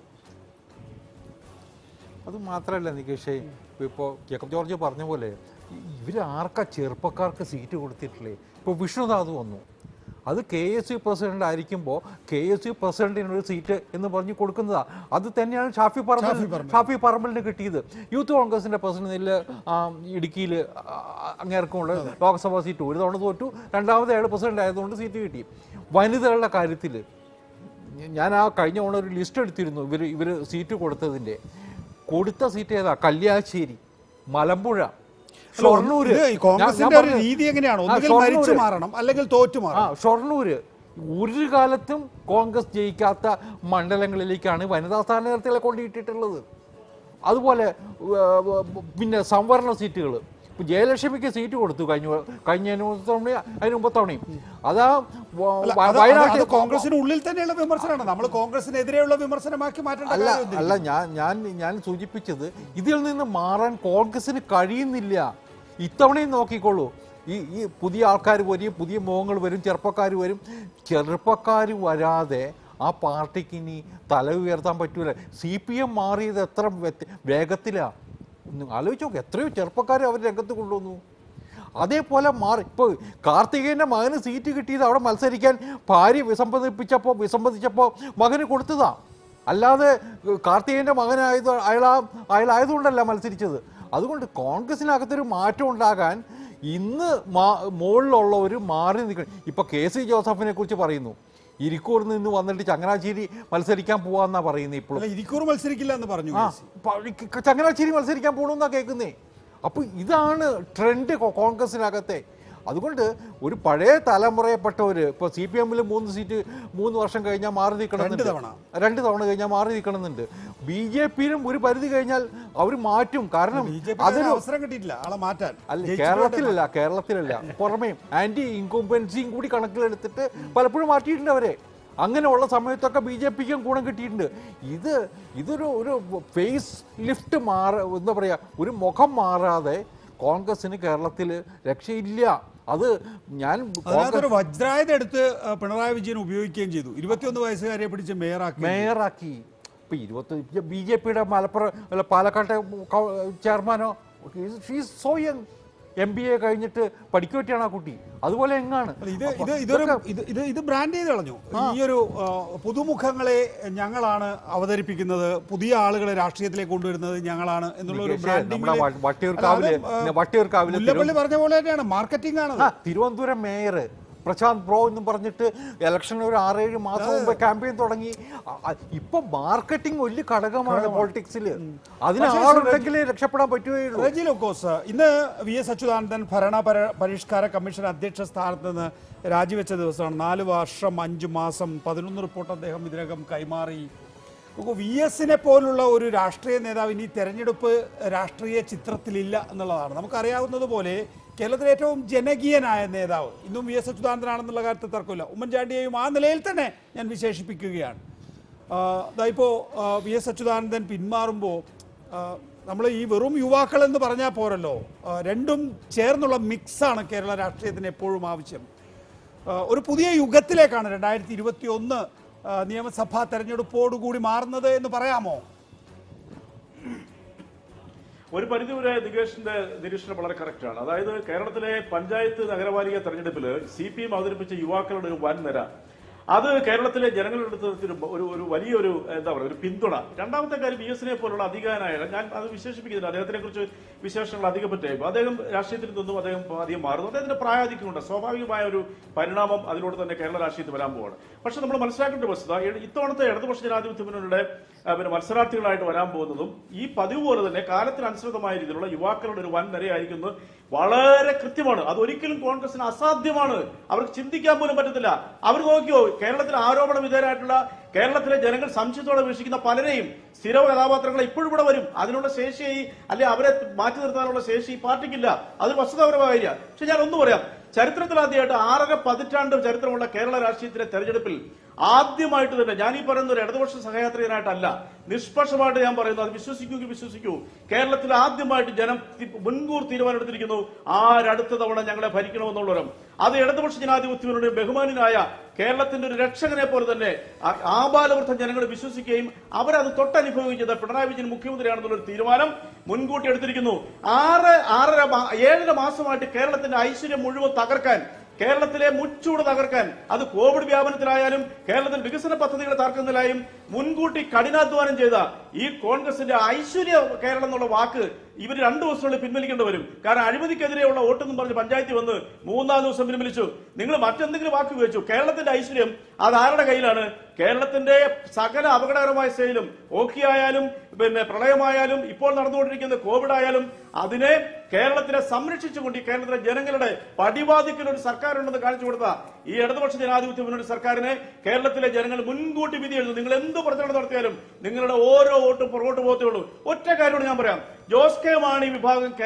അത് മാത്രമല്ല നികേഷേ ഇപ്പോൾ ജേക്കബ് ജോർജ് പറഞ്ഞ പോലെ ഇവർ ആർക്കാ ചെറുപ്പക്കാർക്ക് സീറ്റ് കൊടുത്തിട്ടില്ലേ ഇപ്പോൾ വിഷ്ണുനാഥ് വന്നു അത് കെ എസ് യു പ്രസിഡന്റ് ആയിരിക്കുമ്പോൾ കെ എസ് യു പ്രസിഡന്റിന് ഒരു സീറ്റ് എന്ന് പറഞ്ഞ് കൊടുക്കുന്നതാ അത് തന്നെയാണ് ഷാഫി പറമ്പിൽ ഷാഫി പറമ്പലിന് കിട്ടിയത് യൂത്ത് കോൺഗ്രസിന്റെ പ്രസിഡന്റിൽ ഇടുക്കിയിൽ അങ്ങേർക്കുമുള്ള ലോക്സഭാ സീറ്റ് ഒരു തവണ തോറ്റു രണ്ടാമത് അയാൾ പ്രസിഡന്റ് ആയതുകൊണ്ട് സീറ്റ് കിട്ടി വനിതകളുടെ കാര്യത്തിൽ ഞാൻ ആ കഴിഞ്ഞ തവണ ഒരു ലിസ്റ്റ് എടുത്തിരുന്നു ഇവർ ഇവർ സീറ്റ് കൊടുത്തതിൻ്റെ കൊടുത്ത സീറ്റ് ഏതാ കല്യാശ്ശേരി മലമ്പുഴ ഷൊർണൂര് ഇത് ഈ ഞാൻ- കോൺഗ്രസിന്റെ ഞാൻ ഒരു പറഞ്ഞത്- രീതി എങ്ങനെയാണ് ആ, ഒന്നുകിൽ ഷൊർണൂര്. മരിച്ചു മാറണം അല്ലെങ്കിൽ തോറ്റു ആ മാറണം ഷൊർണൂര് ഒരു കാലത്തും കോൺഗ്രസ് ജയിക്കാത്ത മണ്ഡലങ്ങളിലേക്കാണ് വനിതാ സ്ഥാനാർത്ഥികളെ കൊണ്ടിട്ടിട്ടുള്ളത് അതുപോലെ ഏർ, പിന്നെ സംവരണ സീറ്റുകൾ ഇപ്പൊ ജയലക്ഷ്മിക്ക് സീറ്റ് കൊടുത്തു കഴിഞ്ഞ കഴിഞ്ഞ തവണ അതിന് മുമ്പ് തവണയും അതാ വ- അല്ല, വ- അത് അത് വയനാട്ടിൽ അത് കോൺഗ്രസിന് ഉള്ളിൽ തന്നെയുള്ള വിമർശനമാണ് നമ്മൾ കോൺഗ്രസിനെതിരെയുള്ള വിമർശനമാക്കി മാറ്റേണ്ട അല്ല കാര്യമൊന്നുമില്ല. അല്ല ഞാൻ ഞാൻ ഞാൻ സൂചിപ്പിച്ചത് ഇതിൽ നിന്ന് മാറാൻ കോൺഗ്രസിന് കഴിയുന്നില്ല ഇത്തവണയും നോക്കിക്കോളൂ ഈ ഈ പുതിയ ആൾക്കാർ വരും പുതിയ മുഖങ്ങൾ വരും ചെറുപ്പക്കാർ വരും ചെറുപ്പക്കാർ വരാതെ ആ പാർട്ടിക്ക് ഇനി തല ഉയർത്താൻ പറ്റൂല സി പി എം മാറിയത് എത്ര വ്യത്യ- വേഗത്തിലാ ഒന്ന് ആലോചിച്ച് നോക്ക് എത്രയോ ചെറുപ്പക്കാർ അവർ രംഗത്ത് കൊണ്ടുവന്നു അതേപോലെ മാറി ഇപ്പോൾ കാർത്തികേയൻ്റെ മകന് സീറ്റ് കിട്ടിയത് അവിടെ മത്സരിക്കാൻ ഭാര്യ വിസമ്മതിപ്പിച്ചപ്പോൾ വിസമ്മതിച്ചപ്പോൾ മകന് കൊടുത്തതാ അല്ലാതെ കാർത്തികേയൻ്റെ മകനായത് അയാളാ അയാളായതുകൊണ്ടല്ല മത്സരിച്ചത് അതുകൊണ്ട് കോൺഗ്രസിനകത്തൊരു മാറ്റം ഉണ്ടാകാൻ ഇന്ന് മാ മുകളിലുള്ളവർ മാറി നിൽക്കണം ഇപ്പോൾ കെ സി ജോസഫിനെ കുറിച്ച് പറയുന്നു ഇരിക്കൂറിൽ നിന്ന് വന്നിട്ട് ചങ്ങനാശ്ശേരി മത്സരിക്കാൻ പോവാന്നാ പറയുന്നത് ഇപ്പോഴും അല്ല ഇരിക്കൂർ മത്സരിക്കില്ല എന്ന് പറഞ്ഞു ആ പ- ക- ചങ്ങനാശ്ശേരി മത്സരിക്കാൻ പോകണമെന്നാ കേൾക്കുന്നേ അപ്പൊ ഇതാണ് ട്രെൻഡ് കോൺഗ്രസിനകത്തെ അതുകൊണ്ട് ഒരു പഴയ തലമുറയെപ്പെട്ടവര് ഇപ്പൊ സി പി എമ്മിൽ മൂന്ന് സീറ്റ് മൂന്ന് വർഷം കഴിഞ്ഞാൽ മാറി നിൽക്കണമെന്നുണ്ട് രണ്ട് തവണ. രണ്ട് തവണ കഴിഞ്ഞാൽ മാറി നിൽക്കണമെന്നുണ്ട് ബി ജെ പിയിലും ഒരു പരിധി കഴിഞ്ഞാൽ അവർ മാറ്റും കാരണം ബി ജെ പി അതൊരു അവസരം കിട്ടിയിട്ടില്ല ആളെ മാറ്റാൻ അല്ല ജയിച്ചു കേരളത്തിലല്ല കേരളത്തിലല്ല പുറമേയും ആന്റി ഇൻകംപൻസിയും കൂടി കണക്കിലെടുത്തിട്ട് പലപ്പോഴും മാറ്റിയിട്ടുണ്ട് അവരെ അങ്ങനെയുള്ള സമയത്തൊക്കെ ബി ജെ പിക്കും ഗുണം കിട്ടിയിട്ടുണ്ട് ഇത് ഇതൊരു ഒരു ഫേസ് ലിഫ്റ്റ് മാറ എന്താ പറയുക ഒരു മുഖം മാറാതെ കോൺഗ്രസിന് കേരളത്തിൽ രക്ഷയില്ല അത് ഞാൻ കോൺഗ്രസ് അതിനകത്തൊരു വജ്രായുധം എടുത്ത് ആ, പിണറായി വിജയൻ ഉപയോഗിക്കുകയും ചെയ്തു ഇരുപത്തിയൊന്ന് വയസ്സുകാരെ പിടിച്ച് മേയറാക്കി മേയറാക്കി ഇപ്പൊ ഇരുപത്തി ബി ജെ പിയുടെ മലപ്പുറം അല്ല പാലക്കാട്ടെ കൗ- ചെയർമാനോ she's so young M B A കഴിഞ്ഞിട്ട് പഠിക്കുവറ്റിയാണ് ആ കുട്ടി അതുപോലെ എങ്ങാണ് അല്ല, ഇത് ഇത് ഇതൊരു ഇത് ഇത് ഇത് ബ്രാൻഡ് ചെയ്ത് കളഞ്ഞു ഈ ഒരു ആ, പുതുമുഖങ്ങളെ ഞങ്ങളാണ് അവതരിപ്പിക്കുന്നത് പുതിയ ആളുകളെ രാഷ്ട്രീയത്തിലേക്ക് കൊണ്ടുവരുന്നത് ഞങ്ങളാണ് എന്നുള്ള ഒരു നികേഷേ, നമ്മുടെ ബ്രാൻഡിംഗ് വ- വട്ടിയൂർക്കാവിലെ വട്ടിയൂർക്കാവിലെ മുല്ലപ്പള്ളി പറഞ്ഞ പോലെ തന്നെയാണ് മാർക്കറ്റിംഗ് ആണ് ആ, തിരുവനന്തപുരം മേയർ പ്രശാന്ത് ബ്രോ എന്ന് പറഞ്ഞിട്ട് ഇലക്ഷൻ ഒരു ആറേഴ് മാസം മുമ്പ് ക്യാമ്പയിൻ തുടങ്ങി അ- അ- ഇപ്പൊ മാർക്കറ്റിംഗ് വലിയ ഘടകമാണ് പൊളിറ്റിക്സിൽ അതിന് പക്ഷേ ആളുണ്ടെങ്കിലേ രക്ഷപ്പെടാൻ പറ്റുകയുള്ളൂ റെജി ലോക്കോസ് ഇന്ന് വി എസ് അച്യുതാനന്ദൻ ഭരണ പര- പരിഷ്കാര കമ്മീഷൻ അധ്യക്ഷ സ്ഥാനത്ത് നിന്ന് രാജിവെച്ച ദിവസമാണ് നാല് വർഷം അഞ്ച് മാസം പതിനൊന്ന് റിപ്പോർട്ട് അദ്ദേഹം ഇതിനകം കൈമാറി നോക്കൂ വി എസിനെ പോലുള്ള ഒരു രാഷ്ട്രീയ നേതാവ് ഇനി തെരഞ്ഞെടുപ്പ് രാഷ്ട്രീയ ചിത്രത്തിലില്ല എന്നുള്ളതാണ് നമുക്കറിയാവുന്നത് പോലെ കേരളത്തിലെ ഏറ്റവും ജനകീയനായ നേതാവ് ഇന്നും വി എസ് അച്യുതാനന്ദനാണെന്നുള്ള കാര്യത്തിൽ തർക്കമില്ല ഉമ്മൻചാണ്ടിയെയും ആ നിലയിൽ തന്നെ ഞാൻ വിശേഷിപ്പിക്കുകയാണ് ഇപ്പോൾ വി എസ് അച്യുതാനന്ദൻ പിന്മാറുമ്പോൾ നമ്മൾ ഈ വെറും യുവാക്കൾ എന്ന് പറഞ്ഞാൽ പോരല്ലോ ആ, രണ്ടും ചേർന്നുള്ള മിക്സാണ് കേരള രാഷ്ട്രീയത്തിന് എപ്പോഴും ആവശ്യം ആ, ഒരു പുതിയ യുഗത്തിലേക്കാണ് രണ്ടായിരത്തി ഇരുപത്തി ഒന്ന് നിയമസഭാ തെരഞ്ഞെടുപ്പോടുകൂടി മാറുന്നത് എന്ന് പറയാമോ ഒരു പരിധിവരെ നികേഷിന്റെ നിരീക്ഷണം വളരെ കറക്റ്റാണ് അതായത് കേരളത്തിലെ പഞ്ചായത്ത് നഗരപാലിക തെരഞ്ഞെടുപ്പിൽ സി പി എം അവതരിപ്പിച്ച യുവാക്കളുടെ ഒരു വൻ നിര അത് കേരളത്തിലെ ജനങ്ങളുടെ അടുത്ത് ഒരു ഒരു ഒരു വലിയൊരു എന്താ പറയുക ഒരു പിന്തുണ രണ്ടാമത്തെ കാര്യം ബി എസിനെ പോലുള്ള അധികാരനായ ഞാൻ അത് വിശേഷിപ്പിക്കുന്നില്ല അദ്ദേഹത്തിനെ കുറിച്ച് വിശേഷങ്ങൾ അധികം പറ്റും അദ്ദേഹം രാഷ്ട്രീയത്തിൽ നിന്നും അദ്ദേഹം അധികം മാറുന്നു അദ്ദേഹത്തിന്റെ പ്രായാധിക്യമുണ്ട് സ്വാഭാവികമായ ഒരു പരിണാമം അതിലൂടെ തന്നെ കേരള രാഷ്ട്രീയത്തിൽ വരാൻ പോവാണ് പക്ഷെ നമ്മൾ മനസ്സിലാക്കേണ്ട വസ്തുത ഈ- ഇത്തവണത്തെ ഇടതുപക്ഷ ജനാധിപത്യ മുന്നണിയുടെ ആ, പിന്നെ മത്സരാർത്ഥികളായിട്ട് വരാൻ പോകുന്നതും ഈ പതിവ് പോലെ തന്നെ കാലത്തിനനുസൃതമായ രീതിയിലുള്ള യുവാക്കളുടെ ഒരു വൻ നിരയായിരിക്കുന്നത് വളരെ കൃത്യമാണ് അത് ഒരിക്കലും കോൺഗ്രസിന് അസാധ്യമാണ് അവർക്ക് ചിന്തിക്കാൻ പോലും പറ്റത്തില്ല അവർ നോക്കിയോ കേരളത്തിൽ ആരോപണ വിധേയരായിട്ടുള്ള കേരളത്തിലെ ജനങ്ങൾ സംശയത്തോടെ വീക്ഷിക്കുന്ന പലരെയും സ്ഥിര കഥാപാത്രങ്ങൾ ഇപ്പോഴും ഇവിടെ വരും അതിനുള്ള ശേഷി അല്ലെ അവരെ മാറ്റി നിർത്താനുള്ള ശേഷി ഈ പാർട്ടിക്കില്ല അത് വസ്തുതാപരമായ കാര്യമാണ് പക്ഷെ ഞാൻ ഒന്ന് പറയാം ചരിത്രത്തിൽ ആദ്യമായിട്ട് ആറര പതിറ്റാണ്ട് ചരിത്രമുള്ള കേരള രാഷ്ട്രീയത്തിലെ തെരഞ്ഞെടുപ്പിൽ ആദ്യമായിട്ട് തന്നെ ഞാൻ ഈ പറയുന്ന ഒരു ഇടതുപക്ഷ സഹയാത്രികനായിട്ടല്ല നിഷ്പക്ഷമായിട്ട് ഞാൻ പറയുന്നു അത് വിശ്വസിക്കുമെങ്കിൽ വിശ്വസിക്കൂ കേരളത്തിൽ ആദ്യമായിട്ട് ജനം തി- മുൻകൂർ തീരുമാനമെടുത്തിരിക്കുന്നു ആരടുത്ത തവണ ഞങ്ങളെ ഭരിക്കണമെന്നുള്ളവരും അത് ഇടതുപക്ഷ ജനാധിപത്യങ്ങളുടെ ബഹുമാനായ കേരളത്തിന്റെ ഒരു രക്ഷകനെ പോലെ തന്നെ ആ- ആബാലവൃദ്ധ ജനങ്ങൾ വിശ്വസിക്കുകയും അവരത് തൊട്ടനുഭവിക്കുകയും ചെയ്ത പിണറായി വിജയൻ മുഖ്യമന്ത്രിയാണെന്നുള്ള ഒരു തീരുമാനം മുൻകൂട്ടി എടുത്തിരിക്കുന്നു ആറ് ആറര മാ- ഏഴര മാസമായിട്ട് കേരളത്തിന്റെ ഐശ്വര്യം മുഴുവൻ തകർക്കാൻ കേരളത്തിലെ മുച്ചൂട് തകർക്കാൻ അത് കോവിഡ് വ്യാപനത്തിലായാലും കേരളത്തിൽ വികസന പദ്ധതികൾ തകർക്കുന്നതിലായും മുൻകൂട്ടി കഠിനാധ്വാനം ചെയ്ത ഈ കോൺഗ്രസിന്റെ ഐശ്വര്യ കേരളം എന്നുള്ള വാക്ക് ഇവർ രണ്ടു ദിവസത്തിനുള്ളിൽ പിൻവലിക്കേണ്ടി വരും കാരണം അഴിമതിക്കെതിരെയുള്ള വോട്ടെന്നും പറഞ്ഞ് പഞ്ചായത്തിൽ വന്ന് മൂന്നാം ദിവസം പിൻവലിച്ചു നിങ്ങൾ മറ്റെന്തെങ്കിലും വാക്ക് ഉപയോഗിച്ചു കേരളത്തിന്റെ ഐശ്വര്യം അത് ആരുടെ കയ്യിലാണ് കേരളത്തിന്റെ സകല അപകടകരമായ സ്ഥയിലും ഓഖി ആയാലും പിന്നെ പ്രളയമായാലും ഇപ്പോൾ നടന്നുകൊണ്ടിരിക്കുന്ന കോവിഡ് ആയാലും അതിനെ കേരളത്തിനെ സംരക്ഷിച്ചുകൊണ്ട് ഈ കേരളത്തിലെ ജനങ്ങളുടെ പടിവാദിക്കൽ ഒരു സർക്കാർ ഉണ്ടെന്ന് കാണിച്ചു കൊടുത്ത ഈ ഇടതുപക്ഷ ജനാധിപത്യ മുന്നണി സർക്കാരിനെ കേരളത്തിലെ ജനങ്ങൾ മുൻകൂട്ടി വിധി എഴുതും നിങ്ങൾ എന്ത് പ്രചരണം നടത്തിയാലും നിങ്ങളുടെ ഓരോ വോട്ടും പുറകോട്ട് പോകത്തേ ഉള്ളൂ ഒറ്റ കാര്യമാണ് ഞാൻ പറയാം ജോസ് കെ മാണി വിഭാഗം കേരളം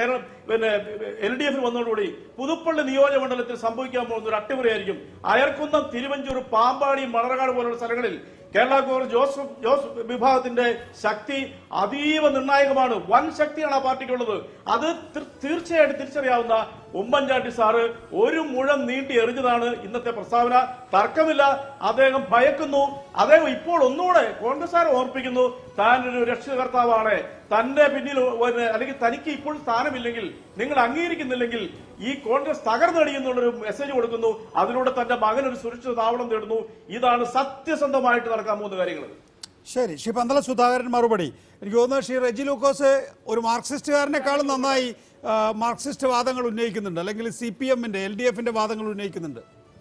പിന്നെ എൽ ഡി എഫിൽ വന്നതോടുകൂടി പുതുപ്പള്ളി നിയോജക മണ്ഡലത്തിൽ സംഭവിക്കാൻ പോകുന്ന ഒരു അട്ടിമറിയായിരിക്കും അയർക്കുന്നം തിരുവഞ്ചൂർ പാമ്പാടി മണർകാട് പോലുള്ള സ്ഥലങ്ങളിൽ കേരള കോൺഗ്രസ് ജോസഫ് ജോസഫ് വിഭാഗത്തിന്റെ ശക്തി അതീവ നിർണായകമാണ് വൻ ശക്തിയാണ് ആ പാർട്ടിക്കുള്ളത് അത് തീർ- തീർച്ചയായിട്ടും തിരിച്ചറിയാവുന്ന ഉമ്മൻചാണ്ടി സാറ് ഒരു മുഴം നീട്ടി എറിഞ്ഞതാണ് ഇന്നത്തെ പ്രസ്താവന തർക്കമില്ല അദ്ദേഹം ഭയക്കുന്നു അദ്ദേഹം ഇപ്പോൾ ഒന്നുകൂടെ കോൺഗ്രസ്സുകാരെ ഓർപ്പിക്കുന്നു താൻ ഒരു രക്ഷകർത്താവാണ് തന്റെ പിന്നിൽ ഒരു- അല്ലെങ്കിൽ തനിക്ക് ഇപ്പോൾ സ്ഥാനമില്ലെങ്കിൽ നിങ്ങൾ അംഗീകരിക്കുന്നില്ലെങ്കിൽ ഈ കോൺഗ്രസ് തകർന്നടിയുന്നുള്ളൊരു മെസ്സേജ് കൊടുക്കുന്നു അതിലൂടെ തന്റെ മകൻ ഒരു സുരക്ഷിത താവളം തേടുന്നു ഇതാണ് സത്യസന്ധമായിട്ട് നടക്കാൻ പോകുന്ന കാര്യങ്ങൾ ശരി ശ്രീ പന്തള സുധാകരൻ മറുപടി എനിക്ക് തോന്നുന്നു ശ്രീ റെജി ലൂക്കോസ് ഒരു മാർക്സിസ്റ്റുകാരനെക്കാളും നന്നായി ആ, മാർക്സിസ്റ്റ് വാദങ്ങൾ ഉന്നയിക്കുന്നുണ്ട് അല്ലെങ്കിൽ സി പി എമ്മിന്റെ എൽ ഡി എഫിന്റെ വാദങ്ങൾ ഉന്നയിക്കുന്നുണ്ട്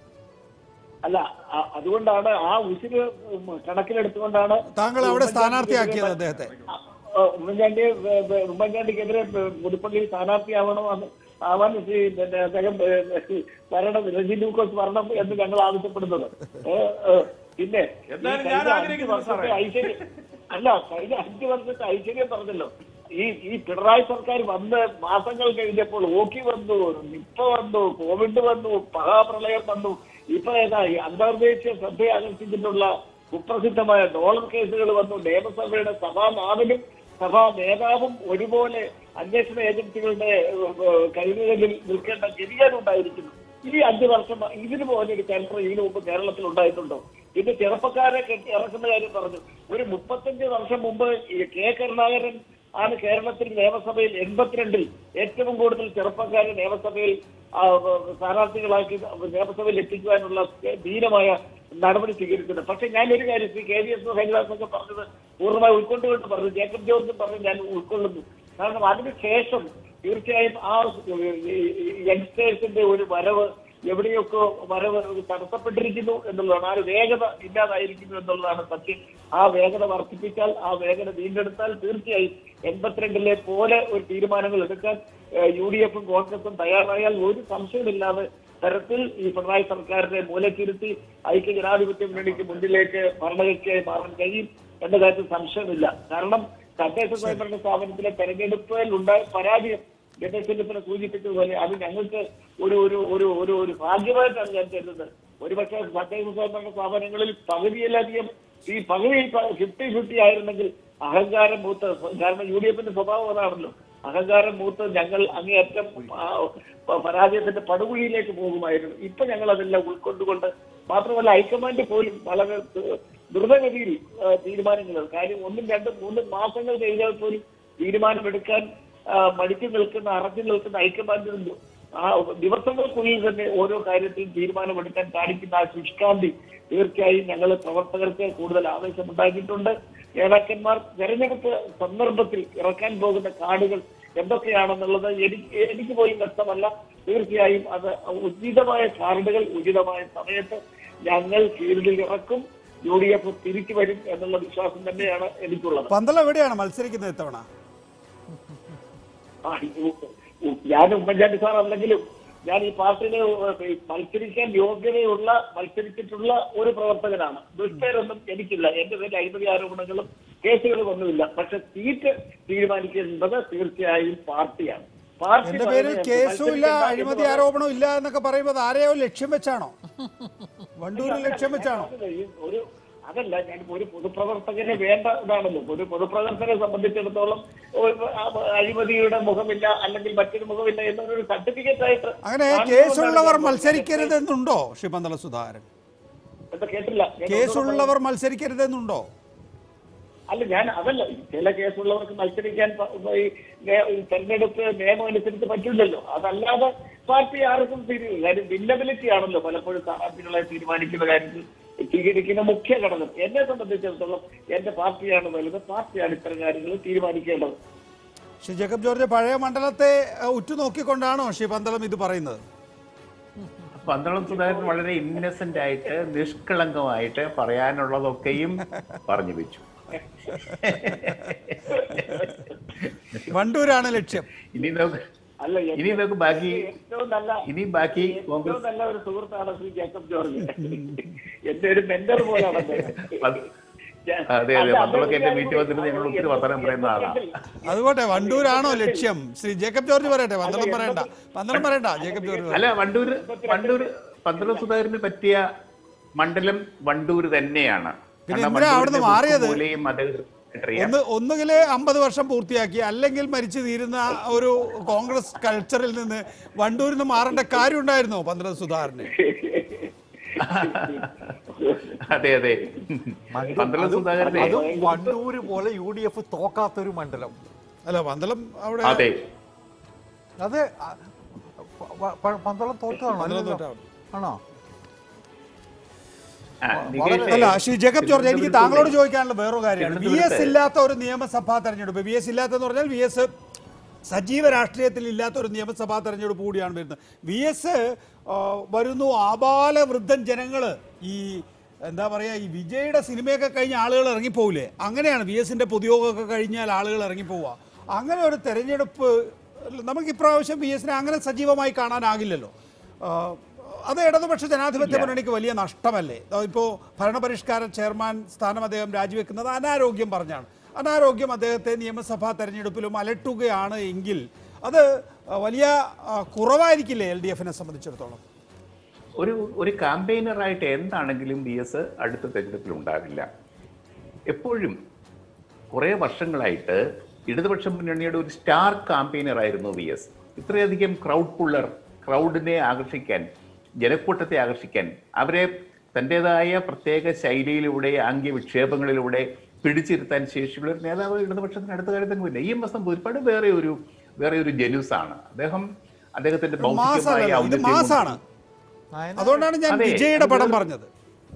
അല്ല അ- അതുകൊണ്ടാണ് ആ ഉശിര് ഉം കണക്കിലെടുത്തുകൊണ്ടാണ് താങ്കൾ അവിടെ സ്ഥാനാർത്ഥിയാക്കിയത് അദ്ദേഹത്തെ ആ, ആ, ഉമ്മൻചാണ്ടി വേ- വേ- ഉമ്മൻചാണ്ടിക്കെതിരെ വേ- പുതുപ്പള്ളിയിൽ സ്ഥാനാർത്ഥിയാവണോ എന്ന് ആവാൻ ശ്രീ പിന്നെ അദ്ദേഹം ഏ, വരണം രജി ലൂക്കോസ് വരണം എന്ന് ഞങ്ങൾ ആവശ്യപ്പെടുന്നത് ഏ, ഏ, പിന്നെ ഈ എന്തായാലും കഴിഞ്ഞ ഞാൻ അഞ്ച് ആഗ്രഹിക്കുന്നു വർഷത്തെ സാറേ. ഐശ്വര്യം അല്ല കഴിഞ്ഞ അഞ്ചു വർഷത്തെ ഐശ്വര്യം പറഞ്ഞല്ലോ ഈ ഈ പിണറായി സർക്കാർ വന്ന് മാസങ്ങൾ കഴിഞ്ഞപ്പോൾ ഓക്കി വന്നു നിപ്പ വന്നു കോവിഡ് വന്നു മഹാപ്രളയം വന്നു ഇപ്പൊ ഏതാ ഈ അന്തർദേശീയ ശ്രദ്ധ ആകർഷിച്ചിട്ടുള്ള കുപ്രസിദ്ധമായ ഡോളർ കേസുകൾ വന്നു നിയമസഭയുടെ സഭാ നാവിലും സഭാ നേതാവും ഒരുപോലെ അന്വേഷണ ഏജൻസികളുടെ ഏഹ്, ഏഹ്, കൈകളിൽ നിൽക്കേണ്ട ഗതികേട് ഉണ്ടായിരിക്കുന്നു ഈ അഞ്ചു വർഷം ഇതിന് പോലെ ഒരു ചരിത്രം ഇതിനു മുമ്പ് കേരളത്തിൽ ഉണ്ടായിട്ടുണ്ടോ പിന്നെ ചെറുപ്പക്കാരെ കെട്ടി ഇറക്കുന്ന കാര്യം പറഞ്ഞു ഒരു മുപ്പത്തഞ്ച് വർഷം മുമ്പ് ഈ കെ കരുണാകരൻ ആണ് കേരളത്തിൽ നിയമസഭയിൽ എൺപത്തിരണ്ടിൽ ഏറ്റവും കൂടുതൽ ചെറുപ്പക്കാരെ നിയമസഭയിൽ ആ, സ്ഥാനാർത്ഥികളാക്കി നിയമസഭയിൽ എത്തിക്കുവാനുള്ള ധീരമായ നടപടി സ്വീകരിച്ചത് പക്ഷെ ഞാൻ ഒരു കാര്യം ശ്രീ കെ വി എസ് ഹരിദാസൊക്കെ പറഞ്ഞത് പൂർണ്ണമായി ഉൾക്കൊണ്ടുകൊണ്ട് പറഞ്ഞു ജേക്കബ് ജോർജും പറഞ്ഞു ഞാൻ ഉൾക്കൊള്ളുന്നു കാരണം അതിനുശേഷം തീർച്ചയായും ആ യങ്സ്റ്റേഴ്സിന്റെ ഒരു വരവ് എവിടെയൊക്കെ വരവ് തടസ്സപ്പെട്ടിരിക്കുന്നു എന്നുള്ളതാണ് ആ ഒരു വേഗത ഇല്ലാതായിരിക്കുന്നു എന്നുള്ളതാണ് സത്യം ആ വേഗത വർദ്ധിപ്പിച്ചാൽ ആ വേഗത വീണ്ടെടുത്താൽ തീർച്ചയായും എൺപത്തിരണ്ടിലെ പോലെ ഒരു തീരുമാനങ്ങൾ എടുക്കാൻ യു ഡി എഫും കോൺഗ്രസും തയ്യാറായാൽ ഒരു സംശയമില്ലാതെ തരത്തിൽ ഈ പിണറായി സർക്കാരിനെ മൂലക്കിരുത്തി ഐക്യ ജനാധിപത്യ മുന്നണിക്ക് മുന്നിലേക്ക് ഭരണകക്ഷിയായി മാറാൻ കഴിയും എന്ന കാര്യത്തിൽ സംശയമില്ല കാരണം തദ്ദേശ സ്വയംഭരണ സ്ഥാപനത്തിലെ തെരഞ്ഞെടുപ്പിൽ ഉണ്ടായ പരാജയം രമേശ് ചെന്നിത്തല സൂചിപ്പിച്ചതുപോലെ അത് ഞങ്ങൾക്ക് ഒരു ഒരു ഒരു ഒരു ഒരു ഭാഗ്യമായിട്ടാണ് ഞാൻ കരുതുന്നത് ഒരുപക്ഷെ തദ്ദേശ സ്വയംഭരണ സ്ഥാപനങ്ങളിൽ പകുതിയിലധികം ഈ പകുതി ഫിഫ്റ്റി ഫിഫ്റ്റി ആയിരുന്നെങ്കിൽ അഹങ്കാരം മൂത്ത് കാരണം യു ഡി എഫിന്റെ സ്വഭാവം അതാണല്ലോ അഹങ്കാരം മൂത്ത് ഞങ്ങൾ അങ്ങേയറ്റം ആ, പ- പരാജയത്തിന്റെ പടുകുഴിയിലേക്ക് പോകുമായിരുന്നു ഇപ്പൊ ഞങ്ങൾ അതെല്ലാം ഉൾക്കൊണ്ടുകൊണ്ട് മാത്രമല്ല ഹൈക്കമാൻഡ് പോലും വളരെ ദ്രു- ദ്രുതഗതിയിൽ ആ, തീരുമാനങ്ങൾ കാര്യം ഒന്നും രണ്ടും മൂന്നും മാസങ്ങൾ കഴിഞ്ഞാൽ പോലും തീരുമാനമെടുക്കാൻ ആ, മടിച്ചു നിൽക്കുന്ന അറച്ചു നിൽക്കുന്ന ഹൈക്കമാൻഡിന് ആ ദിവസങ്ങൾക്കുള്ളിൽ തന്നെ ഓരോ കാര്യത്തിലും തീരുമാനമെടുക്കാൻ കാണിക്കുന്ന ആ ശുഷ്കാന്തി തീർച്ചയായും ഞങ്ങൾ പ്രവർത്തകർക്ക് കൂടുതൽ ആവേശമുണ്ടാക്കിയിട്ടുണ്ട് നേതാക്കന്മാർ തെരഞ്ഞെടുപ്പ് സന്ദർഭത്തിൽ ഇറക്കാൻ പോകുന്ന കാർഡുകൾ എന്തൊക്കെയാണെന്നുള്ളത് എനിക്ക് എനിക്ക് പോലും വ്യക്തമല്ല തീർച്ചയായും അത് ഉചിതമായ കാർഡുകൾ ഉചിതമായ സമയത്ത് ഞങ്ങൾ ഫീൽഡിൽ ഇറക്കും യു ഡി എഫ് തിരിച്ചു വരും എന്നുള്ള വിശ്വാസം തന്നെയാണ് എനിക്കുള്ളത് പന്തളം എവിടെയാണ് മത്സരിക്കുന്നത് ഇത്തവണ ആ, ഉ- ഉ- ഞാൻ ഉമ്മൻചാണ്ടി സാർ അല്ലെങ്കിലും ഞാൻ ഈ പാർട്ടിയിൽ മത്സരിക്കാൻ യോഗ്യതയുള്ള മത്സരിച്ചിട്ടുള്ള ഒരു പ്രവർത്തകനാണ് ദുഷ്പേരൊന്നും എനിക്കില്ല എന്റെ പേരിൽ അഴിമതി ആരോപണങ്ങളും കേസുകളും ഒന്നുമില്ല പക്ഷെ സീറ്റ് തീരുമാനിക്കുന്നത് തീർച്ചയായും പാർട്ടിയാണ് പാർട്ടി എന്റെ പേരിൽ പറയുന്നത് കേസും ഇല്ല മത്സരിക്കണ്ട അഴിമതി എന്ന് ആരോപണവും ഇല്ല എന്നൊക്കെ പറയുമ്പോൾ അത് ആരെയോ ലക്ഷ്യം വെച്ചാണോ വണ്ടൂരിൽ ലക്ഷ്യം വെച്ചാണോ ഈ ഒരു അതല്ല ഞാൻ ഒരു പൊതുപ്രവർത്തകന് വേണ്ട ഇതാണല്ലോ ഒരു പൊതുപ്രവർത്തകനെ സംബന്ധിച്ചിടത്തോളം ഒരു അഴിമതിയുടെ മുഖമില്ല അല്ലെങ്കിൽ മറ്റൊരു മുഖമില്ല എന്നൊരു സർട്ടിഫിക്കറ്റ് ആയിട്ട് അങ്ങനെ കാണുന്നതുകൊണ്ടാണ് കേസുള്ളവർ ഞാൻ മത്സരിക്കരുതെന്നുണ്ടോ ശ്രീ പന്തള സുധാകരൻ എന്താ കേട്ടില്ല ഞാൻ കേസുള്ളവർ മത്സരിക്കരുതെന്നുണ്ടോ അല്ല ഞാൻ അതല്ല ചില കേസുള്ളവർക്ക് മത്സരിക്കാൻ പ- ഈ നേ- ഈ തെരഞ്ഞെടുപ്പ് നിയമം അനുസരിച്ച് പറ്റില്ലല്ലോ അതല്ലാതെ പാർട്ടി ആർക്കും തിരി- കാര്യം വിന്നബിലിറ്റി ആണല്ലോ പലപ്പോഴും സ്ഥാനാർത്ഥികളെ തീരുമാനിക്കുന്ന കാര്യത്തിൽ സ്വീകരിക്കുന്ന മുഖ്യ ഘടകം എന്നെ സംബന്ധിച്ചിടത്തോളം എന്റെ പാർട്ടിയാണ് വലുത് പാർട്ടിയാണ് ഇത്തരം കാര്യങ്ങൾ തീരുമാനിക്കേണ്ടത് ശ്രീ ജേക്കബ് ജോർജ് പഴയ മണ്ഡലത്തെ അഹ്, ഉറ്റുനോക്കിക്കൊണ്ടാണോ ശ്രീ പന്തളം ഇത് പറയുന്നത് പന്തളം സുധാകരൻ വളരെ ഇന്നസെന്റ് ആയിട്ട് നിഷ്കളങ്കമായിട്ട് പറയാനുള്ളതൊക്കെയും പറഞ്ഞു വെച്ചു വണ്ടൂരാണ് ലക്ഷ്യം ഇനി നമുക്ക് അല്ല എന്റെ- ഇനി നമുക്ക് ബാക്കി ഏറ്റവും നല്ല ഇനി ബാക്കി ഏറ്റവും കോൺഗ്രസ് നല്ല ഒരു സുഹൃത്താണ് ശ്രീ ജേക്കബ് ജോർജ് എന്റെ ഒരു മെന്റർ പോലാണ് അദ്ദേഹം. പത്- ഞാൻ അതെ അതെ പന്തളൊക്കെ എന്റെ വീട്ടിൽ വന്നിട്ട് ഞങ്ങൾ ഒത്തിരി വർത്തമാനം പറയുന്ന ആളാണ് അതുപോട്ടെ വണ്ടൂരാണോ ലക്ഷ്യം ശ്രീ ജേക്കബ് ജോർജ് പറയട്ടെ പന്തളം പറയണ്ട പന്തളം പറയണ്ട ജേക്കബ് ജോർജ് പറയട്ടെ. അല്ല വണ്ടൂര് വണ്ടൂര് പന്തളം സുധാകരന് പറ്റിയ മണ്ഡലം വണ്ടൂര് തന്നെയാണ് പിന്നെ കാരണം എന്തിനാ അവിടുന്ന് വണ്ടൂരിന്റെ മാറിയത്? മൂലയും അദ്ദേഹത്തിന് അറിയാം. ഒന്ന് ഒന്നുകിൽ അമ്പത് വർഷം പൂർത്തിയാക്കി അല്ലെങ്കിൽ മരിച്ചു തീരുന്ന ഒരു കോൺഗ്രസ് കൾച്ചറിൽ നിന്ന് വണ്ടൂരിൽ നിന്ന് മാറേണ്ട കാര്യം ഉണ്ടായിരുന്നോ പന്ത്രണ്ട് സുധാകരന് അതെ അതെ പന്തളം സുധാകരനെ അതും വണ്ടൂര് പോലെ യു ഡി എഫ് തോക്കാത്തൊരു മണ്ഡലം അല്ല പന്തളം അവിടെ അതെ അത് ആ, പ- പ- പന്തളം തോറ്റതാണോ പന്തളം അല്ലല്ലോ. തോറ്റതാണ്. ആണോ ആ, നികേഷേ, അല്ല ശ്രീ ജേക്കബ് ജോർജ് എനിക്ക് തിരുവനന്തപുരത്ത് താങ്കളോട് ചോദിക്കാനുള്ള വേറൊരു കാര്യമാണ് വി എസ് തിരുവനന്തപുരത്ത് ഇല്ലാത്ത ഒരു നിയമസഭാ തെരഞ്ഞെടുപ്പ് വി എസ് ഇല്ലാത്തെന്ന് പറഞ്ഞാൽ വി എസ് സജീവ രാഷ്ട്രീയത്തിൽ ഇല്ലാത്ത ഒരു നിയമസഭാ തെരഞ്ഞെടുപ്പ് കൂടിയാണ് വരുന്നത് വി എസ് വരുന്നു ആബാല വൃദ്ധൻ ജനങ്ങൾ ഈ എന്താ പറയുക ഈ വിജയുടെ സിനിമയൊക്കെ കഴിഞ്ഞ ആളുകൾ ഇറങ്ങിപ്പോവില്ലേ അങ്ങനെയാണ് വി എസിൻ്റെ പൊതുയോഗമൊക്കെ കഴിഞ്ഞാൽ ആളുകൾ ഇറങ്ങിപ്പോവുക അങ്ങനെ ഒരു തെരഞ്ഞെടുപ്പ് നമുക്ക് ഇപ്രാവശ്യം വി എസിനെ അങ്ങനെ സജീവമായി കാണാനാകില്ലല്ലോ ആ, അത് ഇടതുപക്ഷ ജനാധിപത്യ മുന്നണിക്ക് വലിയ നഷ്ടമല്ലേ ഇപ്പോൾ ഭരണപരിഷ്കാര ചെയർമാൻ സ്ഥാനം അദ്ദേഹം രാജിവെക്കുന്നത് അനാരോഗ്യം പറഞ്ഞാണ് അനാരോഗ്യം അദ്ദേഹത്തെ നിയമസഭാ തെരഞ്ഞെടുപ്പിലും അലട്ടുകയാണ് എങ്കിൽ അത് വലിയ ആ, കുറവായിരിക്കില്ലേ എൽ ഡി എഫിനെ സംബന്ധിച്ചിടത്തോളം ഒരു ഒരു കാമ്പയിനറായിട്ട് എന്താണെങ്കിലും ബി എസ് അടുത്ത തെരഞ്ഞെടുപ്പിൽ ഉണ്ടാവില്ല എപ്പോഴും കുറേ വർഷങ്ങളായിട്ട് ഇടതുപക്ഷ മുന്നണിയുടെ ഒരു സ്റ്റാർ കാമ്പയിനർ ആയിരുന്നു വി എസ് ഇത്രയധികം ക്രൗഡ് പുള്ളർ ക്രൗഡിനെ ആകർഷിക്കാൻ ജനക്കൂട്ടത്തെ ആകർഷിക്കാൻ അവരെ തൻ്റെതായ പ്രത്യേക ശൈലിയിലൂടെ ആംഗ്യ വിക്ഷേപങ്ങളിലൂടെ പിടിച്ചിരുത്താൻ ശേഷിയുള്ള ഒരു നേതാവ് ഇടതുപക്ഷത്തിന് അടുത്ത കാലത്ത് ഇല്ല ഇ എം എസ് ഒരുപാട് വേറെ ഒരു വേറെ ഒരു ജനുസാണ് അദ്ദേഹം അദ്ദേഹത്തിന്റെ ഭൗതികമായ മാസാണല്ലോ ഇത് ഔന്നത്യം കൊണ്ട് മാസാണ് നായന- അതുകൊണ്ടാണ് ഞാൻ അതെ, വിജയുടെ അത് പടം വേറെ- പറഞ്ഞത്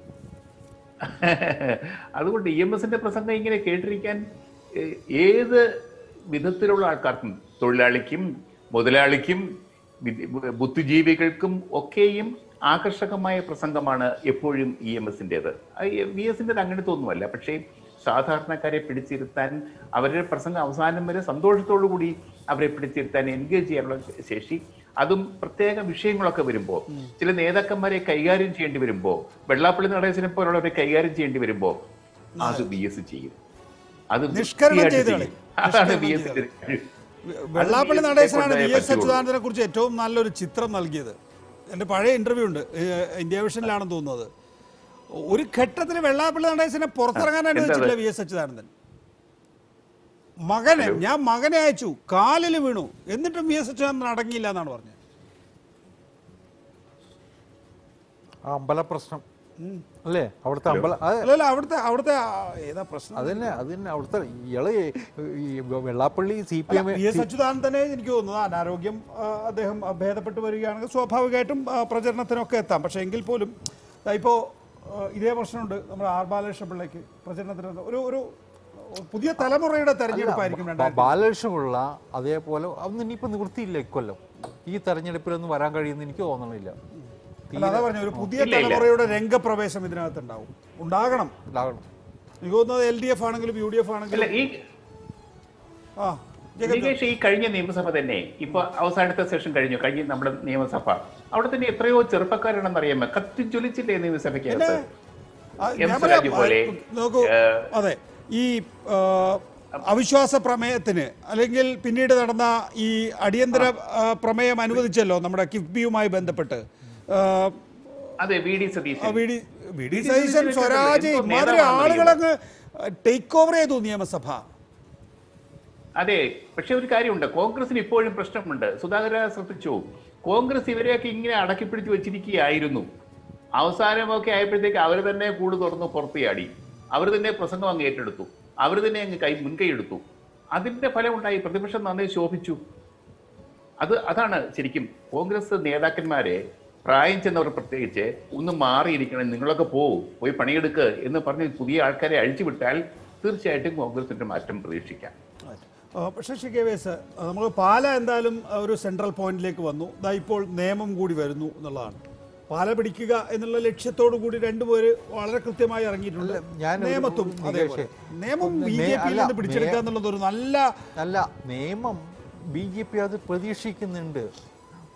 അതുകൊണ്ട് ഇ എം എസിന്റെ പ്രസംഗം ഇങ്ങനെ കേട്ടിരിക്കാൻ ഏ- ഏത് വിധത്തിലുള്ള ആൾക്കാർക്കും തൊഴിലാളിക്കും മുതലാളിക്കും വിദ്യ- ബു- ബുദ്ധിജീവികൾക്കും ഒക്കെയും ആകർഷകമായ പ്രസംഗമാണ് എപ്പോഴും ഇ എം എസിൻ്റെത് വി എസിൻ്റെത് അങ്ങനത്തെ ഒന്നുമല്ല പക്ഷേ സാധാരണക്കാരെ പിടിച്ചിരുത്താൻ അവരുടെ പ്രസംഗം അവസാനം വരെ സന്തോഷത്തോടു കൂടി അവരെ പിടിച്ചിരുത്താൻ എൻഗേജ് ചെയ്യാനുള്ള ശേഷി അതും പ്രത്യേക വിഷയങ്ങളൊക്കെ വരുമ്പോൾ ചില നേതാക്കന്മാരെ കൈകാര്യം ചെയ്യേണ്ടി വരുമ്പോൾ വെള്ളാപ്പള്ളി നടേശനെ പോലുള്ളവരെ കൈകാര്യം ചെയ്യേണ്ടി വരുമ്പോൾ അത് ബി എസ് ചെയ്യും അത് നിഷ്കരണം വൃത്തിയായിട്ട് ചെയ്ത് ചെയ്യും. കളയും. അതാണ് നിഷ്കരണം ബി എസ് ചെയ്ത് വെള്ളാപ്പള്ളി അത് നടേശനാണ് കൊണ്ടേ വി എസ് പറ്റുള്ളൂ. അച്യുതാനന്ദനെ കുറിച്ച് ഏറ്റവും നല്ലൊരു ചിത്രം നൽകിയത് എൻ്റെ പഴയ ഇന്റർവ്യൂ ഉണ്ട് ഏഹ് ഇന്ത്യ വിഷനിലാണെന്ന് തോന്നുന്നത് ഒരു ഘട്ടത്തിൽ വെള്ളാപ്പള്ളി നടേശനെ പുറത്തിറങ്ങാൻ അനുവദിച്ചില്ല വി എസ് അച്യുതാനന്ദൻ മകനെ ഞാൻ മകനെ അയച്ചു കാലിൽ വീണു എന്നിട്ടും വി എസ് അച്യുതാനന്ദൻ അടങ്ങിയില്ല എന്നാണ് പറഞ്ഞത് ആ അമ്പല പ്രശ്നം അല്ലേ അവിടുത്തെ അമ്പല അത് അല്ലല്ല അവിടുത്തെ അവിടുത്തെ ആ, ഏതാ പ്രശ്നം അത് തന്നെ അത് തന്നെ അവിടുത്തെ ഇയാള് ഈ Vellappally C P M V S അച്യുതാനന്ദനെ എനിക്ക് തോന്നുന്നത് അനാരോഗ്യം ആ, അദ്ദേഹം ആ, ഭേദപ്പെട്ട് വരികയാണെങ്കിൽ സ്വാഭാവികമായിട്ടും ആ, പ്രചരണത്തിനൊക്കെ എത്താം പക്ഷേ എങ്കിൽ പോലും ദാ ഇപ്പോ ആ, ഇതേ പ്രശ്നമുണ്ട് നമ്മുടെ ആർ ബാലകൃഷ്ണ പിള്ളയ്ക്ക് പ്രചരണത്തിന് ഒരു ഒരു പുതിയ തലമുറയുടെ തെരഞ്ഞെടുപ്പായിരിക്കും രണ്ടായിരത്തി ബാലകൃഷ്ണപിള്ള അതേപോലെ അതൊന്നും ഇനിയിപ്പോ നിവൃത്തിയില്ല ഇക്കൊല്ലം ഈ തെരഞ്ഞെടുപ്പിലൊന്നും വരാൻ കഴിയുമെന്ന് എനിക്ക് തോന്നണില്ല അല്ല അതാ പറഞ്ഞ ഒരു പുതിയ ഇല്ല, ഇല്ല. തലമുറയുടെ രംഗപ്രവേശം ഇതിനകത്ത് ഉണ്ടാവും ഉണ്ടാകണം ഉണ്ടാകണം എനിക്ക് തോന്നുന്നത് എൽ ഡി എഫ് ആണെങ്കിലും യു ഡി എഫ് അല്ല ആണെങ്കിലും ഈ ആ ജഗത് നികേഷ് ഈ കഴിഞ്ഞ നിയമസഭ തന്നെ ഇപ്പൊ അവസാനത്തെ സെഷൻ കഴിഞ്ഞു കഴിഞ്ഞ നമ്മുടെ നിയമസഭ അവിടെ തന്നെ എത്രയോ ചെറുപ്പക്കാരാണെന്ന് അറിയാമോ കത്തിജ്വലിച്ചില്ലേ നിയമസഭയ്ക്കകത്ത് ആ, എം ഞാൻ സ്വരാജ് പറയാം, പോലെ, ആ, നോക്കൂ ഏഹ്, അതെ ഈ ആ, അവിശ്വാസ പ്രമേയത്തിന് അല്ലെങ്കിൽ പിന്നീട് നടന്ന ഈ അടിയന്തര ആ, പ്രമേയം അനുവദിച്ചല്ലോ നമ്മുടെ കിഫ്ബിയുമായി ബന്ധപ്പെട്ട് ആ, അതെ വി ഡി ആ, Satheesan V D V D V D Satheesan Satheesan Swaraj എന്തോ ഇമാതിരി നേതാവാണെന്ന് ആളുകളങ്ങ് ടേക്ക് ഓവർ ചെയ്തു നിയമസഭ അതെ പക്ഷെ ഒരു കാര്യമുണ്ട് കോൺഗ്രസിന് ഇപ്പോഴും പ്രശ്നമുണ്ട് സുധാകര ശ്രദ്ധിച്ചു കോൺഗ്രസ് ഇവരെയൊക്കെ ഇങ്ങനെ അടക്കിപ്പിടിച്ച് വെച്ചിരിക്കുകയായിരുന്നു അവസാനമൊക്കെ ആയപ്പോഴത്തേക്ക് അവർ തന്നെ കൂട് തുറന്ന് പുറത്ത് ചാടി അവർ തന്നെ പ്രസംഗം അങ്ങ് ഏറ്റെടുത്തു അവർ തന്നെ അങ്ങ് കൈ മുൻകൈ എടുത്തു അതിന്റെ ഫലമുണ്ടായി പ്രതിപക്ഷം നന്നായി ശോഭിച്ചു അത് അതാണ് ശരിക്കും കോൺഗ്രസ് നേതാക്കന്മാരെ പ്രായം ചെന്നവർ പ്രത്യേകിച്ച് ഒന്ന് മാറിയിരിക്കണം നിങ്ങളൊക്കെ പോവും പോയി പണിയെടുക്ക് എന്ന് പറഞ്ഞ് പുതിയ ആൾക്കാരെ അഴിച്ചുവിട്ടാൽ തീർച്ചയായിട്ടും കോൺഗ്രസിന്റെ മാറ്റം പ്രതീക്ഷിക്കാം ആ, പക്ഷേ ശ്രീ കെ വേസ് നമ്മൾ പാല എന്തായാലും ആ, ഒരു സെൻട്രൽ പോയിന്റിലേക്ക് വന്നു ദാ ഇപ്പോൾ നിയമം കൂടി വരുന്നു എന്നുള്ളതാണ് പാല പിടിക്കുക എന്നുള്ള ലക്ഷ്യത്തോടു കൂടി രണ്ടുപേര് വളരെ കൃത്യമായി ഇറങ്ങിയിട്ടുണ്ട് ഞാനൊരു- നിയമത്തും അതേപോലെ നികേഷേ, നിയമം ഒന്ന് ബി നേ- ജെ പിയിൽ അല്ല, നിന്ന് പിടിച്ചെടുക്കുക നേ- എന്നുള്ളത് ഒരു നല്ല അല്ല നിയമം ബി ജെ പി അത് പ്രതീക്ഷിക്കുന്നുണ്ട്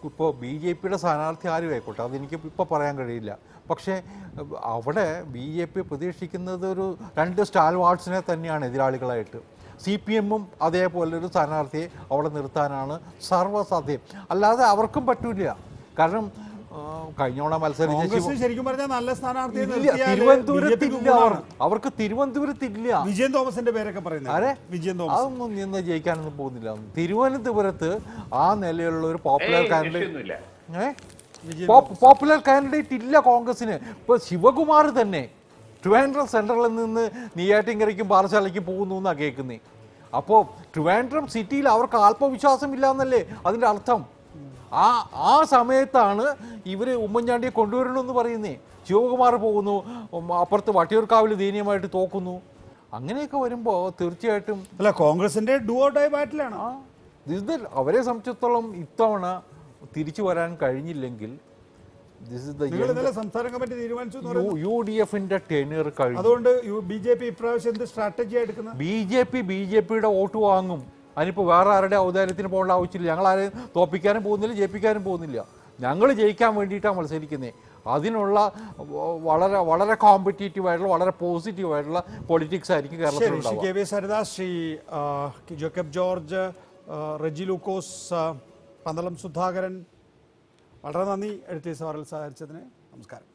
ഇപ്പോൾ ബി ജെ പിയുടെ സ്ഥാനാർത്ഥി ആരും ആയിക്കോട്ടെ അതെനിക്ക് ഇപ്പോൾ പറയാൻ കഴിയില്ല പക്ഷേ അഹ് അവിടെ ബി ജെ പി പ്രതീക്ഷിക്കുന്നത് ഒരു രണ്ട് സ്റ്റാൽ വാർഡ്സിനെ തന്നെയാണ് എതിരാളികളായിട്ട് സി പി എമ്മും അതേപോലെ ഒരു സ്ഥാനാർത്ഥിയെ അവിടെ നിർത്താനാണ് സർവ്വസാധ്യം അല്ലാതെ അവർക്കും പറ്റൂല കാരണം ആ, കഴിഞ്ഞ തവണ മത്സരിച്ച കോൺഗ്രസ് ശിവ- ശരിക്കും പറഞ്ഞാൽ നല്ല സ്ഥാനാർത്ഥിയെ ഇല്ല നിർത്തിയാല് തിരുവനന്തപുരത്തില്ല BJP ക്ക് അവർ ഗുണമാണ്. അവർക്ക് തിരുവനന്തപുരത്തില്ല വിജയൻ തോമസിന്റെ പേരൊക്കെ പറയുന്നത് ആരെ വിജയൻ തോമസ് അതൊന്നും നിന്ന് ജയിക്കാനൊന്നും പോകുന്നില്ല തിരുവനന്തപുരത്ത് ആ നിലയിലുള്ള ഒരു പോപ്പുലർ ഏയ്, കാൻഡിഡേറ്റ് രക്ഷയൊന്നുമില്ല. പോപ്പുലർ കാൻഡിഡേറ്റ് ഇല്ല കോൺഗ്രസിന് ഇപ്പൊ ശിവകുമാർ തന്നെ ട്രിവാൻഡ്രം സെൻട്രലിൽ നിന്ന് നെയ്യാറ്റിൻകരയ്ക്കും പാറശാലയ്ക്കും പോകുന്നു എന്നാ കേൾക്കുന്നേ അപ്പോൾ ട്രിവാൻഡ്രം സിറ്റിയിൽ അവർക്ക് ആത്മവിശ്വാസം ഇല്ല എന്നല്ലേ അതിൻ്റെ അർത്ഥം ആ ആ സമയത്താണ് ഇവർ ഉമ്മൻചാണ്ടിയെ കൊണ്ടുവരണമെന്ന് പറയുന്നേ ശിവകുമാർ പോകുന്നു ഉം, അപ്പുറത്ത് വട്ടിയൂർക്കാവിൽ ദയനീയമായിട്ട് തോക്കുന്നു അങ്ങനെയൊക്കെ വരുമ്പോൾ തീർച്ചയായിട്ടും അല്ല കോൺഗ്രസിന്റെ ഡു ഓർ ഡൈ ബാറ്റിലാണ് ആ ഇത് അവരെ സംബന്ധിച്ചിടത്തോളം ഇത്തവണ തിരിച്ചു വരാൻ കഴിഞ്ഞില്ലെങ്കിൽ ദിസ് ഇസ് നിങ്ങൾ ഇന്നലെ സംസ്ഥാന കമ്മിറ്റി തീരുമാനിച്ചു എന്ന് പറയുന്നു. യു ഡി എഫിന്റെ ടെനർ കഴിഞ്ഞു അതുകൊണ്ട് ബി ജെ പി ഇപ്രാവശ്യം എന്ത് സ്ട്രാറ്റജി എടുക്കുന്നത് B J P B J പിയുടെ വോട്ട് വാങ്ങും അതിനിപ്പോൾ വേറെ ആരുടെ ഔദാര്യത്തിന് പോകേണ്ട ആവശ്യമില്ല ഞങ്ങൾ ആരെയും തോപ്പിക്കാനും പോകുന്നില്ല ജയിപ്പിക്കാനും പോകുന്നില്ല ഞങ്ങൾ ജയിക്കാൻ വേണ്ടിയിട്ടാണ് മത്സരിക്കുന്നത് അതിനുള്ള വ- വളരെ വളരെ കോമ്പറ്റീറ്റീവ് ആയിട്ടുള്ള വളരെ പോസിറ്റീവ് ആയിട്ടുള്ള പൊളിറ്റിക്സ് ആയിരിക്കും ശരി ശ്രീ കേരളത്തിലുണ്ടാവുക കെ വി സരിദാസ് ശ്രീ ആ, ജോക്കബ് ജോർജ് ആ, റെജി ലൂക്കോസ് ആ, പന്തളം സുധാകരൻ വളരെ നന്ദി എഴുത്തി സവാറിൽ സഹകരിച്ചതിന് നമസ്കാരം